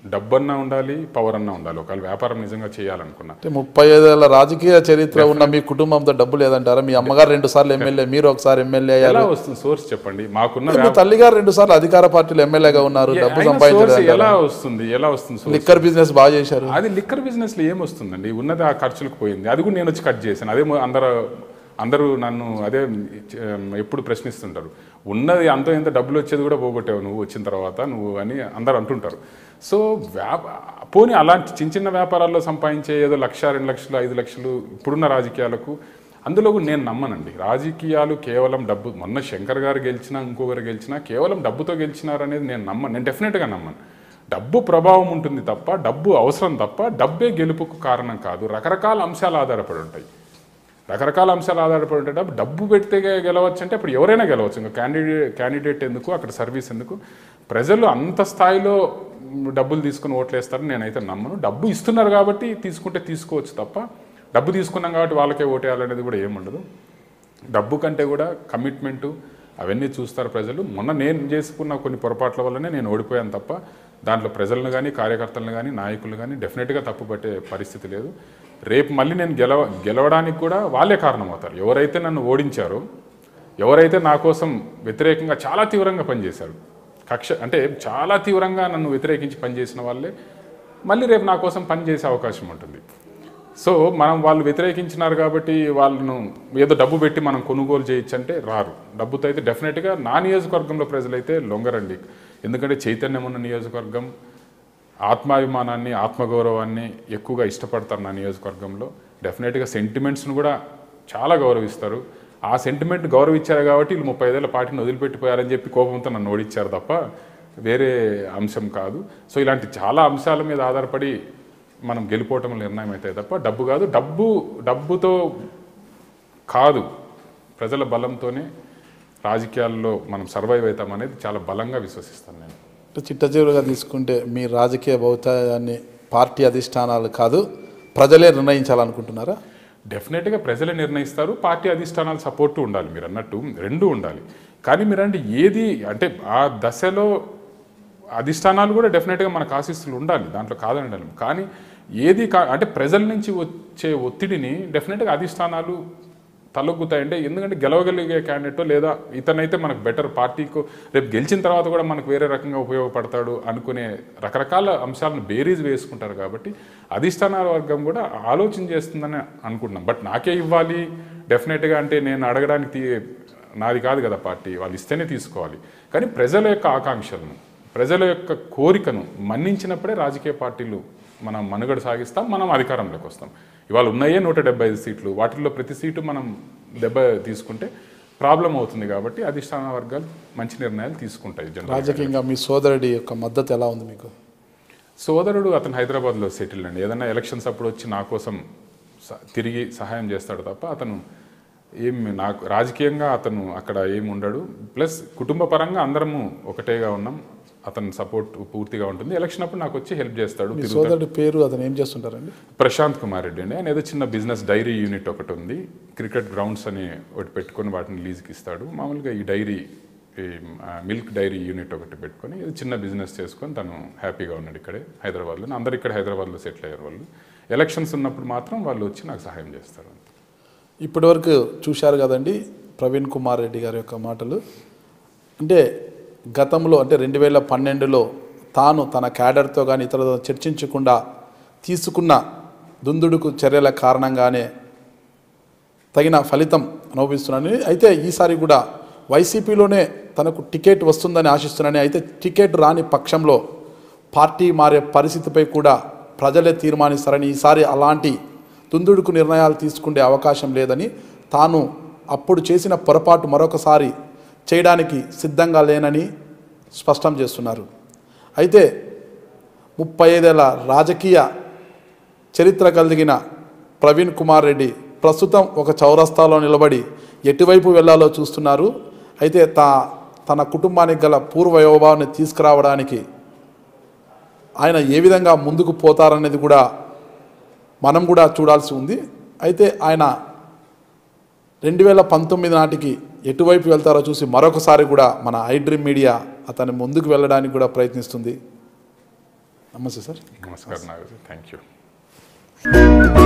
డబ్బన్నా ఉండాలి పవర్ అన్నా ఉండాలి ఒకవేళ వ్యాపారం నిజంగా చేయాలనుకున్నా అంటే ముప్పై ఐదేళ్ల రాజకీయ చరిత్ర ఉన్న మీ కుటుంబంతో డబ్బు లేదంటారా మీ అమ్మగారు రెండు సార్లు ఎమ్మెల్యే మీరు ఒకసారి ఎమ్మెల్యే అయ్యారు ఎలా వస్తుంది సోర్స్ చెప్పండి మాకున్న మీ తల్లిగారు రెండు సార్లు అధికార పార్టీలో ఎమ్మెల్యేగా ఉన్నారు డబ్బు సోర్స్ సంపాదించారు ఎలా వస్తుంది ఎలా వస్తుంది source? లిక్కర్ బిజినెస్ బాగా చేశారు అది లిక్కర్ బిజినెస్ లో ఏమొస్తుందండి ఉన్నది ఆ ఖర్చులకు పోయింది అది కూడా నేను వచ్చి కట్ చేశాను అదే మొ- అందరూ అందరూ నన్ను అదే చ- ఎప్పుడు ప్రశ్నిస్తుంటారు ఉన్నది అంత ఎంత డబ్బులు వచ్చేది కూడా పోగొట్టావు నువ్వు వచ్చిన తర్వాత నువ్వు అని అందరూ అంటుంటారు సో వ్యాప పోనీ అలాంటి చిన్న చిన్న వ్యాపారాల్లో సంపాదించే ఏదో లక్ష రెండు లక్షలు ఐదు లక్షలు ఇప్పుడున్న రాజకీయాలకు అందులో కూడా నేను నమ్మనండి రాజకీయాలు కేవలం డబ్బు మొన్న శంకర్ గారు గెలిచినా ఇంకొకరు గెలిచినా కేవలం డబ్బుతో గెలిచినారు అనేది నేను నమ్మను నేను డెఫినెట్గా నమ్మను డబ్బు ప్రభావం ఉంటుంది తప్ప డబ్బు అవసరం తప్ప డబ్బే గెలుపుకు కారణం కాదు రకరకాల అంశాలు ఆధారపడి ఉంటాయి రకరకాల అంశాలు ఆధారపడి ఉంటాయి డబ్బు డబ్బు పెడితే గెలవచ్చు అంటే అప్పుడు ఎవరైనా గెలవచ్చు ఇంకా క్యాండిడేట్ క్యాండిడేట్ ఎందుకు అక్కడ సర్వీస్ ఎందుకు ప్రజలు అంత స్థాయిలో డబ్బులు తీసుకుని ఓట్లేస్తారని నేనైతే నమ్మను డబ్బు ఇస్తున్నారు కాబట్టి తీసుకుంటే తీసుకోవచ్చు తప్ప డబ్బు తీసుకున్నాం కాబట్టి వాళ్ళకే ఓటేయాలనేది కూడా ఏముండదు డబ్బు కంటే కూడా కమిట్మెంటు అవన్నీ చూస్తారు ప్రజలు మొన్న నేను చేసుకున్న కొన్ని పొరపాట్ల వల్లనే నేను ఓడిపోయాను తప్ప దాంట్లో ప్రజలను కానీ కార్యకర్తలను కానీ నాయకులు కానీ డెఫినెట్గా తప్పు పట్టే పరిస్థితి లేదు రేపు మళ్ళీ నేను గెలవ గెలవడానికి కూడా వాళ్ళే కారణమవుతారు ఎవరైతే నన్ను ఓడించారో ఎవరైతే నా కోసం వ్యతిరేకంగా చాలా తీవ్రంగా పనిచేశారు కక్ష అంటే చాలా తీవ్రంగా నన్ను వ్యతిరేకించి పనిచేసిన వాళ్ళే మళ్ళీ రేపు నా కోసం పనిచేసే అవకాశం ఉంటుంది సో మనం వాళ్ళు వ్యతిరేకించినారు కాబట్టి వాళ్ళను ఏదో డబ్బు పెట్టి మనం కొనుగోలు చేయొచ్చు అంటే రారు డబ్బుతో అయితే డెఫినెట్గా నా నియోజకవర్గంలో ప్రజలైతే లొంగరండి ఎందుకంటే చైతన్యం ఉన్న నియోజకవర్గం ఆత్మాభిమానాన్ని ఆత్మగౌరవాన్ని ఎక్కువగా ఇష్టపడతారు నా నియోజకవర్గంలో డెఫినెట్గా సెంటిమెంట్స్ను కూడా చాలా గౌరవిస్తారు ఆ సెంటిమెంట్ గౌరవించారు కాబట్టి వీళ్ళు ముప్పై ఐదేళ్ల పార్టీని వదిలిపెట్టిపోయారని చెప్పి కోపంతో నన్ను ఓడించారు తప్ప వేరే అంశం కాదు సో ఇలాంటి చాలా అంశాల మీద ఆధారపడి మనం గెలిపోవటం నిర్ణయం అయితే తప్ప డబ్బు కాదు డబ్బు డబ్బుతో కాదు ప్రజల బలంతోనే రాజకీయాల్లో మనం సర్వైవ్ అవుతాం అనేది చాలా బలంగా విశ్వసిస్తాను నేను అంటే చిట్టచివరిగా తీసుకుంటే మీ రాజకీయ భౌతాన్ని పార్టీ అధిష్టానాలు కాదు ప్రజలే నిర్ణయించాలనుకుంటున్నారా డెఫినెట్గా ప్రజలే నిర్ణయిస్తారు పార్టీ అధిష్టానాలు సపోర్టు ఉండాలి మీరు అన్నట్టు రెండు ఉండాలి కానీ మీరంటే ఏది అంటే ఆ దశలో అధిష్టానాలు కూడా డెఫినెట్గా మనకు ఆశీస్సులు ఉండాలి దాంట్లో కాదనడం కానీ ఏది కా అంటే ప్రజల నుంచి వచ్చే ఒత్తిడిని డెఫినెట్గా అధిష్టానాలు తలొగ్గుతాయి అంటే ఎందుకంటే గెలవగలిగే క్యాండిడేట్ లేదా ఇతనైతే మనకు బెటర్ పార్టీకు రేపు గెలిచిన తర్వాత కూడా మనకు వేరే రకంగా ఉపయోగపడతాడు అనుకునే రకరకాల అంశాలను బేరీజ్ వేసుకుంటారు కాబట్టి అధిష్టానాల వర్గం కూడా ఆలోచన చేస్తుందని అనుకుంటున్నాం బట్ నాకే ఇవ్వాలి డెఫినెట్గా అంటే నేను అడగడానికి తీ- నాది కాదు కదా పార్టీ వాళ్ళు ఇస్తేనే తీసుకోవాలి కానీ ప్రజల యొక్క ఆకాంక్షలను ప్రజల యొక్క కోరికను మన్నించినప్పుడే రాజకీయ పార్టీలు మనం మనుగడ సాగిస్తాం మనం అధికారంలోకి వస్తాం ఇవాళ ఉన్నాయే నూట డెబ్బై ఐదు సీట్లు వాటిల్లో ప్రతి సీటు మనం దెబ్బ తీసుకుంటే ప్రాబ్లం అవుతుంది కాబట్టి అధిష్టాన వర్గాలు మంచి నిర్ణయాలు తీసుకుంటాయి జనరల్ రాజకీయంగా మీ సోదరుడి యొక్క మద్దతు ఎలా ఉంది మీకు సోదరుడు అతను హైదరాబాద్లో సెటిల్ అండి ఏదైనా ఎలక్షన్స్ అప్పుడు వచ్చి నా కోసం స- తిరిగి సహాయం చేస్తాడు తప్ప అతను ఏం నాకు రాజకీయంగా అతను అక్కడ ఏమి ఉండడు ప్లస్ కుటుంబ పరంగా అందరము ఒకటేగా ఉన్నాం అతని సపోర్ట్ పూర్తిగా ఉంటుంది ఎలక్షన్ అప్పుడు నాకు వచ్చి హెల్ప్ చేస్తాడు మీ తిరుగుతాడు సోదరుడి పేరు అతను ఏం చేస్తుంటారండి ప్రశాంత్ కుమార్ రెడ్డి అండి ఆయన ఏదో చిన్న బిజినెస్ డైరీ యూనిట్ ఒకటి ఉంది క్రికెట్ గ్రౌండ్స్ అని ఒకటి పెట్టుకొని వాటిని లీజ్కి ఇస్తాడు మామూలుగా ఈ డైరీ ఈ, ఆ, మిల్క్ డైరీ యూనిట్ ఒకటి పెట్టుకొని ఏదో చిన్న బిజినెస్ చేసుకొని తను హ్యాపీగా ఉన్నాడు ఇక్కడే హైదరాబాద్లో అందరు ఇక్కడ హైదరాబాద్లో సెటిల్ అయ్యారు వాళ్ళు ఎలక్షన్స్ ఉన్నప్పుడు మాత్రం వాళ్ళు వచ్చి నాకు సహాయం చేస్తారు ఇప్పటివరకు చూశారు కదండి ప్రవీణ్ కుమార్ రెడ్డి గారి యొక్క మాటలు అంటే గతంలో అంటే రెండు వేల పన్నెండులో తాను తన క్యాడర్తో కానీ ఇతరులతో చర్చించకుండా తీసుకున్న దుందుడుకు చర్యల కారణంగానే తగిన ఫలితం అనుభవిస్తున్నానని అయితే ఈసారి కూడా వైసీపీలోనే తనకు టికెట్ వస్తుందని ఆశిస్తున్నానని అయితే టికెట్ రాని పక్షంలో పార్టీ మారే పరిస్థితిపై కూడా ప్రజలే తీర్మానిస్తారని ఈసారి అలాంటి తుందుడుకు నిర్ణయాలు తీసుకునే అవకాశం లేదని తాను అప్పుడు చేసిన పొరపాటు మరొకసారి చేయడానికి సిద్ధంగా లేనని స్పష్టం చేస్తున్నారు అయితే ముప్పై ఐదేళ్ల రాజకీయ చరిత్ర కలిగిన ప్రవీణ్ కుమార్ రెడ్డి ప్రస్తుతం ఒక చౌరస్తాలో నిలబడి ఎటువైపు వెళ్ళాలో చూస్తున్నారు అయితే తా తన కుటుంబానికి గల పూర్వ వైభవాన్ని తీసుకురావడానికి ఆయన ఏ విధంగా ముందుకు పోతారనేది కూడా మనం కూడా చూడాల్సి ఉంది అయితే ఆయన రెండు వేల పంతొమ్మిది నాటికి ఎటువైపు వెళ్తారో చూసి మరొకసారి కూడా మన ఐ డ్రీమ్ మీడియా అతని ముందుకు వెళ్ళడానికి కూడా ప్రయత్నిస్తుంది నమస్తే సార్ నమస్కారం నాగరాజు థ్యాంక్ యూ